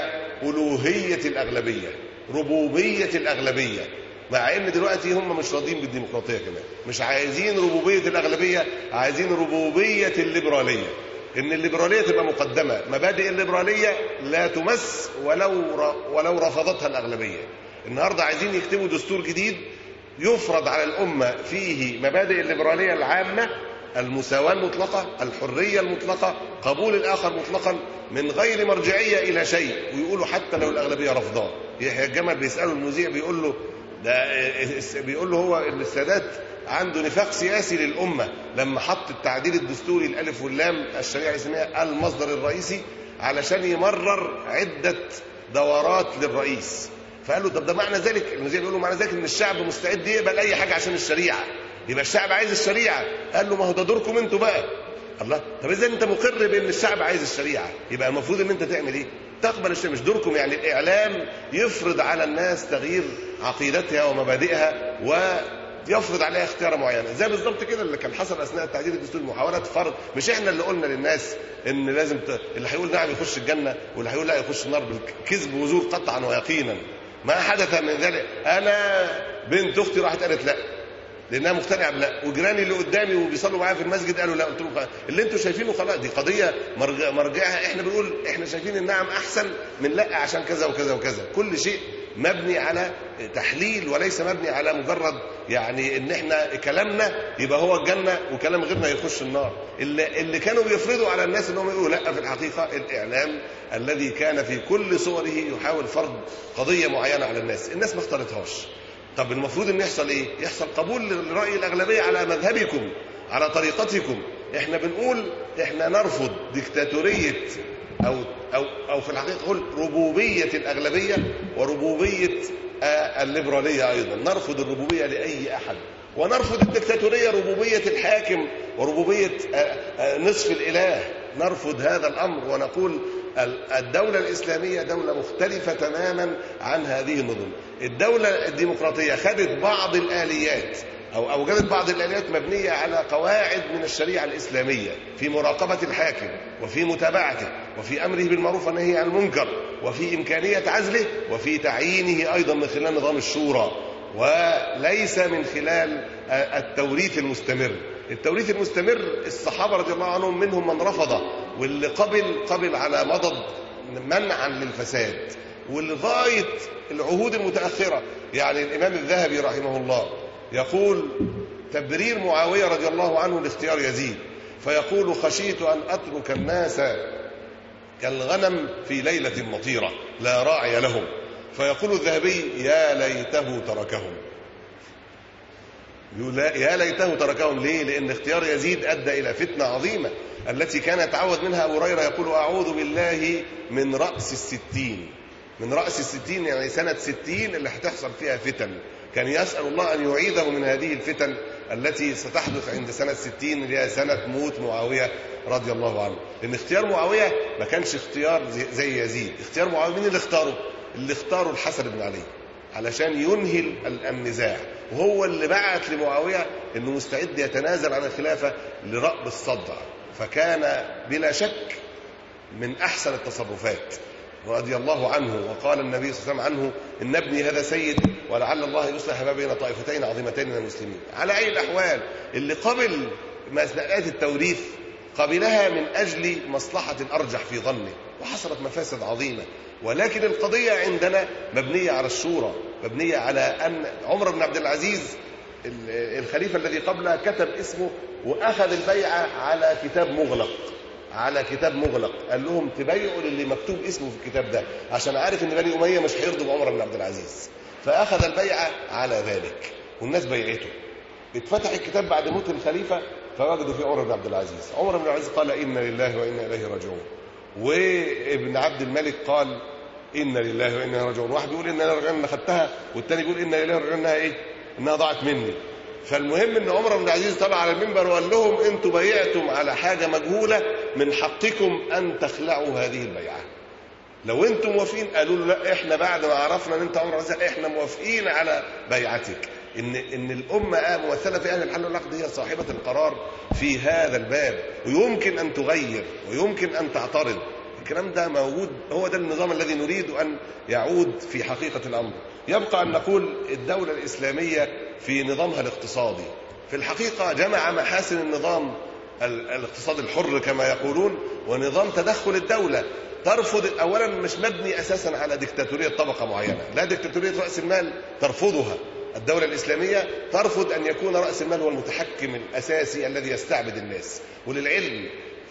ألوهية الأغلبية ربوبية الأغلبية مع ان دلوقتي هم مش راضيين بالديمقراطيه كمان مش عايزين ربوبيه الاغلبيه عايزين ربوبيه الليبراليه ان الليبراليه تبقى مقدمه مبادئ الليبراليه لا تمس ولو ر- ولو رفضتها الاغلبيه النهارده عايزين يكتبوا دستور جديد يفرض على الامه فيه مبادئ الليبراليه العامه المساواه المطلقه الحريه المطلقه قبول الاخر مطلقا من غير مرجعيه الى شيء ويقولوا حتى لو الاغلبيه رفضاه يحيى الجمل بيساله المذيع بيقول له ده بيقول له هو ان السادات عنده نفاق سياسي للامه لما حط التعديل الدستوري الالف واللام الشريعه الاسلاميه المصدر الرئيسي علشان يمرر عده دورات للرئيس فقال له طب ده معنى ذلك المذيع بيقول له معنى ذلك ان الشعب مستعد يقبل اي حاجه عشان الشريعه يبقى الشعب عايز الشريعه قال له ما هو ده دوركم انتوا بقى الله طب اذا انت مقر بان الشعب عايز الشريعه يبقى المفروض ان انت تعمل ايه تقبل الشيء مش دوركم يعني الاعلام يفرض على الناس تغيير عقيدتها ومبادئها ويفرض عليها اختيار معين زي بالظبط كده اللي كان حصل اثناء التعديل الدستوري محاوله فرض مش احنا اللي قلنا للناس ان لازم ت... اللي هيقول نعم يخش الجنه واللي هيقول لا يخش النار بالكذب وزور قطعا ويقينا ما حدث من ذلك انا بنت اختي راحت قالت لا لانها مقتنعه بلا وجيراني اللي قدامي وبيصلوا معايا في المسجد قالوا لا قلت لهم خلاص. اللي انتوا شايفينه خلاص دي قضيه مرجع مرجعها احنا بنقول احنا شايفين النعم احسن من لا عشان كذا وكذا وكذا كل شيء مبني على تحليل وليس مبني على مجرد يعني ان احنا كلامنا يبقى هو الجنه وكلام غيرنا يخش النار اللي, اللي كانوا بيفرضوا على الناس انهم يقولوا لا في الحقيقه الاعلام الذي كان في كل صوره يحاول فرض قضيه معينه على الناس الناس ما اختارتهاش طب المفروض ان يحصل ايه يحصل قبول لراي الاغلبيه على مذهبكم على طريقتكم احنا بنقول احنا نرفض ديكتاتوريه او او او في الحقيقه نقول ربوبيه الاغلبيه وربوبيه آه، الليبراليه ايضا نرفض الربوبيه لاي احد ونرفض الدكتاتوريه ربوبيه الحاكم وربوبيه آه، آه، نصف الاله نرفض هذا الامر ونقول ال- الدوله الاسلاميه دوله مختلفه تماما عن هذه النظم الدوله الديمقراطيه خدت بعض الاليات او اوجدت بعض الاليات مبنيه على قواعد من الشريعه الاسلاميه في مراقبه الحاكم وفي متابعته وفي امره بالمعروف والنهي عن المنكر وفي امكانيه عزله وفي تعيينه ايضا من خلال نظام الشورى وليس من خلال آه، التوريث المستمر التوريث المستمر الصحابه رضي الله عنهم منهم من رفضه واللي قبل قبل على مضض منعا للفساد ولغايه العهود المتاخره يعني الامام الذهبي رحمه الله يقول تبرير معاويه رضي الله عنه لاختيار يزيد فيقول خشيت ان اترك الناس كالغنم في ليله مطيره لا راعي لهم فيقول الذهبي يا ليته تركهم يقول لا- يا ليته تركهم ليه؟ لأن اختيار يزيد أدى إلى فتنة عظيمة التي كان يتعوذ منها أبو هريرة يقول أعوذ بالله من رأس الستين من رأس الستين يعني سنة ستين اللي هتحصل فيها فتن كان يسأل الله أن يعيذه من هذه الفتن التي ستحدث عند سنة ستين اللي هي سنة موت معاوية رضي الله عنه لأن اختيار معاوية ما كانش اختيار زي- زي يزيد اختيار معاوية مين اللي اختاره؟ اللي اختاره الحسن بن علي علشان ينهي ال- النزاع وهو اللي بعت لمعاوية انه مستعد يتنازل عن الخلافة لرأب الصدع فكان بلا شك من احسن التصرفات رضي الله عنه وقال النبي صلى الله عليه وسلم عنه ان ابني هذا سيد ولعل الله يصلح ما بين طائفتين عظيمتين من المسلمين على اي الاحوال اللي قبل مسألة التوريث قبلها من اجل مصلحة ارجح في ظنه وحصلت مفاسد عظيمة ولكن القضية عندنا مبنية على الشورى مبنية على أن عمر بن عبد العزيز ال- الخليفة الذي قبله كتب اسمه وأخذ البيعة على كتاب مغلق على كتاب مغلق قال لهم تبيعوا للي مكتوب اسمه في الكتاب ده عشان عارف ان بني اميه مش هيرضوا بعمر بن عبد العزيز فاخذ البيعه على ذلك والناس بيعته اتفتح الكتاب بعد موت الخليفه فوجدوا فيه عمر بن عبد العزيز عمر بن عبد العزيز قال انا لله وانا اليه راجعون وابن عبد الملك قال انا لله وانا اليه راجعون واحد بيقول انا لله راجعون انا خدتها والتاني بيقول انا لله راجعون انها ايه انها ضاعت مني فالمهم ان عمر بن العزيز طلع على المنبر وقال لهم انتوا بيعتم على حاجه مجهوله من حقكم ان تخلعوا هذه البيعه لو انتم موافقين قالوا له لا احنا بعد ما عرفنا ان انت عمر عزيز احنا موافقين على بيعتك ان ان الامه آه ممثله في اهل الحل والعقد هي صاحبه القرار في هذا الباب ويمكن ان تغير ويمكن ان تعترض الكلام ده موجود هو ده النظام الذي نريد ان يعود في حقيقه الامر يبقى ان نقول الدوله الاسلاميه في نظامها الاقتصادي في الحقيقه جمع محاسن النظام ال- الاقتصاد الحر كما يقولون ونظام تدخل الدوله ترفض اولا مش مبني اساسا على ديكتاتوريه طبقه معينه لا ديكتاتوريه راس المال ترفضها الدولة الإسلامية ترفض أن يكون رأس المال هو المتحكم الأساسي الذي يستعبد الناس وللعلم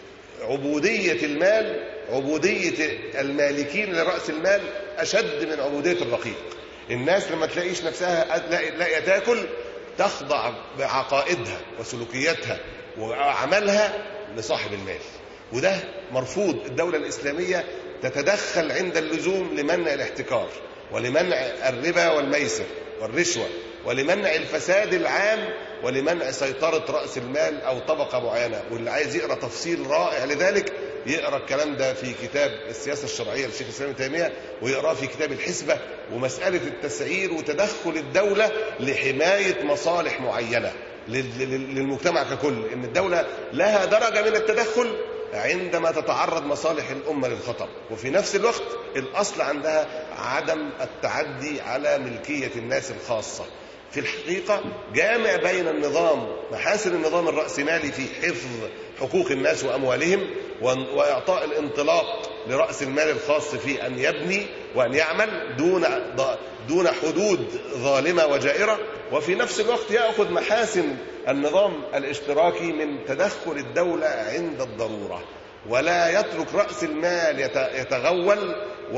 عبودية المال عبودية المالكين لرأس المال أشد من عبودية الرقيق الناس لما تلاقيش نفسها لاقي لاقية تاكل تخضع بعقائدها وسلوكياتها وعملها لصاحب المال وده مرفوض الدولة الإسلامية تتدخل عند اللزوم لمنع الاحتكار ولمنع الربا والميسر والرشوة ولمنع الفساد العام ولمنع سيطرة رأس المال أو طبقة معينة واللي عايز يقرأ تفصيل رائع لذلك يقرأ الكلام ده في كتاب السياسة الشرعية للشيخ الإسلام ابن تيمية ويقرأه في كتاب الحسبة ومسألة التسعير وتدخل الدولة لحماية مصالح معينة لل- لل- للمجتمع ككل إن الدولة لها درجة من التدخل عندما تتعرض مصالح الأمة للخطر وفي نفس الوقت الأصل عندها عدم التعدي على ملكية الناس الخاصة في الحقيقة جامع بين النظام محاسن النظام الرأسمالي في حفظ حقوق الناس وأموالهم وإن- وإعطاء الانطلاق لرأس المال الخاص في أن يبني وأن يعمل دون ض- دون حدود ظالمة وجائرة وفي نفس الوقت يأخذ محاسن النظام الاشتراكي من تدخل الدولة عند الضرورة ولا يترك رأس المال يت- يتغول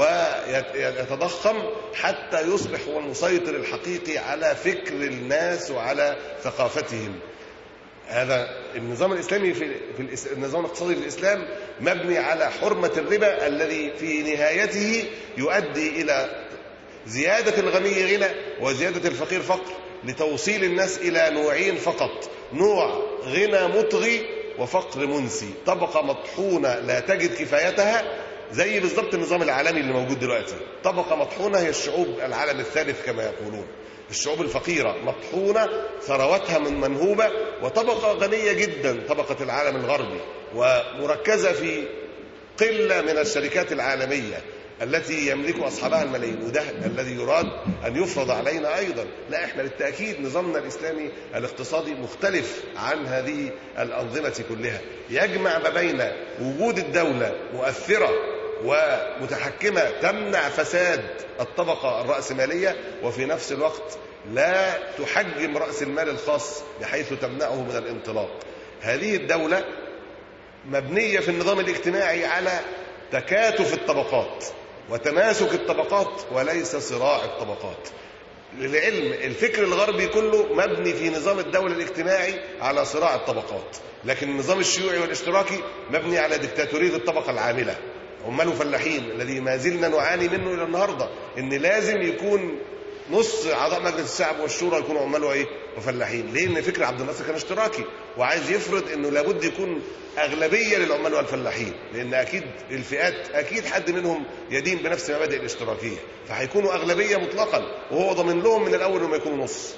ويتضخم حتى يصبح هو المسيطر الحقيقي على فكر الناس وعلى ثقافتهم هذا النظام الاسلامي في في الإس- النظام الاقتصادي في الاسلام مبني على حرمه الربا الذي في نهايته يؤدي الى زياده الغني غنى وزياده الفقير فقر لتوصيل الناس الى نوعين فقط نوع غنى مطغي وفقر منسي طبقه مطحونه لا تجد كفايتها زي بالضبط النظام العالمي اللي موجود دلوقتي طبقه مطحونه هي الشعوب العالم الثالث كما يقولون الشعوب الفقيرة مطحونة ثروتها من منهوبة وطبقة غنية جدا طبقة العالم الغربي ومركزة في قلة من الشركات العالمية التي يملك أصحابها الملايين وده الذي يراد أن يفرض علينا أيضا لا إحنا بالتأكيد نظامنا الإسلامي الاقتصادي مختلف عن هذه الأنظمة كلها يجمع ما بين وجود الدولة مؤثرة ومتحكمة تمنع فساد الطبقة الرأسمالية وفي نفس الوقت لا تحجم رأس المال الخاص بحيث تمنعه من الانطلاق هذه الدولة مبنية في النظام الاجتماعي على تكاتف الطبقات وتماسك الطبقات وليس صراع الطبقات للعلم الفكر الغربي كله مبني في نظام الدولة الاجتماعي على صراع الطبقات لكن النظام الشيوعي والاشتراكي مبني على ديكتاتورية الطبقة العاملة عمال وفلاحين الذي ما زلنا نعاني منه إلى النهاردة إن لازم يكون نص اعضاء مجلس الشعب والشورى يكونوا عمال وايه وفلاحين ليه ان فكر عبد الناصر كان اشتراكي وعايز يفرض انه لابد يكون اغلبيه للعمال والفلاحين لان اكيد الفئات اكيد حد منهم يدين بنفس مبادئ الاشتراكيه فهيكونوا اغلبيه مطلقا وهو ضامن لهم من الاول انهم يكونوا نص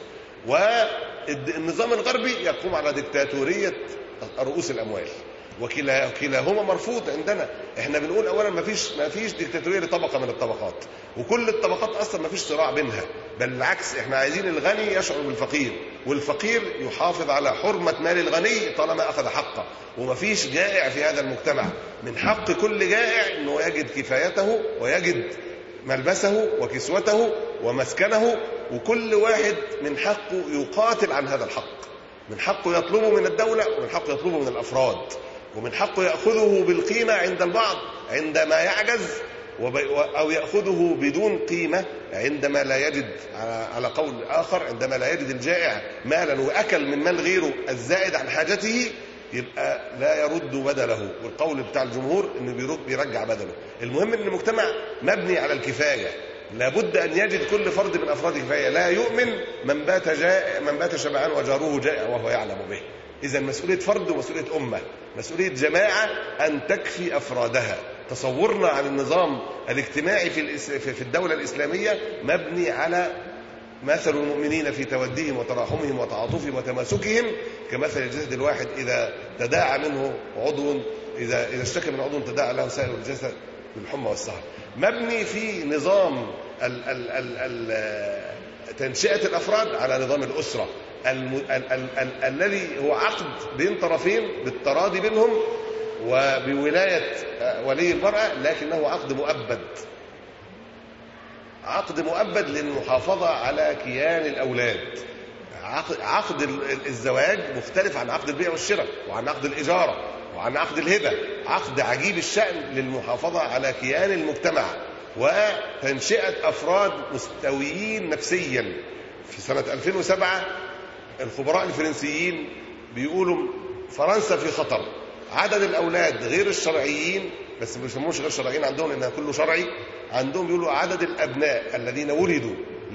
والنظام الغربي يقوم على ديكتاتوريه رؤوس الاموال وكلا كلاهما مرفوض عندنا احنا بنقول اولا ما فيش ما فيش ديكتاتوريه لطبقه من الطبقات وكل الطبقات اصلا ما فيش صراع بينها بل بالعكس احنا عايزين الغني يشعر بالفقير والفقير يحافظ على حرمه مال الغني طالما اخذ حقه وما فيش جائع في هذا المجتمع من حق كل جائع انه يجد كفايته ويجد ملبسه وكسوته ومسكنه وكل واحد من حقه يقاتل عن هذا الحق من حقه يطلبه من الدولة ومن حقه يطلبه من الأفراد ومن حقه يأخذه بالقيمة عند البعض عندما يعجز وب- أو يأخذه بدون قيمة عندما لا يجد على على قول آخر عندما لا يجد الجائع مالا وأكل من مال غيره الزائد عن حاجته يبقى لا يرد بدله والقول بتاع الجمهور انه بيرد بيرجع بدله المهم ان المجتمع مبني على الكفايه لابد ان يجد كل فرد من افراد كفايه لا يؤمن من بات جائع من بات شبعان وجاره جائع وهو يعلم به اذا مسؤوليه فرد ومسؤوليه امه مسؤوليه جماعه ان تكفي افرادها تصورنا عن النظام الاجتماعي في الإس- في في الدوله الاسلاميه مبني على مثل المؤمنين في تودهم وتراحمهم وتعاطفهم وتماسكهم كمثل الجسد الواحد اذا تداعى منه عضو اذا اذا اشتكى من عضو تداعى له سائر الجسد بالحمى والسهر مبني في نظام ال ال ال ال تنشئه الافراد على نظام الاسره الم- ال- ال- ال- الذي هو عقد بين طرفين بالتراضي بينهم وبولايه آه، ولي المراه لكنه عقد مؤبد عقد مؤبد للمحافظة على كيان الأولاد عقد, عقد ال- الزواج مختلف عن عقد البيع والشراء وعن عقد الإجارة وعن عقد الهبة عقد عجيب الشأن للمحافظة على كيان المجتمع وتنشئة أفراد مستويين نفسيا في سنة 2007 الخبراء الفرنسيين بيقولوا فرنسا في خطر عدد الاولاد غير الشرعيين بس ما بيسموش غير شرعيين عندهم لانها كله شرعي عندهم بيقولوا عدد الابناء الذين ولدوا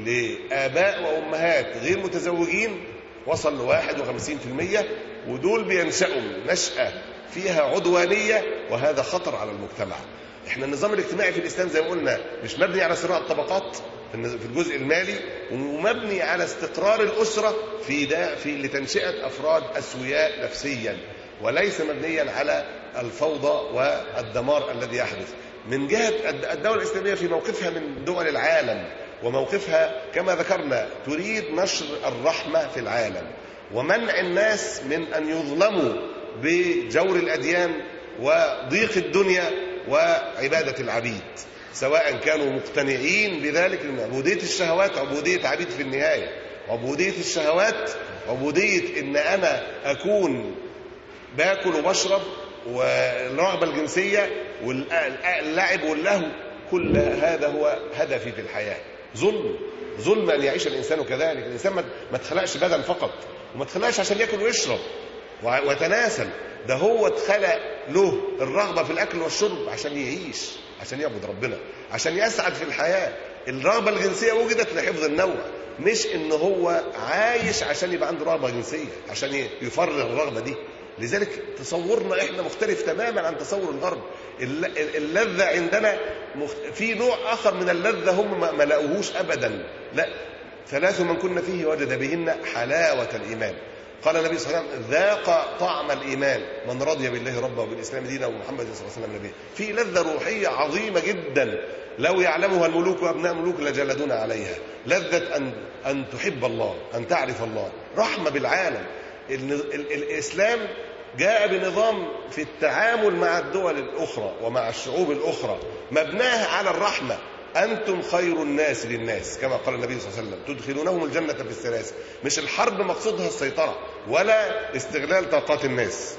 لاباء وامهات غير متزوجين وصل ل 51% ودول بينشأوا نشأة فيها عدوانية وهذا خطر على المجتمع احنا النظام الاجتماعي في الاسلام زي ما قلنا مش مبني على صراع الطبقات في النز- في الجزء المالي ومبني على استقرار الاسره في دا في لتنشئه افراد اسوياء نفسيا وليس مبنيا على الفوضى والدمار الذي يحدث من جهه الد- الدوله الاسلاميه في موقفها من دول العالم وموقفها كما ذكرنا تريد نشر الرحمه في العالم ومنع الناس من ان يظلموا بجور الاديان وضيق الدنيا وعباده العبيد سواء كانوا مقتنعين بذلك لان عبوديه الشهوات عبوديه عبيد في النهايه عبوديه الشهوات عبوديه ان انا اكون باكل وبشرب والرغبه الجنسيه واللعب واللهو كل هذا هو هدفي في الحياه ظلم ظلم ان يعيش الانسان كذلك الانسان ما ما اتخلقش بدن فقط وما اتخلقش عشان ياكل ويشرب وع- ويتناسل ده هو اتخلق له الرغبه في الاكل والشرب عشان يعيش عشان يعبد ربنا عشان يسعد في الحياه الرغبه الجنسيه وجدت لحفظ النوع مش ان هو عايش عشان يبقى عنده رغبه جنسيه عشان ي- يفرغ الرغبه دي لذلك تصورنا احنا مختلف تماما عن تصور الغرب الل- ال- اللذه عندنا مخ- في نوع اخر من اللذه هم ما ما لقوهوش ابدا لا ثلاث من كن فيه وجد بهن حلاوه الايمان قال النبي صلى الله عليه وسلم ذاق طعم الايمان من رضي بالله ربا وبالاسلام دينا ومحمد صلى الله عليه وسلم نبيا في لذه روحيه عظيمه جدا لو يعلمها الملوك وابناء الملوك لجلدون عليها لذه ان ان تحب الله ان تعرف الله رحمه بالعالم ال- ال- الاسلام جاء بنظام في التعامل مع الدول الاخرى ومع الشعوب الاخرى مبناها على الرحمه انتم خير الناس للناس كما قال النبي صلى الله عليه وسلم تدخلونهم الجنه في السلاسل مش الحرب مقصودها السيطره ولا استغلال طاقات الناس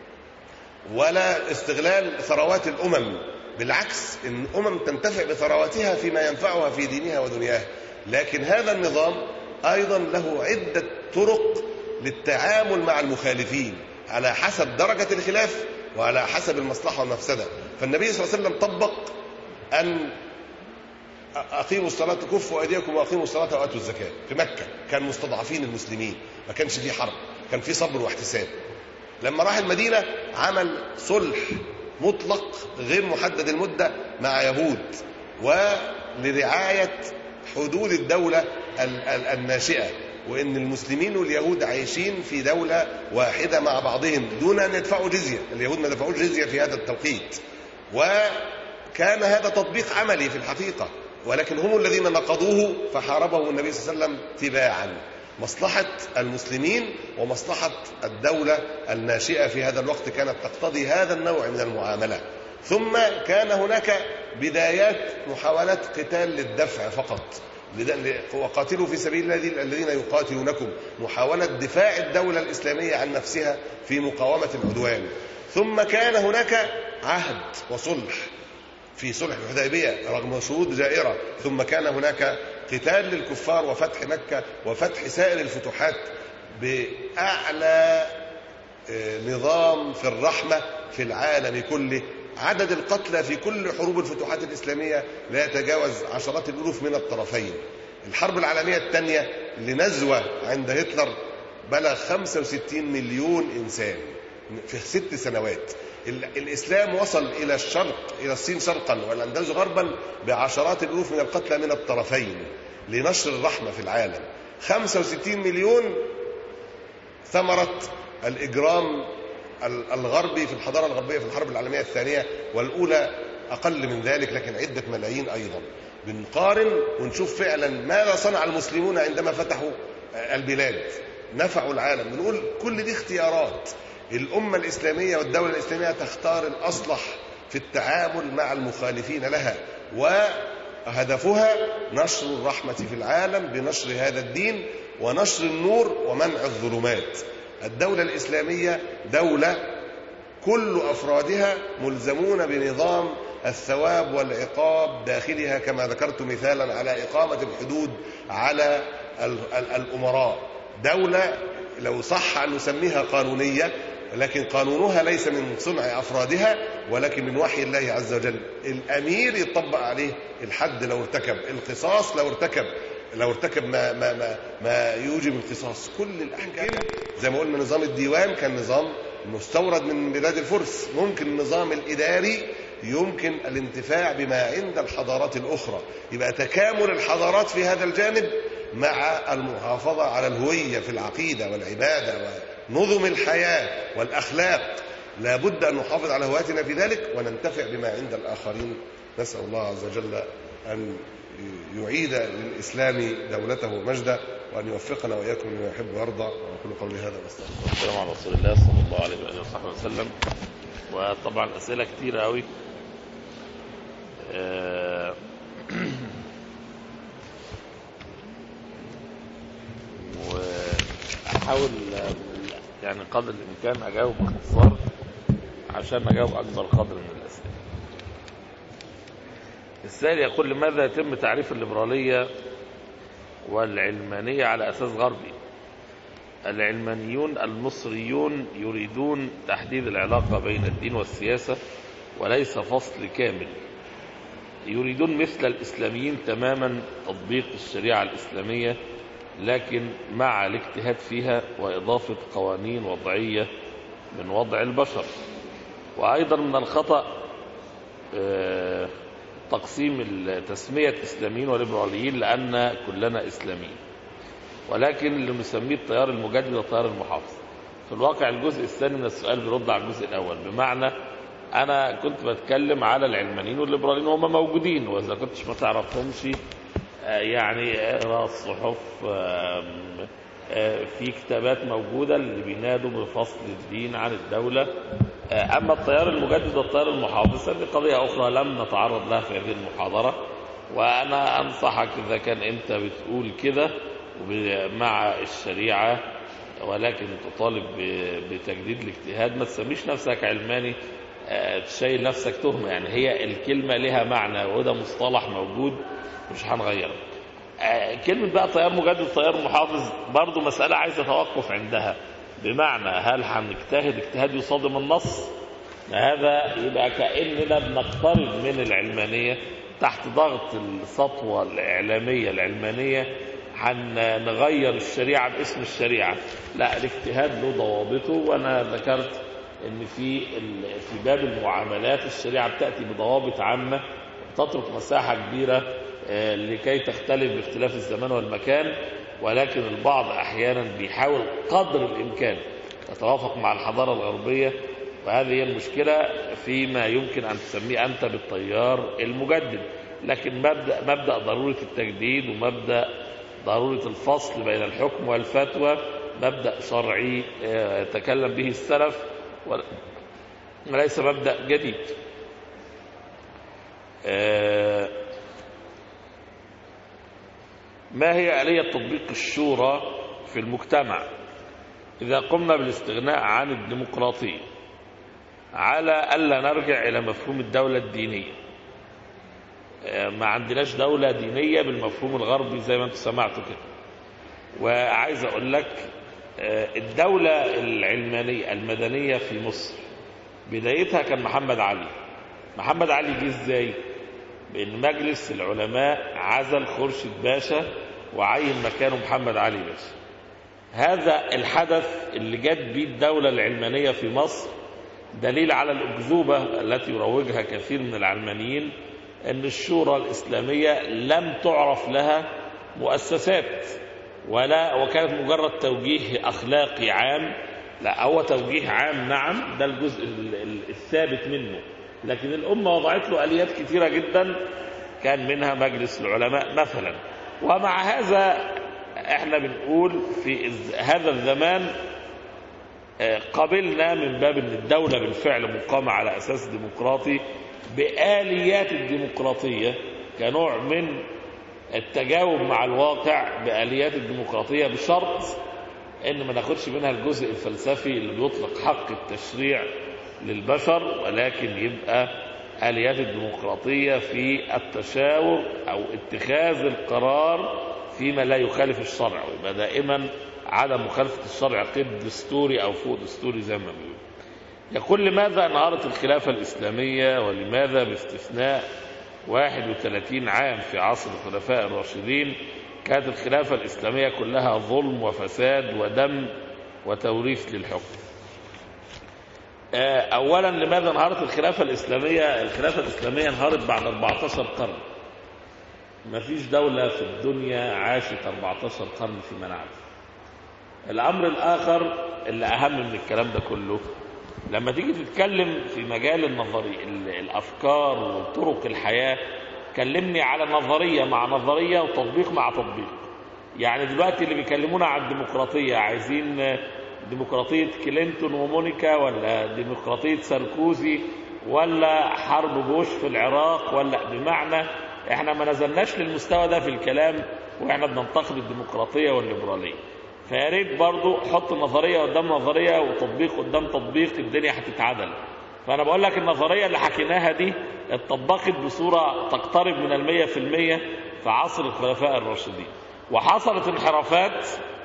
ولا استغلال ثروات الامم بالعكس ان الامم تنتفع بثرواتها فيما ينفعها في دينها ودنياها لكن هذا النظام ايضا له عده طرق للتعامل مع المخالفين على حسب درجه الخلاف وعلى حسب المصلحه والمفسده فالنبي صلى الله عليه وسلم طبق ان اقيموا الصلاه كفوا ايديكم واقيموا الصلاه واتوا الزكاه في مكه كان مستضعفين المسلمين ما كانش في حرب كان في صبر واحتساب لما راح المدينه عمل صلح مطلق غير محدد المده مع يهود ولرعايه حدود الدوله ال- ال- الناشئه وان المسلمين واليهود عايشين في دوله واحده مع بعضهم دون ان يدفعوا جزيه اليهود ما دفعوش جزيه في هذا التوقيت وكان هذا تطبيق عملي في الحقيقه ولكن هم الذين نقضوه فحاربهم النبي صلى الله عليه وسلم تباعا مصلحة المسلمين ومصلحة الدولة الناشئة في هذا الوقت كانت تقتضي هذا النوع من المعاملة ثم كان هناك بدايات محاولات قتال للدفع فقط لد- وقاتلوا في سبيل الله الذين يقاتلونكم محاولة دفاع الدولة الإسلامية عن نفسها في مقاومة العدوان ثم كان هناك عهد وصلح في صلح الحديبية رغم شروط جائرة ثم كان هناك قتال للكفار وفتح مكة وفتح سائر الفتوحات بأعلى آه، نظام في الرحمة في العالم كله عدد القتلى في كل حروب الفتوحات الإسلامية لا يتجاوز عشرات الألوف من الطرفين الحرب العالمية الثانية لنزوة عند هتلر بلغ 65 مليون إنسان في ست سنوات ال- الإسلام وصل إلى الشرق إلى الصين شرقا والأندلس غربا بعشرات الألوف من القتلى من الطرفين لنشر الرحمة في العالم 65 مليون ثمرة الإجرام ال- الغربي في الحضارة الغربية في الحرب العالمية الثانية والأولى أقل من ذلك لكن عدة ملايين أيضا بنقارن ونشوف فعلا ماذا صنع المسلمون عندما فتحوا البلاد نفعوا العالم بنقول كل دي اختيارات الأمة الإسلامية والدولة الإسلامية تختار الأصلح في التعامل مع المخالفين لها وهدفها نشر الرحمة في العالم بنشر هذا الدين ونشر النور ومنع الظلمات الدولة الإسلامية دولة كل أفرادها ملزمون بنظام الثواب والعقاب داخلها كما ذكرت مثالا على إقامة الحدود على ال- ال- الأمراء دولة لو صح أن نسميها قانونية لكن قانونها ليس من صنع أفرادها ولكن من وحي الله عز وجل الأمير يطبق عليه الحد لو ارتكب القصاص لو ارتكب لو ارتكب ما ما ما, ما يوجب القصاص كل الأحكام زي ما قلنا نظام الديوان كان نظام مستورد من بلاد الفرس ممكن النظام الإداري يمكن الانتفاع بما عند الحضارات الأخرى يبقى تكامل الحضارات في هذا الجانب مع المحافظة على الهوية في العقيدة والعبادة ونظم الحياة والأخلاق لا بد أن نحافظ على هويتنا في ذلك وننتفع بما عند الآخرين نسأل الله عز وجل أن يعيد للإسلام دولته ومجده وأن يوفقنا وإياكم لما يحب ويرضى وأقول قولي هذا واستغفر والسلام على رسول الله صلى الله عليه وآله وصحبه وسلم وطبعا أسئلة كتيرة أوي آه، وأحاول آه، يعني قدر الإمكان أجاوب باختصار عشان أجاوب أكبر قدر من الأسئلة السائل يقول لماذا يتم تعريف الليبرالية والعلمانية على أساس غربي العلمانيون المصريون يريدون تحديد العلاقة بين الدين والسياسة وليس فصل كامل يريدون مثل الإسلاميين تماما تطبيق الشريعة الإسلامية لكن مع الاجتهاد فيها وإضافة قوانين وضعية من وضع البشر وأيضا من الخطأ آه، تقسيم تسمية إسلاميين وليبراليين لأن كلنا إسلاميين ولكن اللي نسميه التيار المجدد والتيار المحافظ في الواقع الجزء الثاني من السؤال بيرد على الجزء الأول بمعنى أنا كنت بتكلم على العلمانيين والليبراليين وهم موجودين وإذا كنتش ما تعرفهمش آه، يعني اقرا الصحف آم، آه، في كتابات موجودة اللي بينادوا بفصل الدين عن الدولة آه، أما التيار المجدد والتيار المحافظ هذه قضية أخرى لم نتعرض لها في هذه المحاضرة وأنا أنصحك إذا كان أنت بتقول كده وب- مع الشريعة ولكن تطالب ب- بتجديد الاجتهاد ما تسميش نفسك علماني آه، تشيل نفسك تهمة يعني هي الكلمة لها معنى وده مصطلح موجود مش هنغيره آه، كلمة بقى تيار مجدد تيار محافظ برضو مسألة عايزة توقف عندها بمعنى هل هنجتهد اجتهاد يصادم النص هذا يبقى كأننا بنقترب من العلمانية تحت ضغط السطوة الإعلامية العلمانية هنغير الشريعة باسم الشريعة لا الاجتهاد له ضوابطه وأنا ذكرت ان في ال- في باب المعاملات الشريعه بتاتي بضوابط عامه تترك مساحه كبيره آه، لكي تختلف باختلاف الزمان والمكان ولكن البعض احيانا بيحاول قدر الامكان يتوافق مع الحضاره الغربيه وهذه هي المشكله فيما يمكن ان تسميه انت بالتيار المجدد لكن مبدا مبدا ضروره التجديد ومبدا ضروره الفصل بين الحكم والفتوى مبدا شرعي آه، تكلم به السلف ول- وليس مبدا جديد آه، ما هي آلية تطبيق الشورى في المجتمع إذا قمنا بالاستغناء عن الديمقراطية على ألا نرجع إلى مفهوم الدولة الدينية آه، ما عندناش دولة دينية بالمفهوم الغربي زي ما انتم سمعتوا كده وعايز أقول لك آه، الدولة العلمانية المدنية في مصر بدايتها كان محمد علي محمد علي جه ازاي بان مجلس العلماء عزل خورشيد باشا وعين مكانه محمد علي باشا هذا الحدث اللي جت بيه الدولة العلمانية في مصر دليل على الأكذوبة التي يروجها كثير من العلمانيين أن الشورى الإسلامية لم تعرف لها مؤسسات ولا وكانت مجرد توجيه أخلاقي عام لا هو توجيه عام نعم ده الجزء ال- ال- الثابت منه لكن الأمة وضعت له آليات كثيرة جدا كان منها مجلس العلماء مثلا ومع هذا احنا بنقول في الز- هذا الزمان آه، قبلنا من باب ان الدولة بالفعل مقامة على اساس ديمقراطي بآليات الديمقراطية كنوع من التجاوب مع الواقع بآليات الديمقراطية بشرط ان ما ناخدش منها الجزء الفلسفي اللي بيطلق حق التشريع للبشر ولكن يبقى آليات الديمقراطية في التشاور أو اتخاذ القرار فيما لا يخالف الشرع ويبقى دائما عدم مخالفة الشرع قيد دستوري أو فوق دستوري زي ما بيقول يقول لماذا انهارت الخلافة الإسلامية ولماذا باستثناء 31 عام في عصر الخلفاء الراشدين كانت الخلافة الإسلامية كلها ظلم وفساد ودم وتوريث للحكم آه، أولا لماذا انهارت الخلافة الإسلامية الخلافة الإسلامية انهارت بعد 14 قرن ما فيش دولة في الدنيا عاشت 14 قرن في منعها الأمر الآخر اللي أهم من الكلام ده كله لما تيجي تتكلم في مجال النظري ال- الأفكار وطرق الحياة كلمني على نظرية مع نظرية وتطبيق مع تطبيق يعني دلوقتي اللي بيكلمونا عن الديمقراطية عايزين ديمقراطية كلينتون ومونيكا ولا ديمقراطية ساركوزي ولا حرب بوش في العراق ولا بمعنى احنا ما نزلناش للمستوى ده في الكلام واحنا بننتقد الديمقراطية والليبرالية فيا ريت برضه حط نظرية قدام نظرية وتطبيق قدام تطبيق الدنيا هتتعدل فأنا بقول لك النظرية اللي حكيناها دي اتطبقت بصورة تقترب من المية في المية في عصر الخلفاء الراشدين وحصلت انحرافات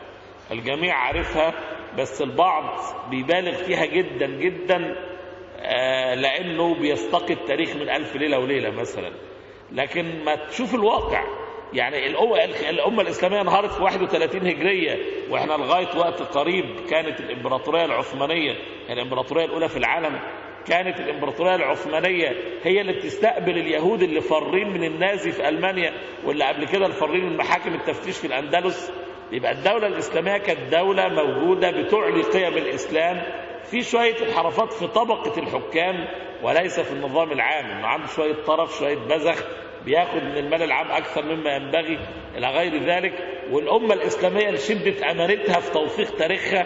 الجميع عارفها بس البعض بيبالغ فيها جدا جدا آه، لأنه بيستقي التاريخ من ألف ليلة وليلة مثلا لكن ما تشوف الواقع يعني الأمة, الأمة الإسلامية انهارت في 31 هجرية وإحنا لغاية وقت قريب كانت الإمبراطورية العثمانية الإمبراطورية الأولى في العالم كانت الإمبراطورية العثمانية هي اللي بتستقبل اليهود اللي فارين من النازي في ألمانيا واللي قبل كده الفارين من محاكم التفتيش في الأندلس يبقى الدولة الإسلامية كانت دولة موجودة بتعلي قيم الإسلام في شوية انحرافات في طبقة الحكام وليس في النظام العام انه عنده شوية طرف شوية بذخ بياخد من المال العام أكثر مما ينبغي إلى غير ذلك والأمة الإسلامية لشدة أمانتها في توثيق تاريخها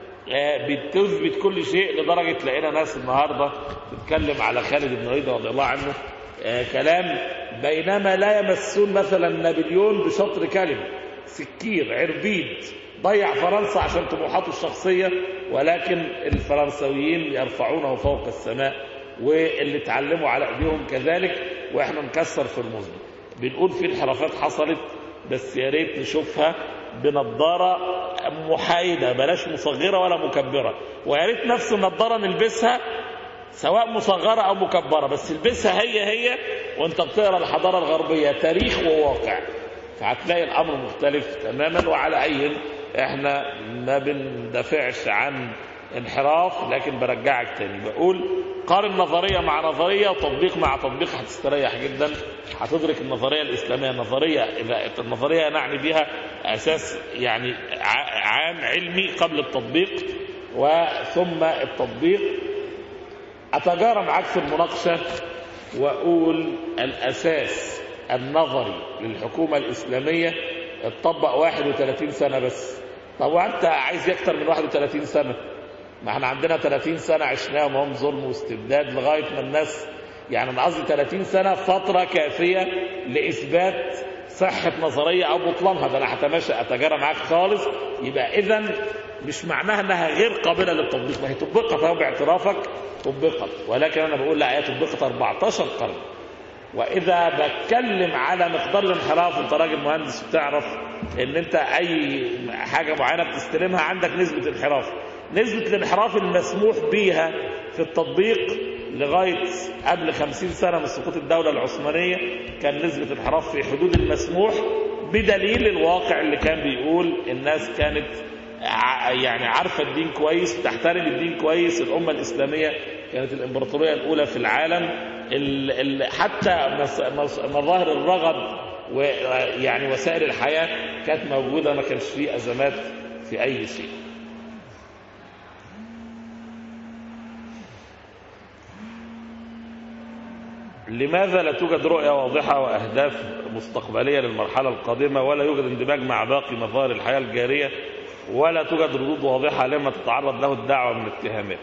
آه، بتثبت كل شيء لدرجة لقينا ناس النهاردة تتكلم على خالد بن الوليد رضي الله عنه آه، كلام بينما لا يمسون مثلا نابليون بشطر كلمة سكير عربيد ضيع فرنسا عشان طموحاته الشخصية ولكن الفرنسويين يرفعونه فوق السماء واللي اتعلموا على ايديهم كذلك واحنا نكسر في المزن بنقول في انحرافات حصلت بس يا ريت نشوفها بنضاره محايده بلاش مصغره ولا مكبره ويا ريت نفس النضاره نلبسها سواء مصغره او مكبره بس البسها هي هي وانت بتقرا الحضاره الغربيه تاريخ وواقع فهتلاقي الامر مختلف تماما وعلى اي احنا ما بندافعش عن انحراف لكن برجعك تاني بقول قارن نظرية مع نظرية وتطبيق مع تطبيق هتستريح جدا هتدرك النظرية الإسلامية نظرية إذا النظرية نعني بها أساس يعني ع- عام علمي قبل التطبيق وثم التطبيق أتجارى معاك في المناقشة وأقول الأساس النظري للحكومة الإسلامية اتطبق 31 سنة بس طب وأنت عايز أكتر من 31 سنة ما احنا عندنا 30 سنة عشناهم هم ظلم واستبداد لغاية ما الناس يعني أنا قصدي 30 سنة فترة كافية لإثبات صحه نظريه او بطلانها ده انا هتماشى اتجارى معاك خالص يبقى اذا مش معناها انها غير قابله للتطبيق ما هي طبقت اهو باعترافك طبقت ولكن انا بقول لا هي طبقت 14 قرن واذا بتكلم على مقدار الانحراف انت راجل مهندس بتعرف ان انت اي حاجه معينه بتستلمها عندك نسبه انحراف نسبه الانحراف المسموح بيها في التطبيق لغايه قبل 50 سنه من سقوط الدوله العثمانيه كان نسبه انحراف في حدود المسموح بدليل الواقع اللي كان بيقول الناس كانت ع- يعني عارفه الدين كويس بتحترم الدين كويس الامه الاسلاميه كانت الامبراطوريه الاولى في العالم ال ال حتى مس- مس- مظاهر الرغد ويعني وسائل الحياه كانت موجوده ما كانش فيه ازمات في اي شيء لماذا لا توجد رؤية واضحة وأهداف مستقبلية للمرحلة القادمة ولا يوجد اندماج مع باقي مظاهر الحياة الجارية ولا توجد ردود واضحة لما تتعرض له الدعوة من اتهامات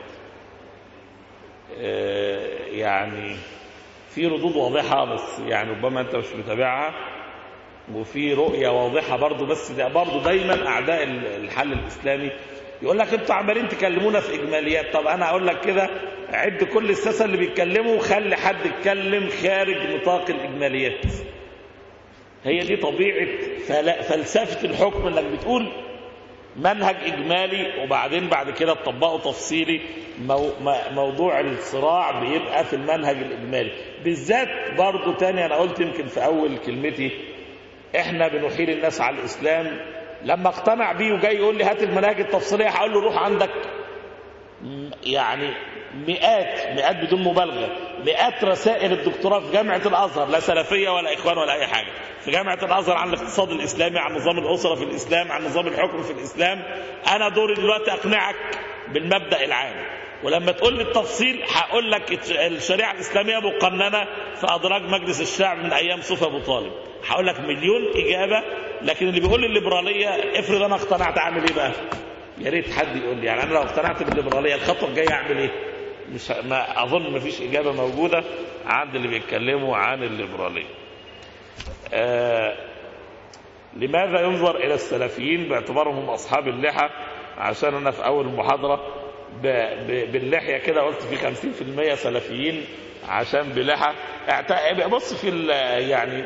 آه، يعني في ردود واضحة بس يعني ربما أنت مش متابعها وفي رؤية واضحة برضو بس ده برضو دايما أعداء الحل الإسلامي يقول لك انتوا عمالين تكلمونا في إجماليات طب أنا أقول لك كده عد كل الساسة اللي بيتكلموا وخلي حد يتكلم خارج نطاق الإجماليات هي دي طبيعة فل- فلسفة الحكم انك بتقول منهج إجمالي وبعدين بعد كده تطبقه تفصيلي مو م- موضوع الصراع بيبقى في المنهج الإجمالي بالذات برضو تاني أنا قلت يمكن في أول كلمتي احنا بنحيل الناس على الاسلام لما اقتنع بيه وجاي يقول لي هات المناهج التفصيليه هقول له روح عندك م- يعني مئات مئات بدون مبالغه مئات رسائل الدكتوراه في جامعه الازهر لا سلفيه ولا اخوان ولا اي حاجه في جامعه الازهر عن الاقتصاد الاسلامي عن نظام الاسره في الاسلام عن نظام الحكم في الاسلام انا دوري دلوقتي اقنعك بالمبدا العام ولما تقول لي التفصيل هقول لك الشريعه الاسلاميه مقننه في ادراج مجلس الشعب من ايام صوفي ابو طالب هقول لك مليون اجابه لكن اللي بيقول لي الليبراليه افرض انا اقتنعت اعمل ايه بقى؟ يا ريت حد يقول لي يعني انا لو اقتنعت بالليبراليه الخطوه الجايه اعمل ايه؟ مش ما اظن ما فيش اجابه موجوده عند اللي بيتكلموا عن الليبراليه. آه لماذا ينظر الى السلفيين باعتبارهم اصحاب اللحى عشان انا في اول المحاضره ب... ب... باللحيه كده قلت في 50% سلفيين عشان بلحى اعت... بص في ال... يعني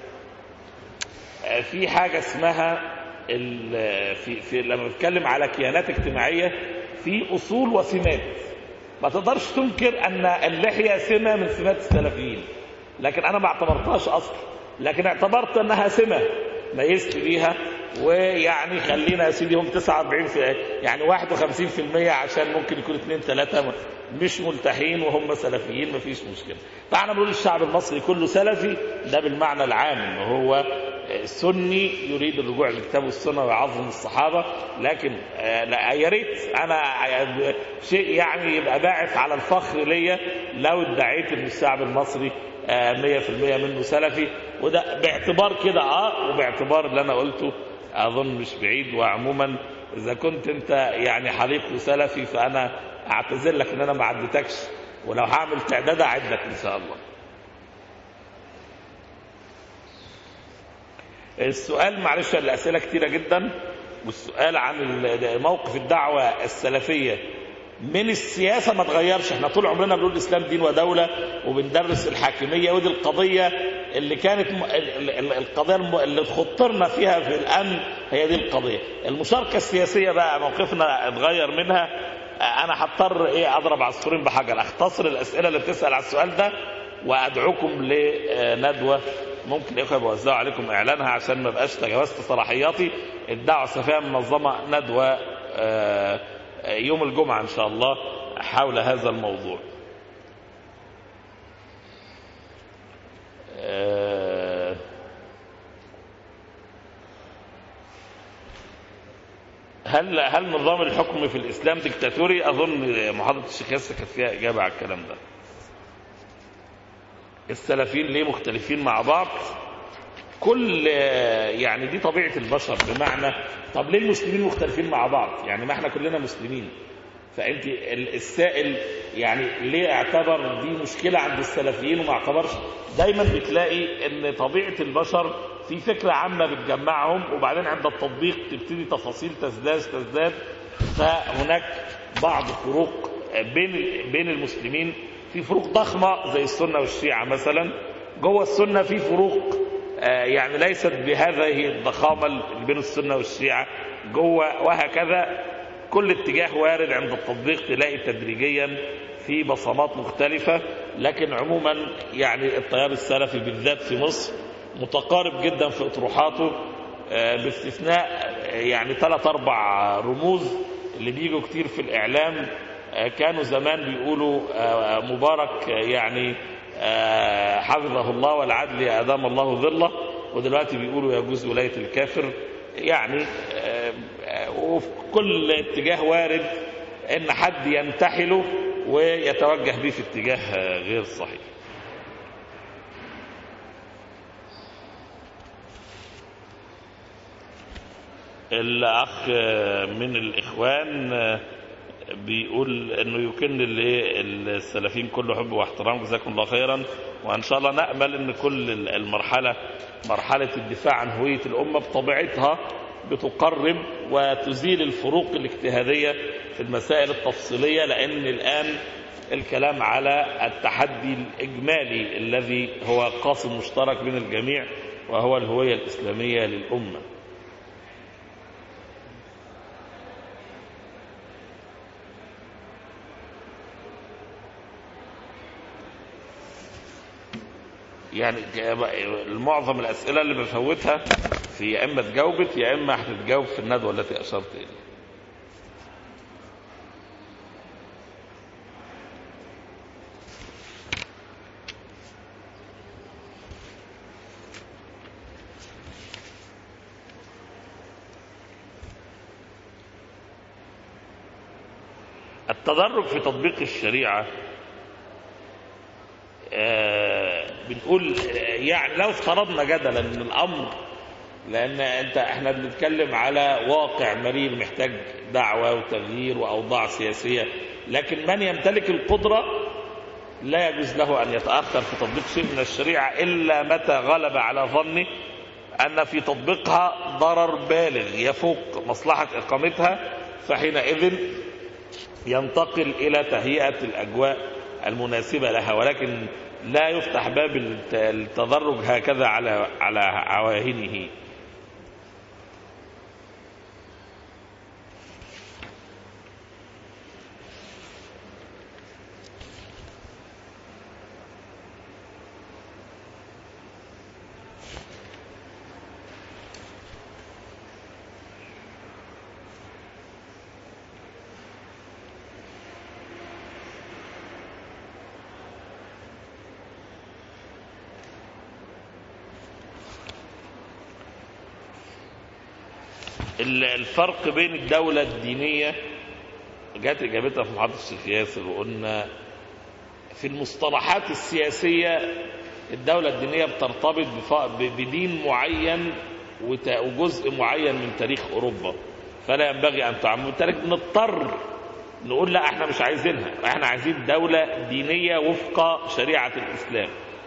في حاجه اسمها ال... في... في لما بتكلم على كيانات اجتماعيه في اصول وسمات ما تقدرش تنكر ان اللحيه سمه من سمات السلفيين لكن انا ما اعتبرتهاش اصل لكن اعتبرت انها سمه ميزت بيها ويعني خلينا يا سيدي هم 49 في يعني 51% عشان ممكن يكون اثنين ثلاثه مش ملتحين وهم سلفيين مفيش مشكله. فاحنا بنقول الشعب المصري كله سلفي ده بالمعنى العام ان هو سني يريد الرجوع للكتاب والسنه ويعظم الصحابه لكن آه، لا يا ريت انا شيء يعني يبقى باعث على الفخر ليا لو ادعيت ان الشعب المصري آه، 100% منه سلفي وده باعتبار كده اه وباعتبار اللي انا قلته اظن مش بعيد وعموما اذا كنت انت يعني حليق وسلفي فانا اعتذر لك ان انا ما عدتكش ولو هعمل تعداد اعدك ان شاء الله السؤال معلش الاسئله كتيره جدا والسؤال عن ال- موقف الدعوه السلفيه من السياسه ما تغيرش احنا طول عمرنا بنقول الاسلام دين ودوله وبندرس الحاكميه ودي القضيه اللي كانت م... ال- ال- القضيه الم... اللي خطرنا فيها في الامن هي دي القضيه المشاركه السياسيه بقى موقفنا اتغير منها انا هضطر ايه اضرب عصفورين بحجر اختصر الاسئله اللي بتسال على السؤال ده وادعوكم لندوه ممكن الاخوه بيوزعوا عليكم اعلانها عشان ما بقاش تجاوزت صلاحياتي الدعوه السلفيه منظمه ندوه آه، يوم الجمعه ان شاء الله حول هذا الموضوع. آه، هل هل نظام الحكم في الاسلام ديكتاتوري؟ اظن محاضره الشيخ ياسر كانت فيها اجابه على الكلام ده. السلفيين ليه مختلفين مع بعض؟ كل يعني دي طبيعه البشر بمعنى طب ليه المسلمين مختلفين مع بعض؟ يعني ما احنا كلنا مسلمين. فانت ال- السائل يعني ليه اعتبر دي مشكله عند السلفيين وما اعتبرش دايما بتلاقي ان طبيعه البشر في فكرة عامة بتجمعهم وبعدين عند التطبيق تبتدي تفاصيل تزداد تزداد فهناك بعض فروق بين بين المسلمين في فروق ضخمة زي السنة والشيعة مثلا جوه السنة في فروق آه، يعني ليست بهذه الضخامة اللي بين السنة والشيعة جوه وهكذا كل اتجاه وارد عند التطبيق تلاقي تدريجيا في بصمات مختلفة لكن عموما يعني التيار السلفي بالذات في مصر متقارب جدا في اطروحاته آه، باستثناء آه، يعني ثلاث اربع رموز اللي بيجوا كتير في الاعلام آه، كانوا زمان بيقولوا آه، مبارك آه، يعني آه، حفظه الله والعدل ادام الله ظله ودلوقتي بيقولوا يجوز ولايه الكافر يعني آه، آه، وفي كل اتجاه وارد ان حد ينتحله ويتوجه به في اتجاه آه، غير صحيح الاخ من الاخوان بيقول انه يكن للسلفيين كله حب واحترام جزاكم الله خيرا وان شاء الله نامل ان كل المرحله مرحله الدفاع عن هويه الامه بطبيعتها بتقرب وتزيل الفروق الاجتهاديه في المسائل التفصيليه لان الان الكلام على التحدي الاجمالي الذي هو قاسم مشترك بين الجميع وهو الهويه الاسلاميه للامه يعني معظم الاسئله اللي بفوتها في يا اما اتجاوبت يا اما هتتجاوب في الندوه التي اشرت اليها التدرج في تطبيق الشريعه آه، بنقول آه، يعني لو افترضنا جدلا ان الامر لان انت احنا بنتكلم على واقع مرير محتاج دعوه وتغيير واوضاع سياسيه لكن من يمتلك القدره لا يجوز له ان يتاخر في تطبيق شيء من الشريعه الا متى غلب على ظنه ان في تطبيقها ضرر بالغ يفوق مصلحه اقامتها فحينئذ ينتقل الى تهيئه الاجواء المناسبه لها ولكن لا يفتح باب الت- التدرج هكذا على على عواهنه ال- الفرق بين الدولة الدينية جات إجابتها في محاضرة الشيخ ياسر وقلنا في المصطلحات السياسية الدولة الدينية بترتبط بف- ب- بدين معين وت- وجزء معين من تاريخ أوروبا فلا ينبغي أن تعمم بالتالي نضطر نقول لا احنا مش عايزينها احنا عايزين دولة دينية وفق شريعة الإسلام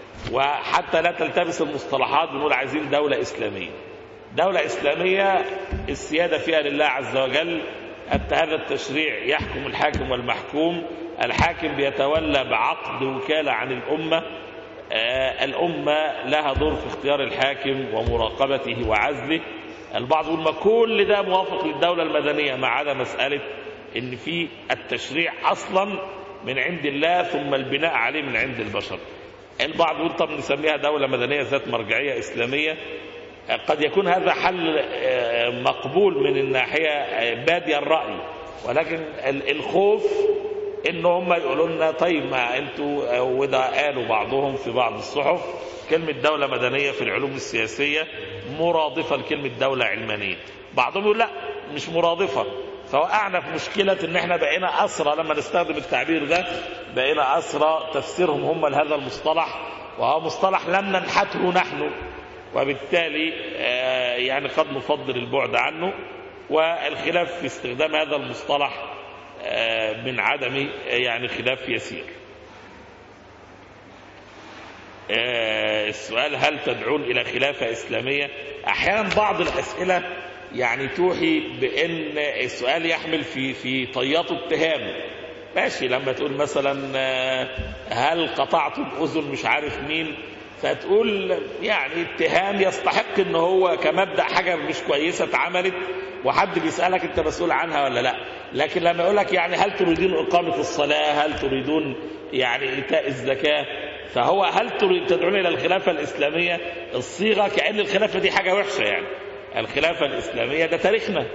وحتى لا تلتبس المصطلحات بنقول عايزين دولة إسلامية دولة إسلامية السيادة فيها لله عز وجل أن هذا التشريع يحكم الحاكم والمحكوم الحاكم بيتولى بعقد وكالة عن الأمة آه، الأمة لها دور في اختيار الحاكم ومراقبته وعزله البعض يقول ما كل ده موافق للدولة المدنية ما عدا مسألة إن في التشريع أصلا من عند الله ثم البناء عليه من عند البشر البعض يقول طب نسميها دولة مدنية ذات مرجعية إسلامية قد يكون هذا حل آه، مقبول من الناحية آه، بادي الرأي ولكن ال- الخوف ان هم يقولوا لنا طيب ما انتوا آه، وده قالوا بعضهم في بعض الصحف كلمة دولة مدنية في العلوم السياسية مرادفة لكلمة دولة علمانية بعضهم يقول لا مش مرادفة فوقعنا في مشكلة ان احنا بقينا اسرى لما نستخدم التعبير ده بقينا اسرى تفسيرهم هم لهذا المصطلح وهو مصطلح لم ننحته نحن وبالتالي آه، يعني قد نفضل البعد عنه والخلاف في استخدام هذا المصطلح آه، من عدمه آه، يعني خلاف يسير آه، السؤال هل تدعون إلى خلافة إسلامية أحيانا بعض الأسئلة يعني توحي بأن السؤال يحمل في في طياته اتهام ماشي لما تقول مثلا آه، هل قطعتم أذن مش عارف مين فتقول يعني اتهام يستحق ان هو كمبدا حاجه مش كويسه اتعملت وحد بيسالك انت مسؤول عنها ولا لا لكن لما يقول لك يعني هل تريدون اقامه الصلاه هل تريدون يعني ايتاء الزكاه فهو هل تريد تدعون الى الخلافه الاسلاميه الصيغه كان الخلافه دي حاجه وحشه يعني الخلافه الاسلاميه ده تاريخنا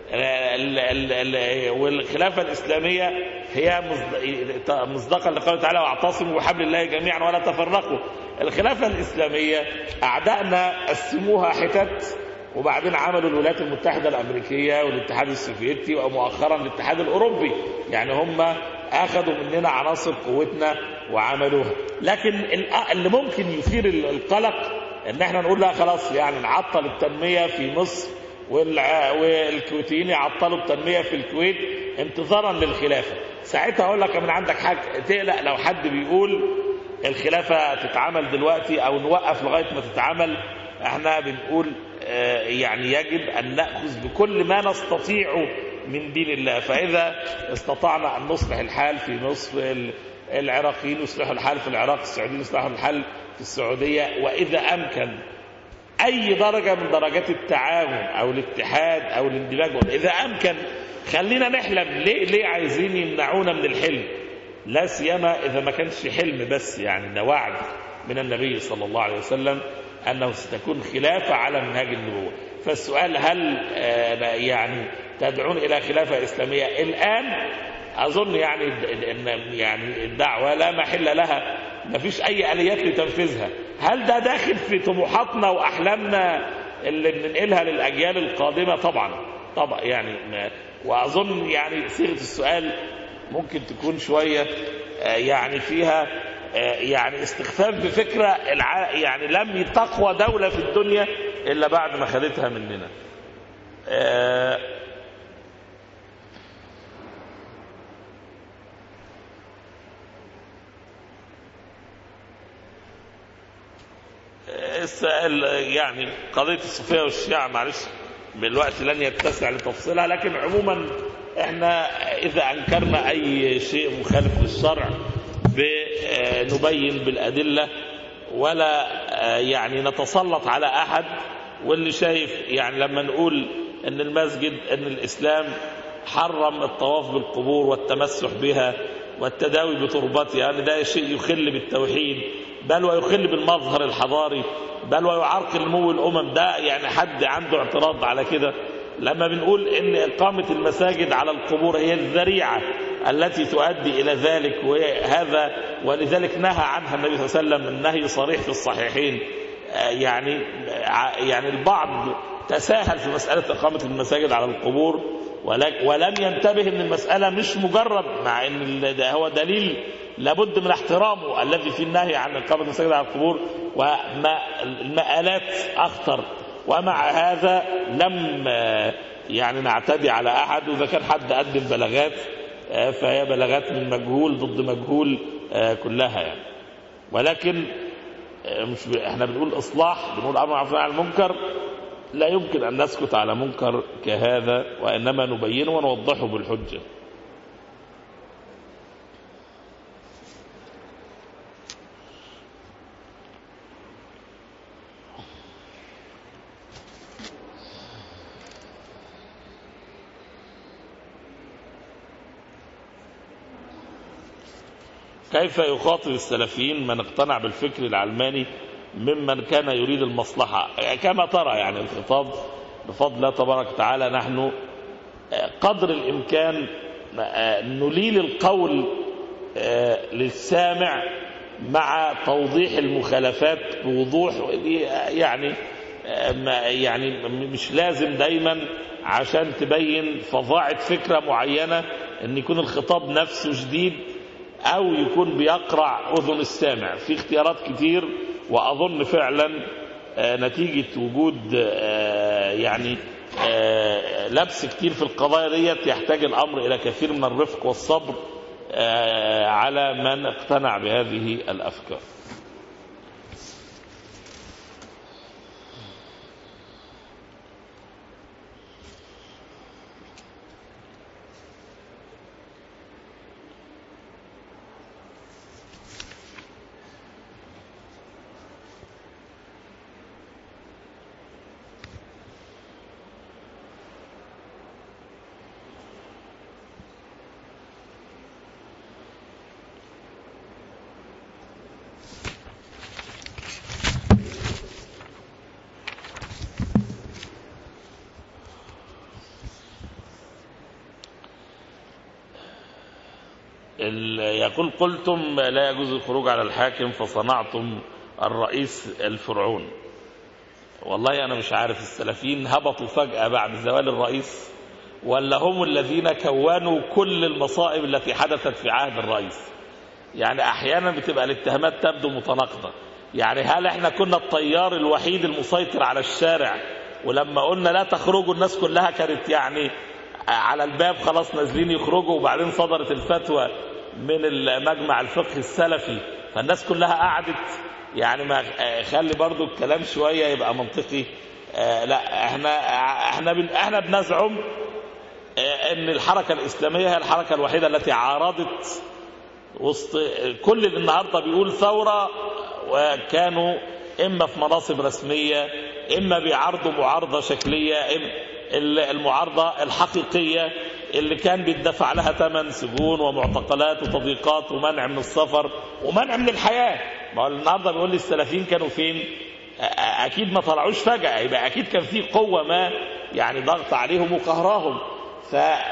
ال- ال- ال- والخلافة الإسلامية هي مصد- مصداقا لقوله تعالى واعتصموا بحبل الله جميعا ولا تفرقوا الخلافة الإسلامية أعدائنا قسموها حتت وبعدين عملوا الولايات المتحدة الأمريكية والاتحاد السوفيتي ومؤخرا الاتحاد الأوروبي يعني هم أخذوا مننا عناصر قوتنا وعملوها لكن ال- اللي ممكن يثير ال- القلق ان احنا نقول لا خلاص يعني نعطل التنمية في مصر والع- والكويتيين يعطلوا التنمية في الكويت انتظارا للخلافة ساعتها اقول لك من عندك حاجة تقلق لو حد بيقول الخلافة تتعمل دلوقتي او نوقف لغاية ما تتعمل احنا بنقول آه، يعني يجب ان نأخذ بكل ما نستطيع من دين الله فاذا استطعنا ان نصلح الحال في مصر ال- العراقيين يصلحوا الحال في العراق السعوديين يصلحوا الحال في السعودية واذا امكن اي درجه من درجات التعاون او الاتحاد او الاندماج اذا امكن خلينا نحلم ليه ليه عايزين يمنعونا من الحلم لا سيما اذا ما كانش حلم بس يعني ده وعد من النبي صلى الله عليه وسلم انه ستكون خلافه على منهاج النبوه فالسؤال هل آه، يعني تدعون الى خلافه اسلاميه الان اظن يعني ان يعني الدعوه لا محل لها ما فيش اي اليات لتنفيذها هل ده داخل في طموحاتنا واحلامنا اللي بننقلها للاجيال القادمه طبعا طبعا يعني ما واظن يعني صيغه السؤال ممكن تكون شويه آه، يعني فيها آه، يعني استخفاف بفكره الع... يعني لم تقوى دوله في الدنيا الا بعد ما خدتها مننا آه، السؤال يعني قضية الصوفية والشيعة معلش بالوقت لن يتسع لتفصيلها لكن عموما احنا إذا أنكرنا أي شيء مخالف للشرع نبين بالأدلة ولا آه، يعني نتسلط على أحد واللي شايف يعني لما نقول أن المسجد أن الإسلام حرم الطواف بالقبور والتمسح بها والتداوي بتربتها يعني ده شيء يخل بالتوحيد بل ويخل بالمظهر الحضاري بل ويعرقل نمو الأمم ده يعني حد عنده اعتراض على كده لما بنقول ان إقامة المساجد على القبور هي الذريعة التي تؤدي إلى ذلك وهذا ولذلك نهى عنها النبي صلى الله عليه وسلم النهي صريح في الصحيحين آه، يعني آه، يعني البعض تساهل في مسألة إقامة المساجد على القبور ولك- ولم ينتبه ان المسألة مش مجرد مع ان ال- ده هو دليل لابد من احترامه الذي في النهي عن إقامة المساجد على القبور والمآلات أخطر ومع هذا لم آه، يعني نعتدي على أحد وإذا كان حد قدم بلاغات آه، فهي بلاغات من مجهول ضد مجهول آه، كلها يعني ولكن آه، مش ب... احنا بنقول اصلاح بنقول امر معروف عن المنكر لا يمكن ان نسكت على منكر كهذا وانما نبينه ونوضحه بالحجه كيف يخاطب السلفيين من اقتنع بالفكر العلماني ممن كان يريد المصلحة كما ترى يعني الخطاب بفضل الله تبارك وتعالى نحن قدر الإمكان نليل القول للسامع مع توضيح المخالفات بوضوح يعني يعني مش لازم دايما عشان تبين فظاعة فكرة معينة ان يكون الخطاب نفسه شديد او يكون بيقرع اذن السامع في اختيارات كتير واظن فعلا نتيجة وجود يعني لبس كتير في القضايا ديت يحتاج الامر الى كثير من الرفق والصبر على من اقتنع بهذه الافكار ال- يقول قلتم لا يجوز الخروج على الحاكم فصنعتم الرئيس الفرعون والله أنا مش عارف السلفيين هبطوا فجأة بعد زوال الرئيس ولا هم الذين كونوا كل المصائب التي حدثت في عهد الرئيس يعني أحيانا بتبقى الاتهامات تبدو متناقضة يعني هل احنا كنا الطيار الوحيد المسيطر على الشارع ولما قلنا لا تخرجوا الناس كلها كانت يعني على الباب خلاص نازلين يخرجوا وبعدين صدرت الفتوى من المجمع الفقهي السلفي فالناس كلها قعدت يعني ما خلي برضو الكلام شوية يبقى منطقي آه لا احنا احنا بن احنا بنزعم آه ان الحركة الإسلامية هي الحركة الوحيدة التي عارضت وسط كل اللي النهارده بيقول ثوره وكانوا اما في مناصب رسميه اما بيعارضوا معارضه شكليه إما المعارضه الحقيقيه اللي كان بيدفع لها ثمن سجون ومعتقلات وتضييقات ومنع من السفر ومنع من الحياه ما هو النهارده بيقول لي السلفيين كانوا فين أ- اكيد ما طلعوش فجاه يبقى اكيد كان في قوه ما يعني ضغط عليهم وقهرهم ف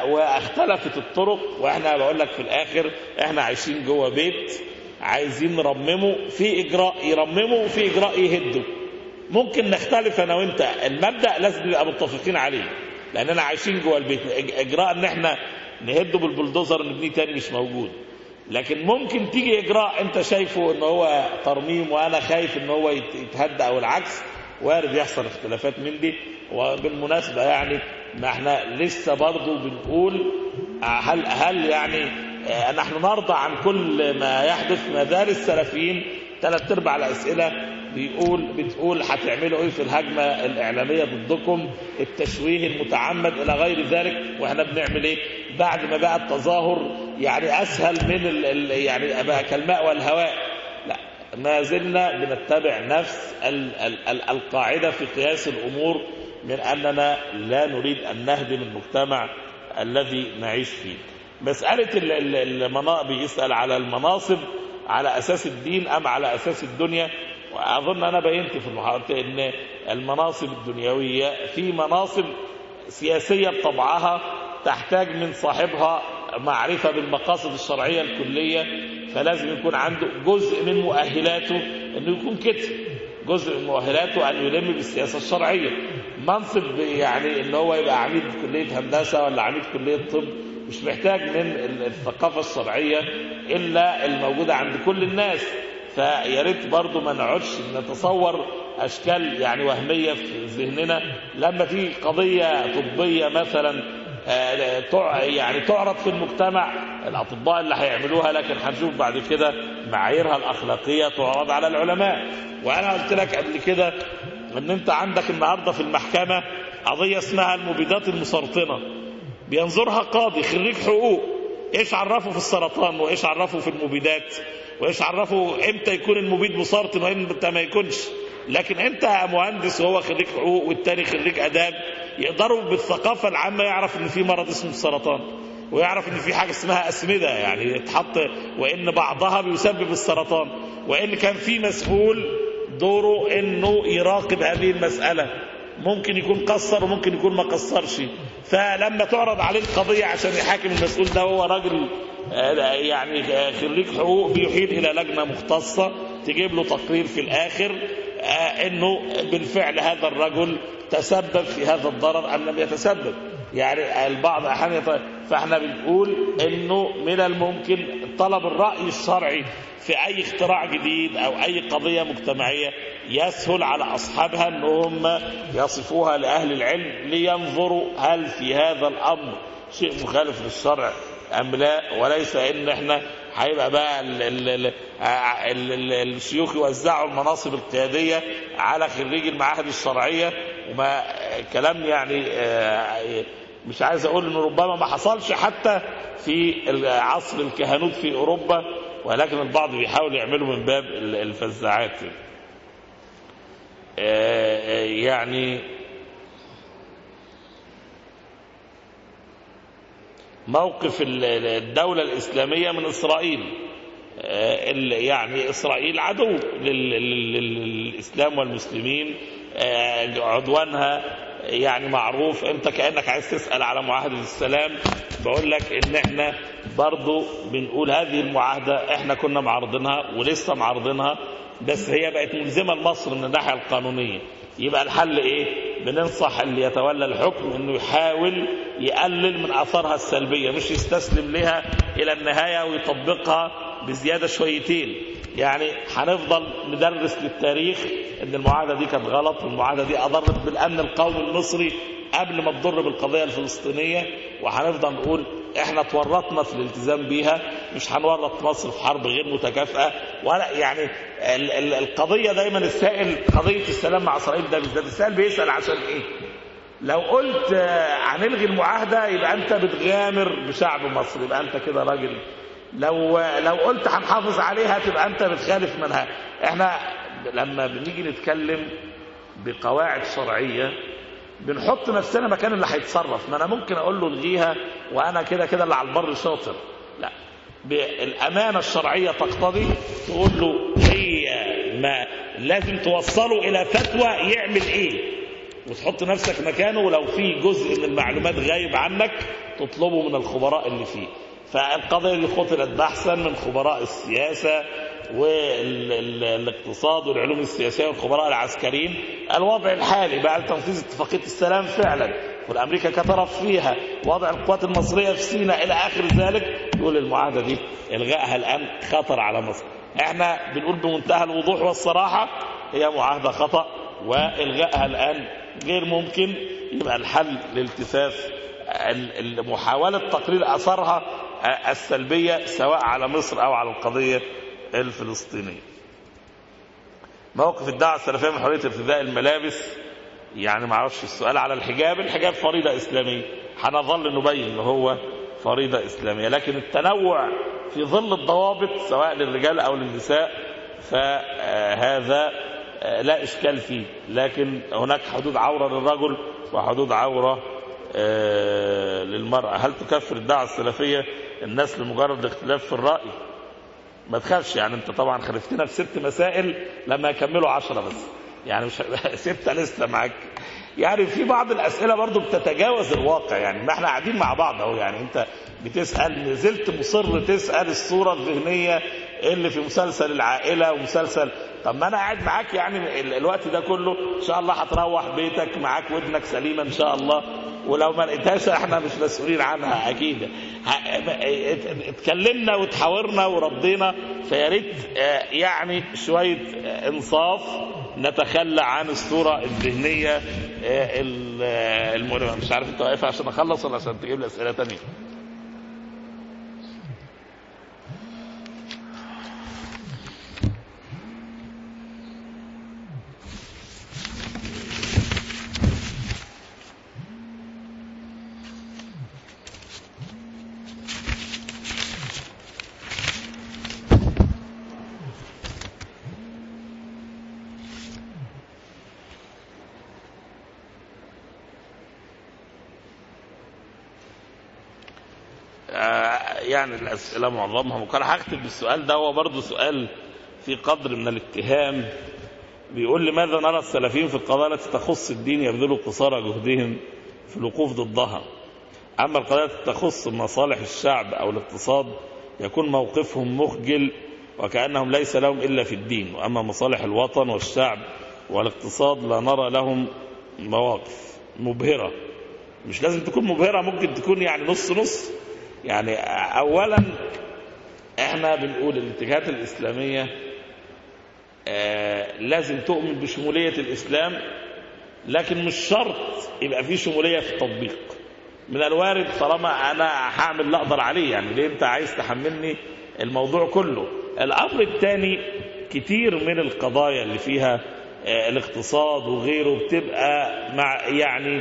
واختلفت الطرق واحنا بقول لك في الاخر احنا عايشين جوه بيت عايزين نرممه في اجراء يرممه وفي اجراء يهده ممكن نختلف انا وانت المبدا لازم نبقى متفقين عليه لاننا عايشين جوه البيت إج- اجراء ان احنا نهده بالبلدوزر نبنيه تاني مش موجود لكن ممكن تيجي اجراء انت شايفه ان هو ترميم وانا خايف ان هو يت- يتهدى او العكس وارد يحصل اختلافات من دي وبالمناسبه يعني ما احنا لسه برضه بنقول هل هل يعني آه، نحن نرضى عن كل ما يحدث ما زال السلفيين ثلاث ارباع الاسئله بيقول بتقول هتعملوا ايه في الهجمه الاعلاميه ضدكم التشويه المتعمد الى غير ذلك واحنا بنعمل ايه بعد ما بقى التظاهر يعني اسهل من ال ال يعني بقى كالماء والهواء لا ما زلنا بنتبع نفس ال ال ال القاعده في قياس الامور من اننا لا نريد ان نهدم المجتمع الذي نعيش فيه مساله ال- ال- المنا- بيسال على المناصب على اساس الدين ام على اساس الدنيا واظن انا بينت في المحاضره ان المناصب الدنيويه في مناصب سياسيه بطبعها تحتاج من صاحبها معرفه بالمقاصد الشرعيه الكليه فلازم يكون عنده جزء من مؤهلاته انه يكون كده جزء من مؤهلاته ان يلم بالسياسه الشرعيه منصب يعني ان هو يبقى عميد كليه هندسه ولا عميد كليه طب مش محتاج من الثقافه الشرعيه الا الموجوده عند كل الناس فيا ريت برضه ما نقعدش نتصور اشكال يعني وهميه في ذهننا لما في قضيه طبيه مثلا آه، تع- يعني تعرض في المجتمع الاطباء اللي هيعملوها لكن هنشوف بعد كده معاييرها الاخلاقيه تعرض على العلماء وانا قلت لك قبل كده ان انت عندك النهارده في المحكمه قضيه اسمها المبيدات المسرطنه بينظرها قاضي خريج حقوق ايش عرفه في السرطان وايش عرفه في المبيدات وايش عرفه امتى يكون المبيد مسرطن وامتى ما يكونش لكن انت مهندس وهو خريج حقوق والتاني خريج اداب يقدروا بالثقافه العامه يعرف ان في مرض اسمه السرطان ويعرف ان في حاجه اسمها اسمده يعني تحط وان بعضها بيسبب السرطان وان كان في مسؤول دوره انه يراقب هذه المساله ممكن يكون قصر وممكن يكون ما قصرش فلما تعرض عليه القضيه عشان يحاكم المسؤول ده هو راجل آه، يعني آه، خريج حقوق بيحيل الى لجنه مختصه تجيب له تقرير في الاخر آه، انه بالفعل هذا الرجل تسبب في هذا الضرر ام لم يتسبب يعني البعض احيانا يط- فاحنا بنقول انه من الممكن طلب الراي الشرعي في اي اختراع جديد او اي قضيه مجتمعيه يسهل على اصحابها ان هم يصفوها لاهل العلم لينظروا هل في هذا الامر شيء مخالف للشرع ام لا وليس ان احنا هيبقى بقى ال ال ال ال ال الشيوخ يوزعوا المناصب القياديه على خريجي المعاهد الشرعيه وما كلام يعني آه، مش عايز اقول انه ربما ما حصلش حتى في عصر الكهنوت في اوروبا ولكن البعض بيحاول يعمله من باب ال- الفزاعات آه، يعني موقف ال- الدولة الإسلامية من إسرائيل آه، ال- يعني إسرائيل عدو لل- لل- لل- للإسلام والمسلمين آه، عدوانها يعني معروف انت كانك عايز تسال على معاهده السلام بقول لك ان احنا برضو بنقول هذه المعاهدة احنا كنا معارضينها ولسه معارضينها بس هي بقت ملزمة لمصر من الناحية القانونية يبقى الحل ايه بننصح اللي يتولى الحكم انه يحاول يقلل من اثارها السلبية مش يستسلم لها الى النهاية ويطبقها بزيادة شويتين يعني هنفضل ندرس للتاريخ ان المعاهدة دي كانت غلط والمعاهدة دي اضرت بالامن القومي المصري قبل ما تضر بالقضية الفلسطينية وهنفضل نقول احنا تورطنا في الالتزام بيها مش هنورط مصر في حرب غير متكافئة ولا يعني ال ال القضية دايما السائل قضية السلام مع اسرائيل ده بالذات السائل بيسأل عشان ايه لو قلت آه، هنلغي المعاهدة يبقى انت بتغامر بشعب مصر يبقى انت كده راجل لو لو قلت هنحافظ عليها تبقى انت بتخالف منها احنا لما بنيجي نتكلم بقواعد شرعيه بنحط نفسنا مكان اللي هيتصرف ما انا ممكن اقول له الغيها وانا كده كده اللي على البر شاطر لا بالامانه الشرعيه تقتضي تقول له هي ما لازم توصله الى فتوى يعمل ايه وتحط نفسك مكانه ولو في جزء من المعلومات غايب عنك تطلبه من الخبراء اللي فيه فالقضية دي قتلت بحثا من خبراء السياسة والاقتصاد والعلوم السياسية والخبراء العسكريين الوضع الحالي بعد تنفيذ اتفاقية السلام فعلا والأمريكا كطرف فيها وضع القوات المصرية في سيناء إلى آخر ذلك يقول المعاهدة دي إلغائها الآن خطر على مصر احنا بنقول بمنتهى الوضوح والصراحة هي معاهدة خطأ وإلغائها الآن غير ممكن يبقى الحل لالتفاف ال- ال- محاولة تقليل أثرها السلبية سواء على مصر أو على القضية الفلسطينية موقف الدعوة السلفية من حرية ارتداء الملابس يعني ما اعرفش السؤال على الحجاب الحجاب فريضة إسلامية هنظل نبين ان هو فريضة إسلامية لكن التنوع في ظل الضوابط سواء للرجال أو للنساء فهذا لا إشكال فيه لكن هناك حدود عورة للرجل وحدود عورة آه، للمرأة هل تكفر الدعوة السلفية الناس لمجرد الاختلاف في الرأي ما تخافش يعني انت طبعا خلفتنا في ست مسائل لما يكملوا عشرة بس يعني مش ستة لسه معاك يعني في بعض الأسئلة برضو بتتجاوز الواقع يعني ما احنا قاعدين مع بعض اهو يعني انت بتسأل نزلت مصر تسأل الصورة الذهنية اللي في مسلسل العائلة ومسلسل طب ما انا قاعد معاك يعني ال- الوقت ده كله ان شاء الله هتروح بيتك معاك ودنك سليمة ان شاء الله ولو ما لقيتهاش احنا مش مسؤولين عنها اكيد ه- ات- اتكلمنا وتحاورنا وردينا فيا ريت آه، يعني شويه آه، انصاف نتخلى عن الصوره الذهنيه آه، ال- آه، المؤلمه مش عارف انت واقف عشان اخلص ولا عشان تجيب لي اسئله تانية آه، يعني الأسئلة معظمها ممكن هختم بالسؤال ده هو برضه سؤال في قدر من الاتهام بيقول لماذا نرى السلفيين في القضايا التي تخص الدين يبذلوا قصارى جهدهم في الوقوف ضدها أما القضايا التي تخص مصالح الشعب أو الاقتصاد يكون موقفهم مخجل وكأنهم ليس لهم إلا في الدين وأما مصالح الوطن والشعب والاقتصاد لا نرى لهم مواقف مبهرة مش لازم تكون مبهرة ممكن تكون يعني نص نص يعني أولا احنا بنقول الاتجاهات الإسلامية آه لازم تؤمن بشمولية الإسلام لكن مش شرط يبقى في شمولية في التطبيق من الوارد طالما أنا هعمل اللي أقدر عليه يعني ليه أنت عايز تحملني الموضوع كله الأمر الثاني كتير من القضايا اللي فيها آه الاقتصاد وغيره بتبقى مع يعني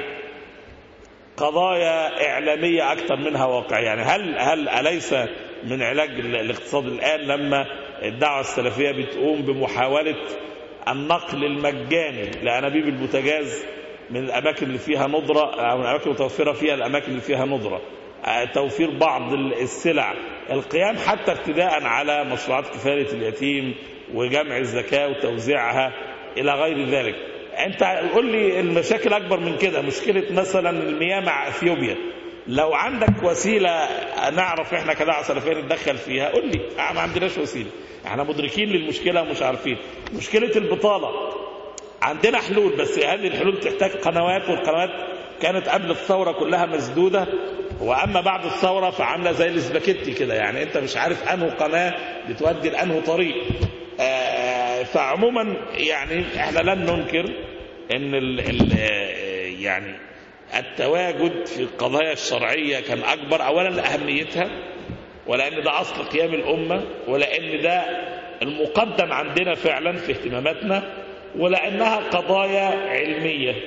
قضايا إعلامية أكثر منها واقع يعني هل هل أليس من علاج الاقتصاد الآن لما الدعوة السلفية بتقوم بمحاولة النقل المجاني لأنابيب البوتاجاز من الأماكن اللي فيها ندرة أو من الأماكن المتوفرة فيها الأماكن اللي فيها ندرة توفير بعض السلع القيام حتى ابتداء على مشروعات كفالة اليتيم وجمع الزكاة وتوزيعها إلى غير ذلك انت قول لي المشاكل اكبر من كده مشكله مثلا المياه مع اثيوبيا لو عندك وسيله نعرف احنا كده سلفيا نتدخل فيها قول لي آه ما عندناش وسيله احنا مدركين للمشكله ومش عارفين مشكله البطاله عندنا حلول بس هذه الحلول تحتاج قنوات والقنوات كانت قبل الثوره كلها مسدوده واما بعد الثوره فعامله زي الاسباجيتي كده يعني انت مش عارف انه قناه بتودي لانه طريق آه، فعموما يعني احنا لن ننكر ان ال ال آه، يعني التواجد في القضايا الشرعيه كان اكبر اولا لاهميتها ولان ده اصل قيام الامه ولان ده المقدم عندنا فعلا في اهتماماتنا ولانها قضايا علميه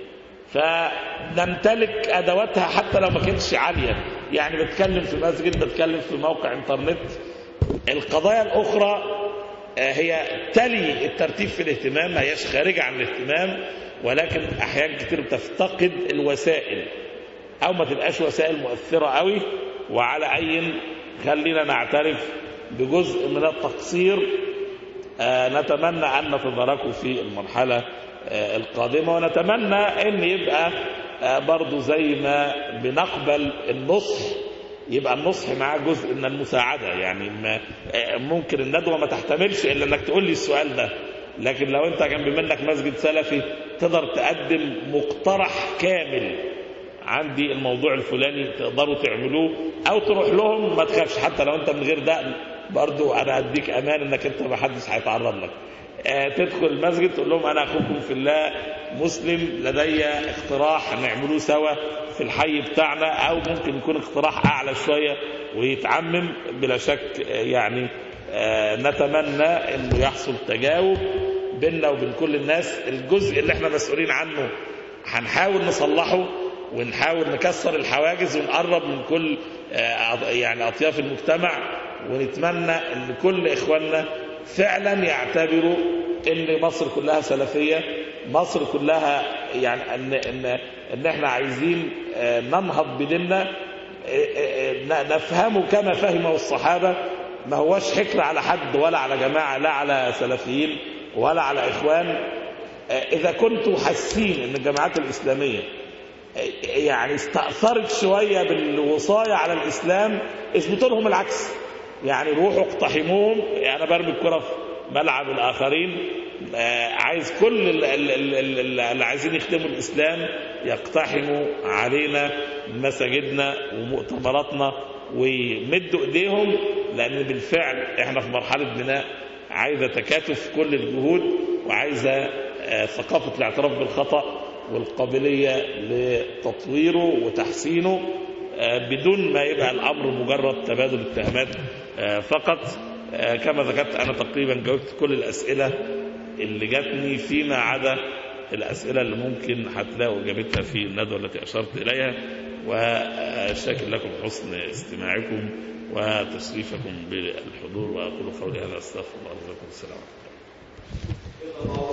فنمتلك ادواتها حتى لو ما كانتش عاليه يعني بتكلم في مسجد بتكلم في موقع انترنت القضايا الاخرى آه، هي تلي الترتيب في الاهتمام ما هياش خارجه عن الاهتمام ولكن احيان كتير بتفتقد الوسائل او ما تبقاش وسائل مؤثره قوي وعلى اي خلينا نعترف بجزء من التقصير آه، نتمنى ان نتداركه في المرحله آه، القادمه ونتمنى ان يبقى آه، برضو زي ما بنقبل النصح يبقى النصح معاه جزء من المساعده يعني ما آه، ممكن الندوه ما تحتملش الا انك تقول لي السؤال ده لكن لو انت جنب منك مسجد سلفي تقدر تقدم مقترح كامل عندي الموضوع الفلاني تقدروا تعملوه او تروح لهم ما تخافش حتى لو انت من غير دقن برضو انا اديك امان انك انت ما حدش هيتعرض لك آه تدخل المسجد تقول لهم انا اخوكم في الله مسلم لدي اقتراح نعملوه سوا في الحي بتاعنا او ممكن يكون اقتراح اعلى شويه ويتعمم بلا شك آه، يعني آه، نتمنى انه يحصل تجاوب بيننا وبين كل الناس الجزء اللي احنا مسؤولين عنه هنحاول نصلحه ونحاول نكسر الحواجز ونقرب من كل آه، يعني اطياف المجتمع ونتمنى ان كل اخواننا فعلا يعتبروا ان مصر كلها سلفيه مصر كلها يعني ان ان ان احنا عايزين آه، ننهض بديننا آه، آه، نفهمه كما فهمه الصحابه ما هوش حكر على حد ولا على جماعه لا على سلفيين ولا على اخوان آه، اذا كنتوا حاسين ان الجماعات الاسلاميه يعني استأثرت شوية بالوصاية على الإسلام اثبتوا لهم العكس يعني روحوا اقتحموهم يعني أنا برمي الكرة في ملعب الآخرين آه، عايز كل ال- ال- ال- ال- اللي عايزين يخدموا الإسلام يقتحموا علينا مساجدنا ومؤتمراتنا ويمدوا إيديهم لأن بالفعل إحنا في مرحلة بناء عايزة تكاتف كل الجهود وعايزة آه، ثقافة الاعتراف بالخطأ والقابلية لتطويره وتحسينه آه، بدون ما يبقى الأمر مجرد تبادل اتهامات آه، فقط آه، كما ذكرت أنا تقريبا جاوبت كل الأسئلة اللي جاتني فيما عدا الأسئلة اللي ممكن هتلاقوا إجابتها في الندوة التي أشرت إليها وشاكر لكم حسن استماعكم وتشريفكم بالحضور وأقول قولي هذا أستغفر الله لكم السلام عليكم